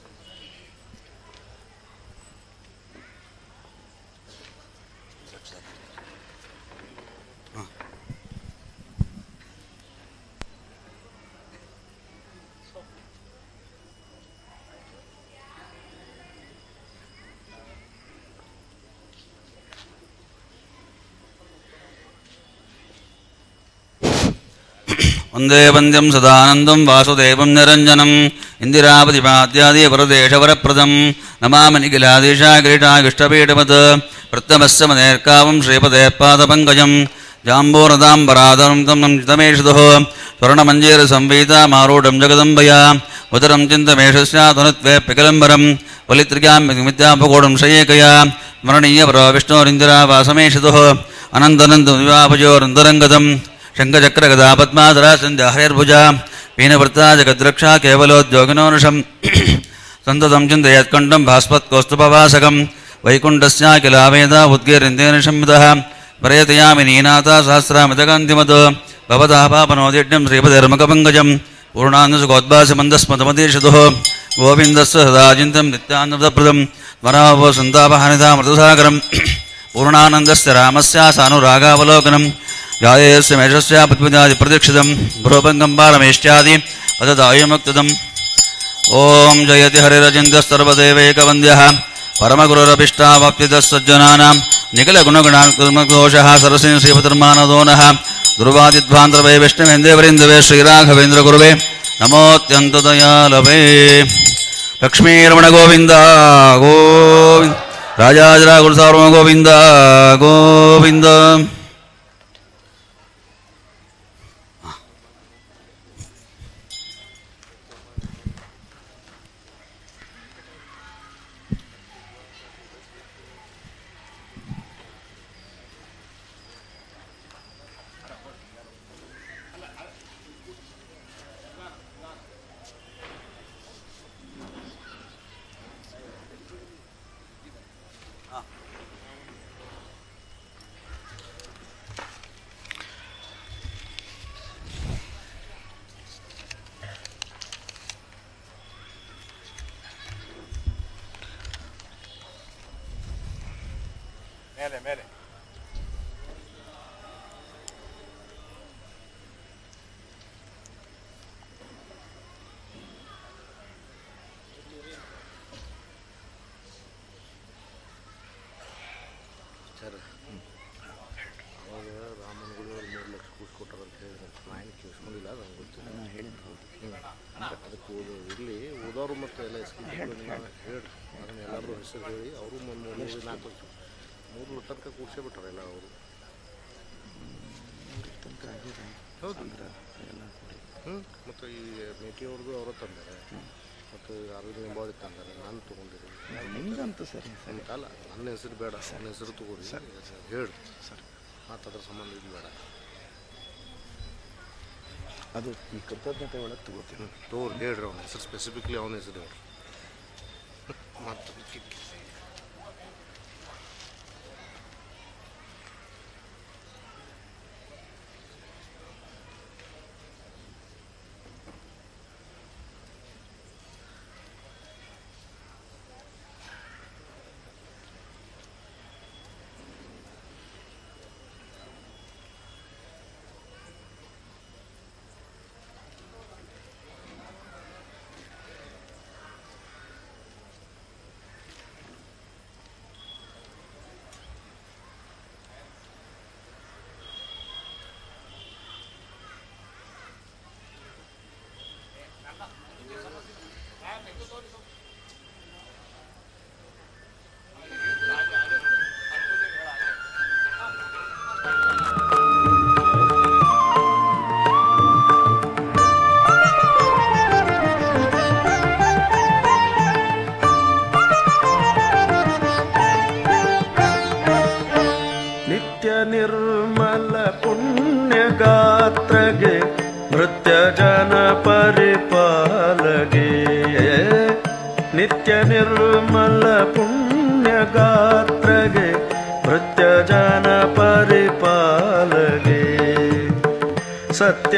वन्दे वन्द्यं सदानन्दं वासुदेवं निरञ्जनम् इन्दिरापतिपाद्यादि वरदेशवरप्रदं नमामि निखिलादिशागिरिटागिष्टपीठवत् प्रत्यमस्य मनेर्कावं श्रीपदे पादपङ्कजं जाम्बूरदाम्बराधरं तं चितमेषुतुः स्वर्णमञ्जीरसंवीतामारूढं जगदम्बया उदरं चिन्तमेषस्यातनुत्वे पिकलम्बरं वलित्रिकां मिथ्यापकोडं शयेकया स्मरणीयपरो विष्णोरिन्दिरा वासमेषुतुः अनन्तनन्दविवापजोरन्तरङ्गतम् शङ्खचक्रगदा पद्माधरा सन्ध्या हरिर्भुजा पीनवृत्ता जगद्रक्षा केवलोद्योगिनोनुषं सन्ततं चिन्तयत्कण्ठं भास्पत्कौस्तुभवासकं वैकुण्ठस्याखिलावेद उद्गीरिन्देन संविदः प्रयतयामि नीनाथा सहस्रामितकान्तिमत् भवतः पापनोदिड्यं श्रीपतिर्मुखपङ्कजं पूर्णान्दसुखोद्भासमन्दस्मतमतीषतुः गोविन्दस्य सदा चिन्तं नित्यानन्दप्रदं वरावो सन्तापहानितामृतसागरं पूर्णानन्दस्य रामस्य सानुरागावलोकनं ध्यायस्य मेषस्य पद्मजादिप्रदीक्षितं भ्रूभङ्गं बालमेष्ट्यादि पददायुमुक्तदम् ॐ जयति हरिरचिन्तस्तर्वदेवैकवन्द्यः परमगुरुरभिष्टावाप्तितः सज्जनानां निखिलगुणगणात्मकोशः सरसिं श्रीपतिर्मानदो नः ध्रुवादिध्वान्तरवे विष्णुवेन्देवरिन्दवे श्रीराघवेन्द्रगुरुवे नमोऽत्यन्तदयालवे लक्ष्मीरमणगोविन्द गोविन्द राजाजरागुरुसार्वगोविन्द गोविन्द ಮೇಲೆ ಮೇಲೆ ಅದಕ್ಕೆ ಓದು ಇರಲಿ ಓದೋರು ಮತ್ತು ಎಲ್ಲ ಸ್ಕೀಮ್ ಹೇಳ್ರಿ ಅದನ್ನ ಎಲ್ಲರೂ ಹೆಸರು ಹೇಳಿ ಅವರು ಒಂದು ಮೂರು ಮೂರು ನಾಲ್ಕು ಮೂರು ತನಕ ಕೂರ್ಸೇ ಬಿಟ್ಟಾರೆ ಎಲ್ಲ ಅವರು ಹೌದು ಹ್ಞೂ ಮತ್ತು ಈ ಮೇಟಿಯವ್ರದ್ದು ಅವರ ತಂದಾರೆ ಮತ್ತು ಅರವಿಂದ್ ನಿಂಬಾವಳಿ ತಂದಾರೆ ನಾನು ತೊಗೊಂಡಿರಿ ನಿಮ್ದಂತೂ ಸರಿ ನನ್ನ ಕಾಲ ನನ್ನ ಹೆಸರು ಬೇಡ ನನ್ನ ಹೆಸರು ತಗೋರಿ ಹೇಳಿ ಸರ್ ಮತ್ತು ಅದ್ರ ಸಂಬಂಧ ಇದು ಬೇಡ ಅದು ಈ ಕೃತಜ್ಞತೆ ಒಳಗೆ ತಗೋತೀನಿ ತೋರಿ ಹೇಳ್ರಿ ಅವನ ಹೆಸರು ಸ್ಪೆಸಿಫಿಕ್ಲಿ ಅವನ ಹೆಸರು ಹೇಳ್ರಿ ಮತ್ತು ನಿತ್ಯ ನಿರ್ಮಲ ಪುಣ್ಯಗಾತ್ರಗೆ ನೃತ್ಯ ಜನ ಪರಿಪಾಲಗೆ ನಿತ್ಯ ನಿರ್ಮಲ ಪುಣ್ಯಗಾತ್ರಗೆ ನೃತ್ಯ ಜನ ಪರಿಪಾಲಗೆ ಸತ್ಯ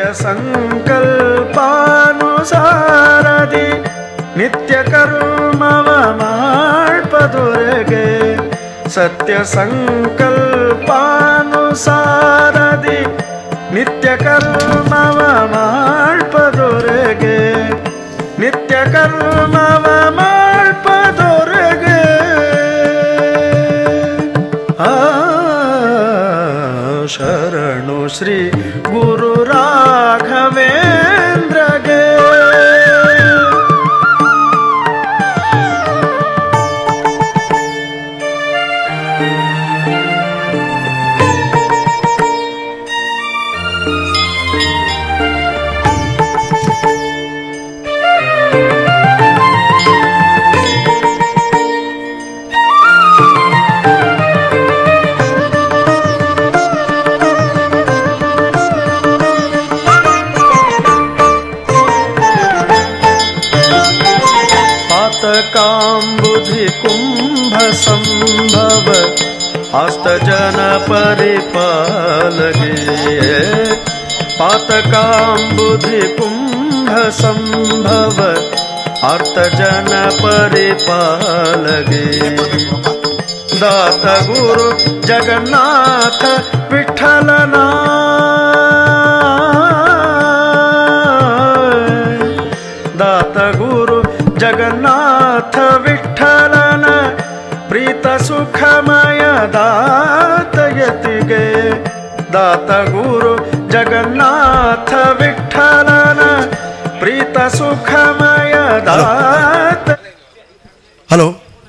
ಸಂಕಲ್ಪಾನುಸಾರದಿ ನಿತ್ಯ ಕರ್ಮವ ಮಾಡ್ಪದೊರೆಗೆ ಸತ್ಯ ಸಂಕಲ್ಪಾನುಸಾರದಿ ನಿತ್ಯ ಕರ್ಮವ ಮಾಡ್ಪದೊರೆಗೆ ನಿತ್ಯ ಕರ್ಮವ ಮಾಡ್ಪದೊರೆಗೆ ಆ ಶರಣು ಶ್ರೀ ಗುರು ರಾಘವೇಂದ್ರಗೆ पातकाम्बुधि कुम्भ सम्भव हस्तजन परिपालगे पातकाम्बुधि कुम्भ सम्भव अर्थजन परिपालगे दात गुरु जगन्नाथ विठ्ठलना दात गुरु जगन्नाथ विठ्ठलन प्रीत सुखमय दात यतिगे दात गुरु जगन्नाथ विठ्ठलन प्रीत सुखमय दात ಹಲೋ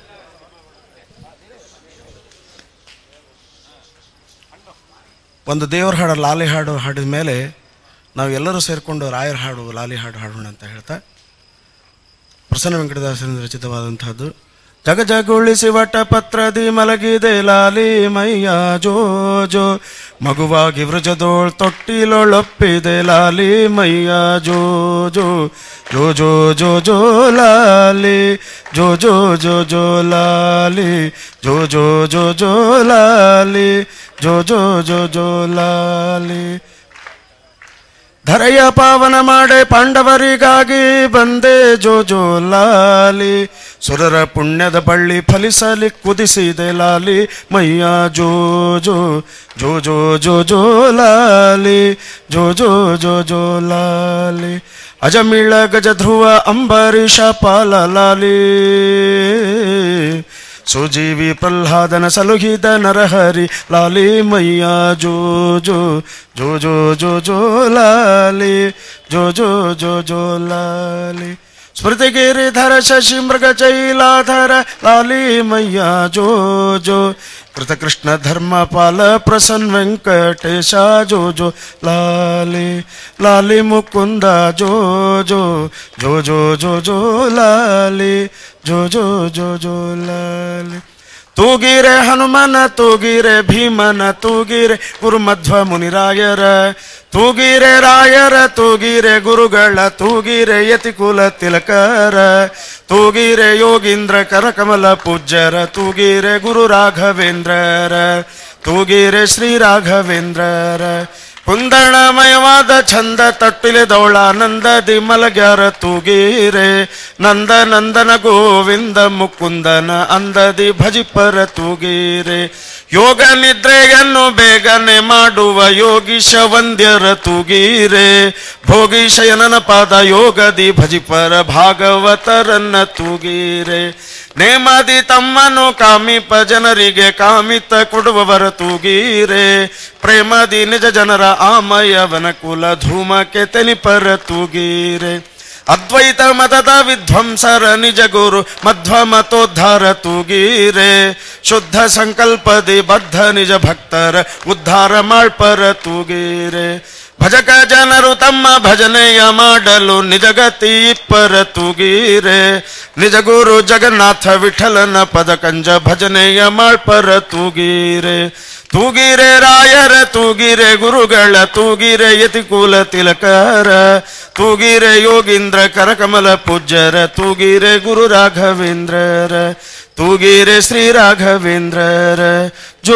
ಒಂದು ದೇವರ ಹಾಡು ಲಾಲಿ ಹಾಡು ಹಾಡಿದ ಮೇಲೆ ನಾವು ಎಲ್ಲರೂ ಸೇರಿಕೊಂಡು ರಾಯರ ಹಾಡು ಲಾಲಿ ಹಾಡು ಹಾಡೋಣ ಅಂತ ಹೇಳ್ತಾ ಪ್ರಸನ್ನ ವೆಂಕಟದಾಸರಿಂದ ರಚಿತವಾದಂತಹದ್ದು ಜಗ ಜಗುಳಿಸಿ ವಟ ಪತ್ರದಿ ಮಲಗಿದೆ ಲಾಲಿ ಮೈಯ ಜೋ ಜೋ ಮಗುವಾಗಿ ವೃಜದೋಳ್ ತೊಟ್ಟಿಲೊಳೊಪ್ಪಿದೆ ಲಾಲಿ ಮೈಯ ಜೋ ಜೋ ಜೋ ಜೋ ಜೋ ಜೋ ಲಾಲಿ ಜೋ ಜೋ ಜೋ ಜೋ ಲಾಲಿ ಜೋ ಜೋ ಜೋ ಜೋ ಲಾಲಿ ಜೋ ಜೋ ಜೋ ಜೋ ಲಾಲಿ ಧರೆಯ ಪಾವನ ಮಾಡೆ ಪಾಂಡವರಿಗಾಗಿ ಬಂದೆ ಜೋ ಜೋ ಲಾಲಿ ಸುರರ ಪುಣ್ಯದ ಬಳ್ಳಿ ಫಲಿಸಲಿ ಕುದಿಸಿದೆ ಲಾಲಿ ಮೈಯ ಜೋ ಜೋ ಜೋ ಜೋ ಜೋ ಜೋ ಲಾಲಿ ಜೋ ಜೋ ಜೋ ಜೋ ಲಾಲಿ ಅಜಮಿಳ ಗಜ ಧ್ರುವ ಅಂಬರೀಷ ಪಾಲ ಲಾಲಿ ಸುಜೀವಿ ಪ್ರಹ್ಲಾದನ ಸಲುಹಿದ ನರಹರಿ ಲಾಲಿ ಮಯ್ಯ ಜೋ ಜೋ ಜೋ ಜೋ ಜೋ ಜೋ ಲಾಲಿ ಜೋ ಜೋ ಜೋ ಜೋ ಲಾಲಿ ಸ್ಮೃತಿಗಿರಿಧರ ಶಶಿ ಮೃಗ ಚೈಲಾಧರ ಲಾಲಿ ಮಯ್ಯ ಜೋ ಜೋ ಕೃತಕೃಷ್ಣ ಧರ್ಮಪಾಲ ಪ್ರಸನ್ ವೆಂಕಟೇಶ ಜೋ ಜೋ ಲಾಲಿ ಲಾಲಿ ಮುಕುಂದ ಜೋ ಜೋ ಜೋ ಜೋ ಜೋ ಜೋ ಲಾಲಿ ಜೋ ಜೋ ಜೋ ಜೋ ಲಾಲಿ ತೂಗಿರೆ ಹನುಮನ ತೂಗಿರೆ ಭೀಮನ ತೂಗಿರೆ ಗುರು ಮಧ್ವ ಮುನಿರಾಯರ ತೂಗಿರೆ ರಾಯರ ತೂಗಿರೆ ಗುರುಗಳ ತೂಗಿರೆ ಯತಿಕುಲ ತಿಲಕರ ತೂಗಿರೆ ಯೋಗೀಂದ್ರ ಕರಕಮಲ ಪೂಜ್ಯರ ತೂಗಿರೆ ಗುರು ರಾಘವೇಂದ್ರರ ತೂಗಿರೆ ಶ್ರೀ ರಾಘವೇಂದ್ರರ ಕುಂದಣಮಯವಾದ ಛಂದ ತಟ್ಟಿಲೆದವಳಾನಂದದಿ ಮಲಗ್ಯಾರ ತೂಗೀರೆ ನಂದ ನಂದನ ಗೋವಿಂದ ಮುಕುಂದನ ಅಂದದಿ ಭಜಿಪರ ತೂಗೀರೆ ಯೋಗ ನಿದ್ರೆಯನ್ನು ಬೇಗನೆ ಮಾಡುವ ಯೋಗೀಶ ವಂದ್ಯರ ತೂಗೀರೆ ಭೋಗೀಶಯನನ ಪಾದ ಯೋಗದಿ ಭಜಿಪರ ಭಾಗವತರನ್ನ ತೂಗೀರೆ ನೇಮದಿ ತಮ್ಮನು ಕಾಮಿಪ ಜನರಿಗೆ ಕಾಮಿತ ಕೊಡುವವರ ತೂಗೀರೆ ಪ್ರೇಮದಿ ನಿಜ ಜನರ ಆಮಯವನ ಕುಲ ಧೂಮಕ್ಕೆ ತೆನಿಪರ ತೂಗೀರೆ ಅದ್ವೈತ ಮತದ ವಿಧ್ವಂಸರ ನಿಜ ಗುರು ಮಧ್ವ ಮತೋದ್ಧಾರ ತೂಗೀರೆ ಶುದ್ಧ ಸಂಕಲ್ಪದಿ ಬದ್ಧ ನಿಜ ಭಕ್ತರ ಉದ್ಧಾರ ಮಾಳ್ಪರ ತೂಗೀರೆ ಭಜಕ ಜನರು ತಮ್ಮ ಭಜನೆಯ ಮಾಡಲು ನಿಜಗತಿ ಇಪ್ಪರ ತೂಗೀರೆ ನಿಜ ಗುರು ಜಗನ್ನಾಥ ವಿಠಲನ ಪದ ಕಂಜ ಭಜನೆಯ ಮಾಳ್ಪರ ತೂಗೀರೆ ತೂಗಿರೆ ರಾಯರ ತೂಗಿರೆ ಗುರುಗಳ ತೂಗಿರೆ ಯತಿಕುಲ ತಿಲಕರ ತೂಗಿರೆ ಯೋಗೀಂದ್ರ ಕರಕಮಲ ಪೂಜ್ಯರ ತೂಗಿರೆ ಗುರು ರಾಘವೇಂದ್ರರ ತೂಗಿರೆ ಶ್ರೀ ರಾಘವೇಂದ್ರರ ಜೋ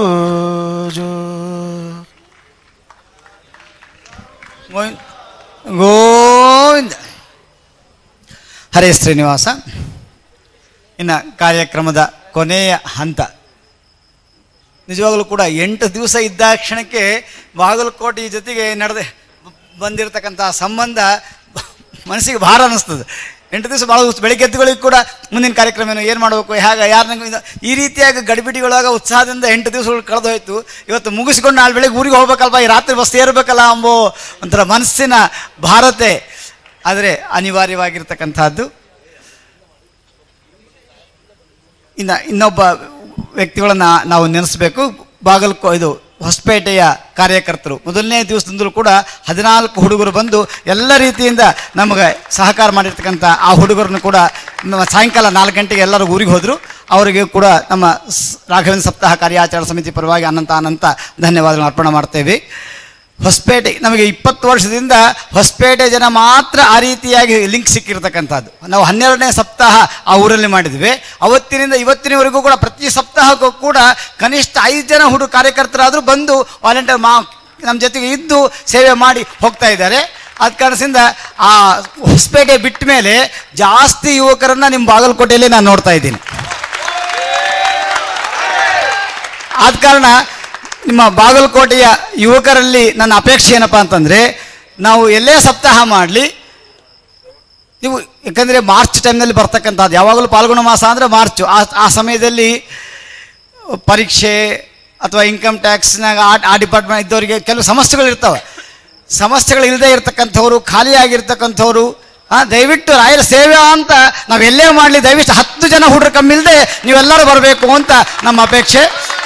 ಜೋ ಗೋವಿಂದ ಗೋವಿಂದ ಹರೇ ಶ್ರೀನಿವಾಸ ಇನ್ನು ಕಾರ್ಯಕ್ರಮದ ಕೊನೆಯ ಹಂತ ನಿಜವಾಗಲೂ ಕೂಡ ಎಂಟು ದಿವಸ ಇದ್ದ ಕ್ಷಣಕ್ಕೆ ಬಾಗಲಕೋಟೆ ಜೊತೆಗೆ ನಡೆದ ಬಂದಿರತಕ್ಕಂಥ ಸಂಬಂಧ ಮನಸ್ಸಿಗೆ ಭಾರ ಅನ್ನಿಸ್ತದೆ ಎಂಟು ದಿವಸ ಭಾಳ ಉತ್ಸ- ಬೆಳಿಗ್ಗೆ ಎದ್ದುಗಳಿಗೆ ಕೂಡ ಮುಂದಿನ ಕಾರ್ಯಕ್ರಮ ಏನು ಏನು ಮಾಡಬೇಕು ಹೇಗೆ ಯಾರನ್ನ ಈ ರೀತಿಯಾಗಿ ಗಡಿಬಿಡಿಗಳಾಗ ಉತ್ಸಾಹದಿಂದ ಎಂಟು ದಿವಸಗಳು ಕಳೆದು ಹೋಯ್ತು ಇವತ್ತು ಮುಗಿಸ್ಕೊಂಡು ನಾಳೆ ಬೆಳಿಗ್ಗೆ ಊರಿಗೆ ಹೋಗ್ಬೇಕಲ್ವ ಈ ರಾತ್ರಿ ಬಸ್ ಸೇರ್ಬೇಕಲ್ಲ ಎಂಬೋ ಒಂಥರ ಮನಸ್ಸಿನ ಭಾರತೆ ಆದರೆ ಅನಿವಾರ್ಯವಾಗಿರ್ತಕ್ಕಂಥದ್ದು ಇನ್ನು ಇನ್ನೊಬ್ಬ ವ್ಯಕ್ತಿಗಳನ್ನು ನಾವು ನೆನೆಸಬೇಕು ಬಾಗಲಕೋ ಇದು ಹೊಸಪೇಟೆಯ ಕಾರ್ಯಕರ್ತರು ಮೊದಲನೇ ದಿವಸದಿಂದಲೂ ಕೂಡ ಹದಿನಾಲ್ಕು ಹುಡುಗರು ಬಂದು ಎಲ್ಲ ರೀತಿಯಿಂದ ನಮಗೆ ಸಹಕಾರ ಮಾಡಿರ್ತಕ್ಕಂಥ ಆ ಹುಡುಗರನ್ನು ಕೂಡ ನಮ್ಮ ಸಾಯಂಕಾಲ ನಾಲ್ಕು ಗಂಟೆಗೆ ಎಲ್ಲರೂ ಊರಿಗೆ ಹೋದರು ಅವರಿಗೆ ಕೂಡ ನಮ್ಮ ಸ್- ರಾಘವೇಂದ್ರ ಸಪ್ತಾಹ ಕಾರ್ಯಾಚರಣಾ ಸಮಿತಿ ಪರವಾಗಿ ಅನಂತ ಅನಂತ ಧನ್ಯವಾದಗಳನ್ನು ಅರ್ಪಣೆ ಮಾಡ್ತೇವೆ ಹೊಸಪೇಟೆ ನಮಗೆ ಇಪ್ಪತ್ತು ವರ್ಷದಿಂದ ಹೊಸಪೇಟೆ ಜನ ಮಾತ್ರ ಆ ರೀತಿಯಾಗಿ ಲಿಂಕ್ ಸಿಕ್ಕಿರ್ತಕ್ಕಂಥದ್ದು ನಾವು ಹನ್ನೆರಡನೇ ಸಪ್ತಾಹ ಆ ಊರಲ್ಲಿ ಮಾಡಿದ್ವಿ ಅವತ್ತಿನಿಂದ ಇವತ್ತಿನವರೆಗೂ ಕೂಡ ಪ್ರತಿ ಸಪ್ತಾಹಕ್ಕೂ ಕೂಡ ಕನಿಷ್ಠ ಐದು ಜನ ಹುಡುಗ ಕಾರ್ಯಕರ್ತರಾದರೂ ಬಂದು ವಾಲಂಟಿಯರ್ ಮಾ ನಮ್ಮ ಜೊತೆಗೆ ಇದ್ದು ಸೇವೆ ಮಾಡಿ ಹೋಗ್ತಾ ಇದ್ದಾರೆ ಆದ ಕಾರಣದಿಂದ ಆ ಹೊಸಪೇಟೆ ಬಿಟ್ಟ ಮೇಲೆ ಜಾಸ್ತಿ ಯುವಕರನ್ನ ನಿಮ್ಮ ಬಾಗಲಕೋಟೆಯಲ್ಲಿ ನಾನು ನೋಡ್ತಾ ಇದ್ದೀನಿ ಆದ ಕಾರಣ ನಿಮ್ಮ ಬಾಗಲಕೋಟೆಯ ಯುವಕರಲ್ಲಿ ನನ್ನ ಅಪೇಕ್ಷೆ ಏನಪ್ಪ ಅಂತಂದರೆ ನಾವು ಎಲ್ಲೇ ಸಪ್ತಾಹ ಮಾಡಲಿ ನೀವು ಯಾಕಂದರೆ ಮಾರ್ಚ್ ಟೈಮ್ನಲ್ಲಿ ಬರ್ತಕ್ಕಂಥದ್ದು ಯಾವಾಗಲೂ ಪಾಲ್ಗೊಳ್ಳೋ ಮಾಸ ಅಂದರೆ ಮಾರ್ಚು ಆ ಆ ಸಮಯದಲ್ಲಿ ಪರೀಕ್ಷೆ ಅಥವಾ ಇನ್ಕಮ್ ಟ್ಯಾಕ್ಸ್ನಾಗ ಆ ಆ ಡಿಪಾರ್ಟ್ಮೆಂಟ್ ಇದ್ದವರಿಗೆ ಕೆಲವು ಸಮಸ್ಯೆಗಳು ಇರ್ತವೆ ಸಮಸ್ಯೆಗಳು ಇಲ್ಲದೆ ಇರತಕ್ಕಂಥವ್ರು ಖಾಲಿಯಾಗಿರ್ತಕ್ಕಂಥವ್ರು ಆ, ದಯವಿಟ್ಟು ರಾಯರ ಸೇವೆ ಅಂತ ನಾವು ಎಲ್ಲೇ ಮಾಡಲಿ ದಯವಿಟ್ಟು ಹತ್ತು ಜನ ಹುಡುಗರು ಕಮ್ಮಿ ಇಲ್ಲದೆ ನೀವೆಲ್ಲರೂ ಬರಬೇಕು ಅಂತ ನಮ್ಮ ಅಪೇಕ್ಷೆ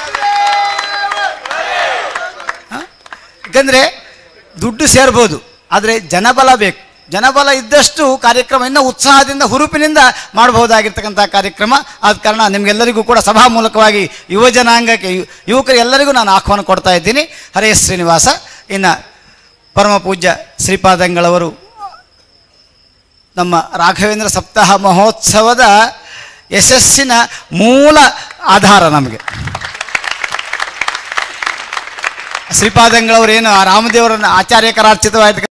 ಆ? ಯಾಕಂದ್ರೆ ದುಡ್ಡು ಸೇರ್ಬೋದು ಆದರೆ ಜನಬಲ ಬೇಕು ಜನಬಲ ಇದ್ದಷ್ಟು ಕಾರ್ಯಕ್ರಮ ಇನ್ನೂ ಉತ್ಸಾಹದಿಂದ ಹುರುಪಿನಿಂದ ಮಾಡಬಹುದಾಗಿರ್ತಕ್ಕಂಥ ಕಾರ್ಯಕ್ರಮ ಆದ ಕಾರಣ ನಿಮಗೆಲ್ಲರಿಗೂ ಕೂಡ ಸಭಾ ಮೂಲಕವಾಗಿ ಯುವ ಜನಾಂಗಕ್ಕೆ ಯು- ಯುವಕರಿಗೆಲ್ಲರಿಗೂ ನಾನು ಆಹ್ವಾನ ಕೊಡ್ತಾ ಇದ್ದೀನಿ ಹರೇ ಶ್ರೀನಿವಾಸ ಇನ್ನು ಪರಮ ಪೂಜ್ಯ ಶ್ರೀಪಾದಂಗಳವರು ನಮ್ಮ ರಾಘವೇಂದ್ರ ಸಪ್ತಾಹ ಮಹೋತ್ಸವದ ಯಶಸ್ಸಿನ ಮೂಲ ಆಧಾರ ನಮಗೆ ಶ್ರೀಪಾದಂಗಳವರು ಏನು ಆ ರಾಮದೇವರನ್ನ ಆಚಾರ್ಯ ಕರಾರ್ಚಿತವಾದ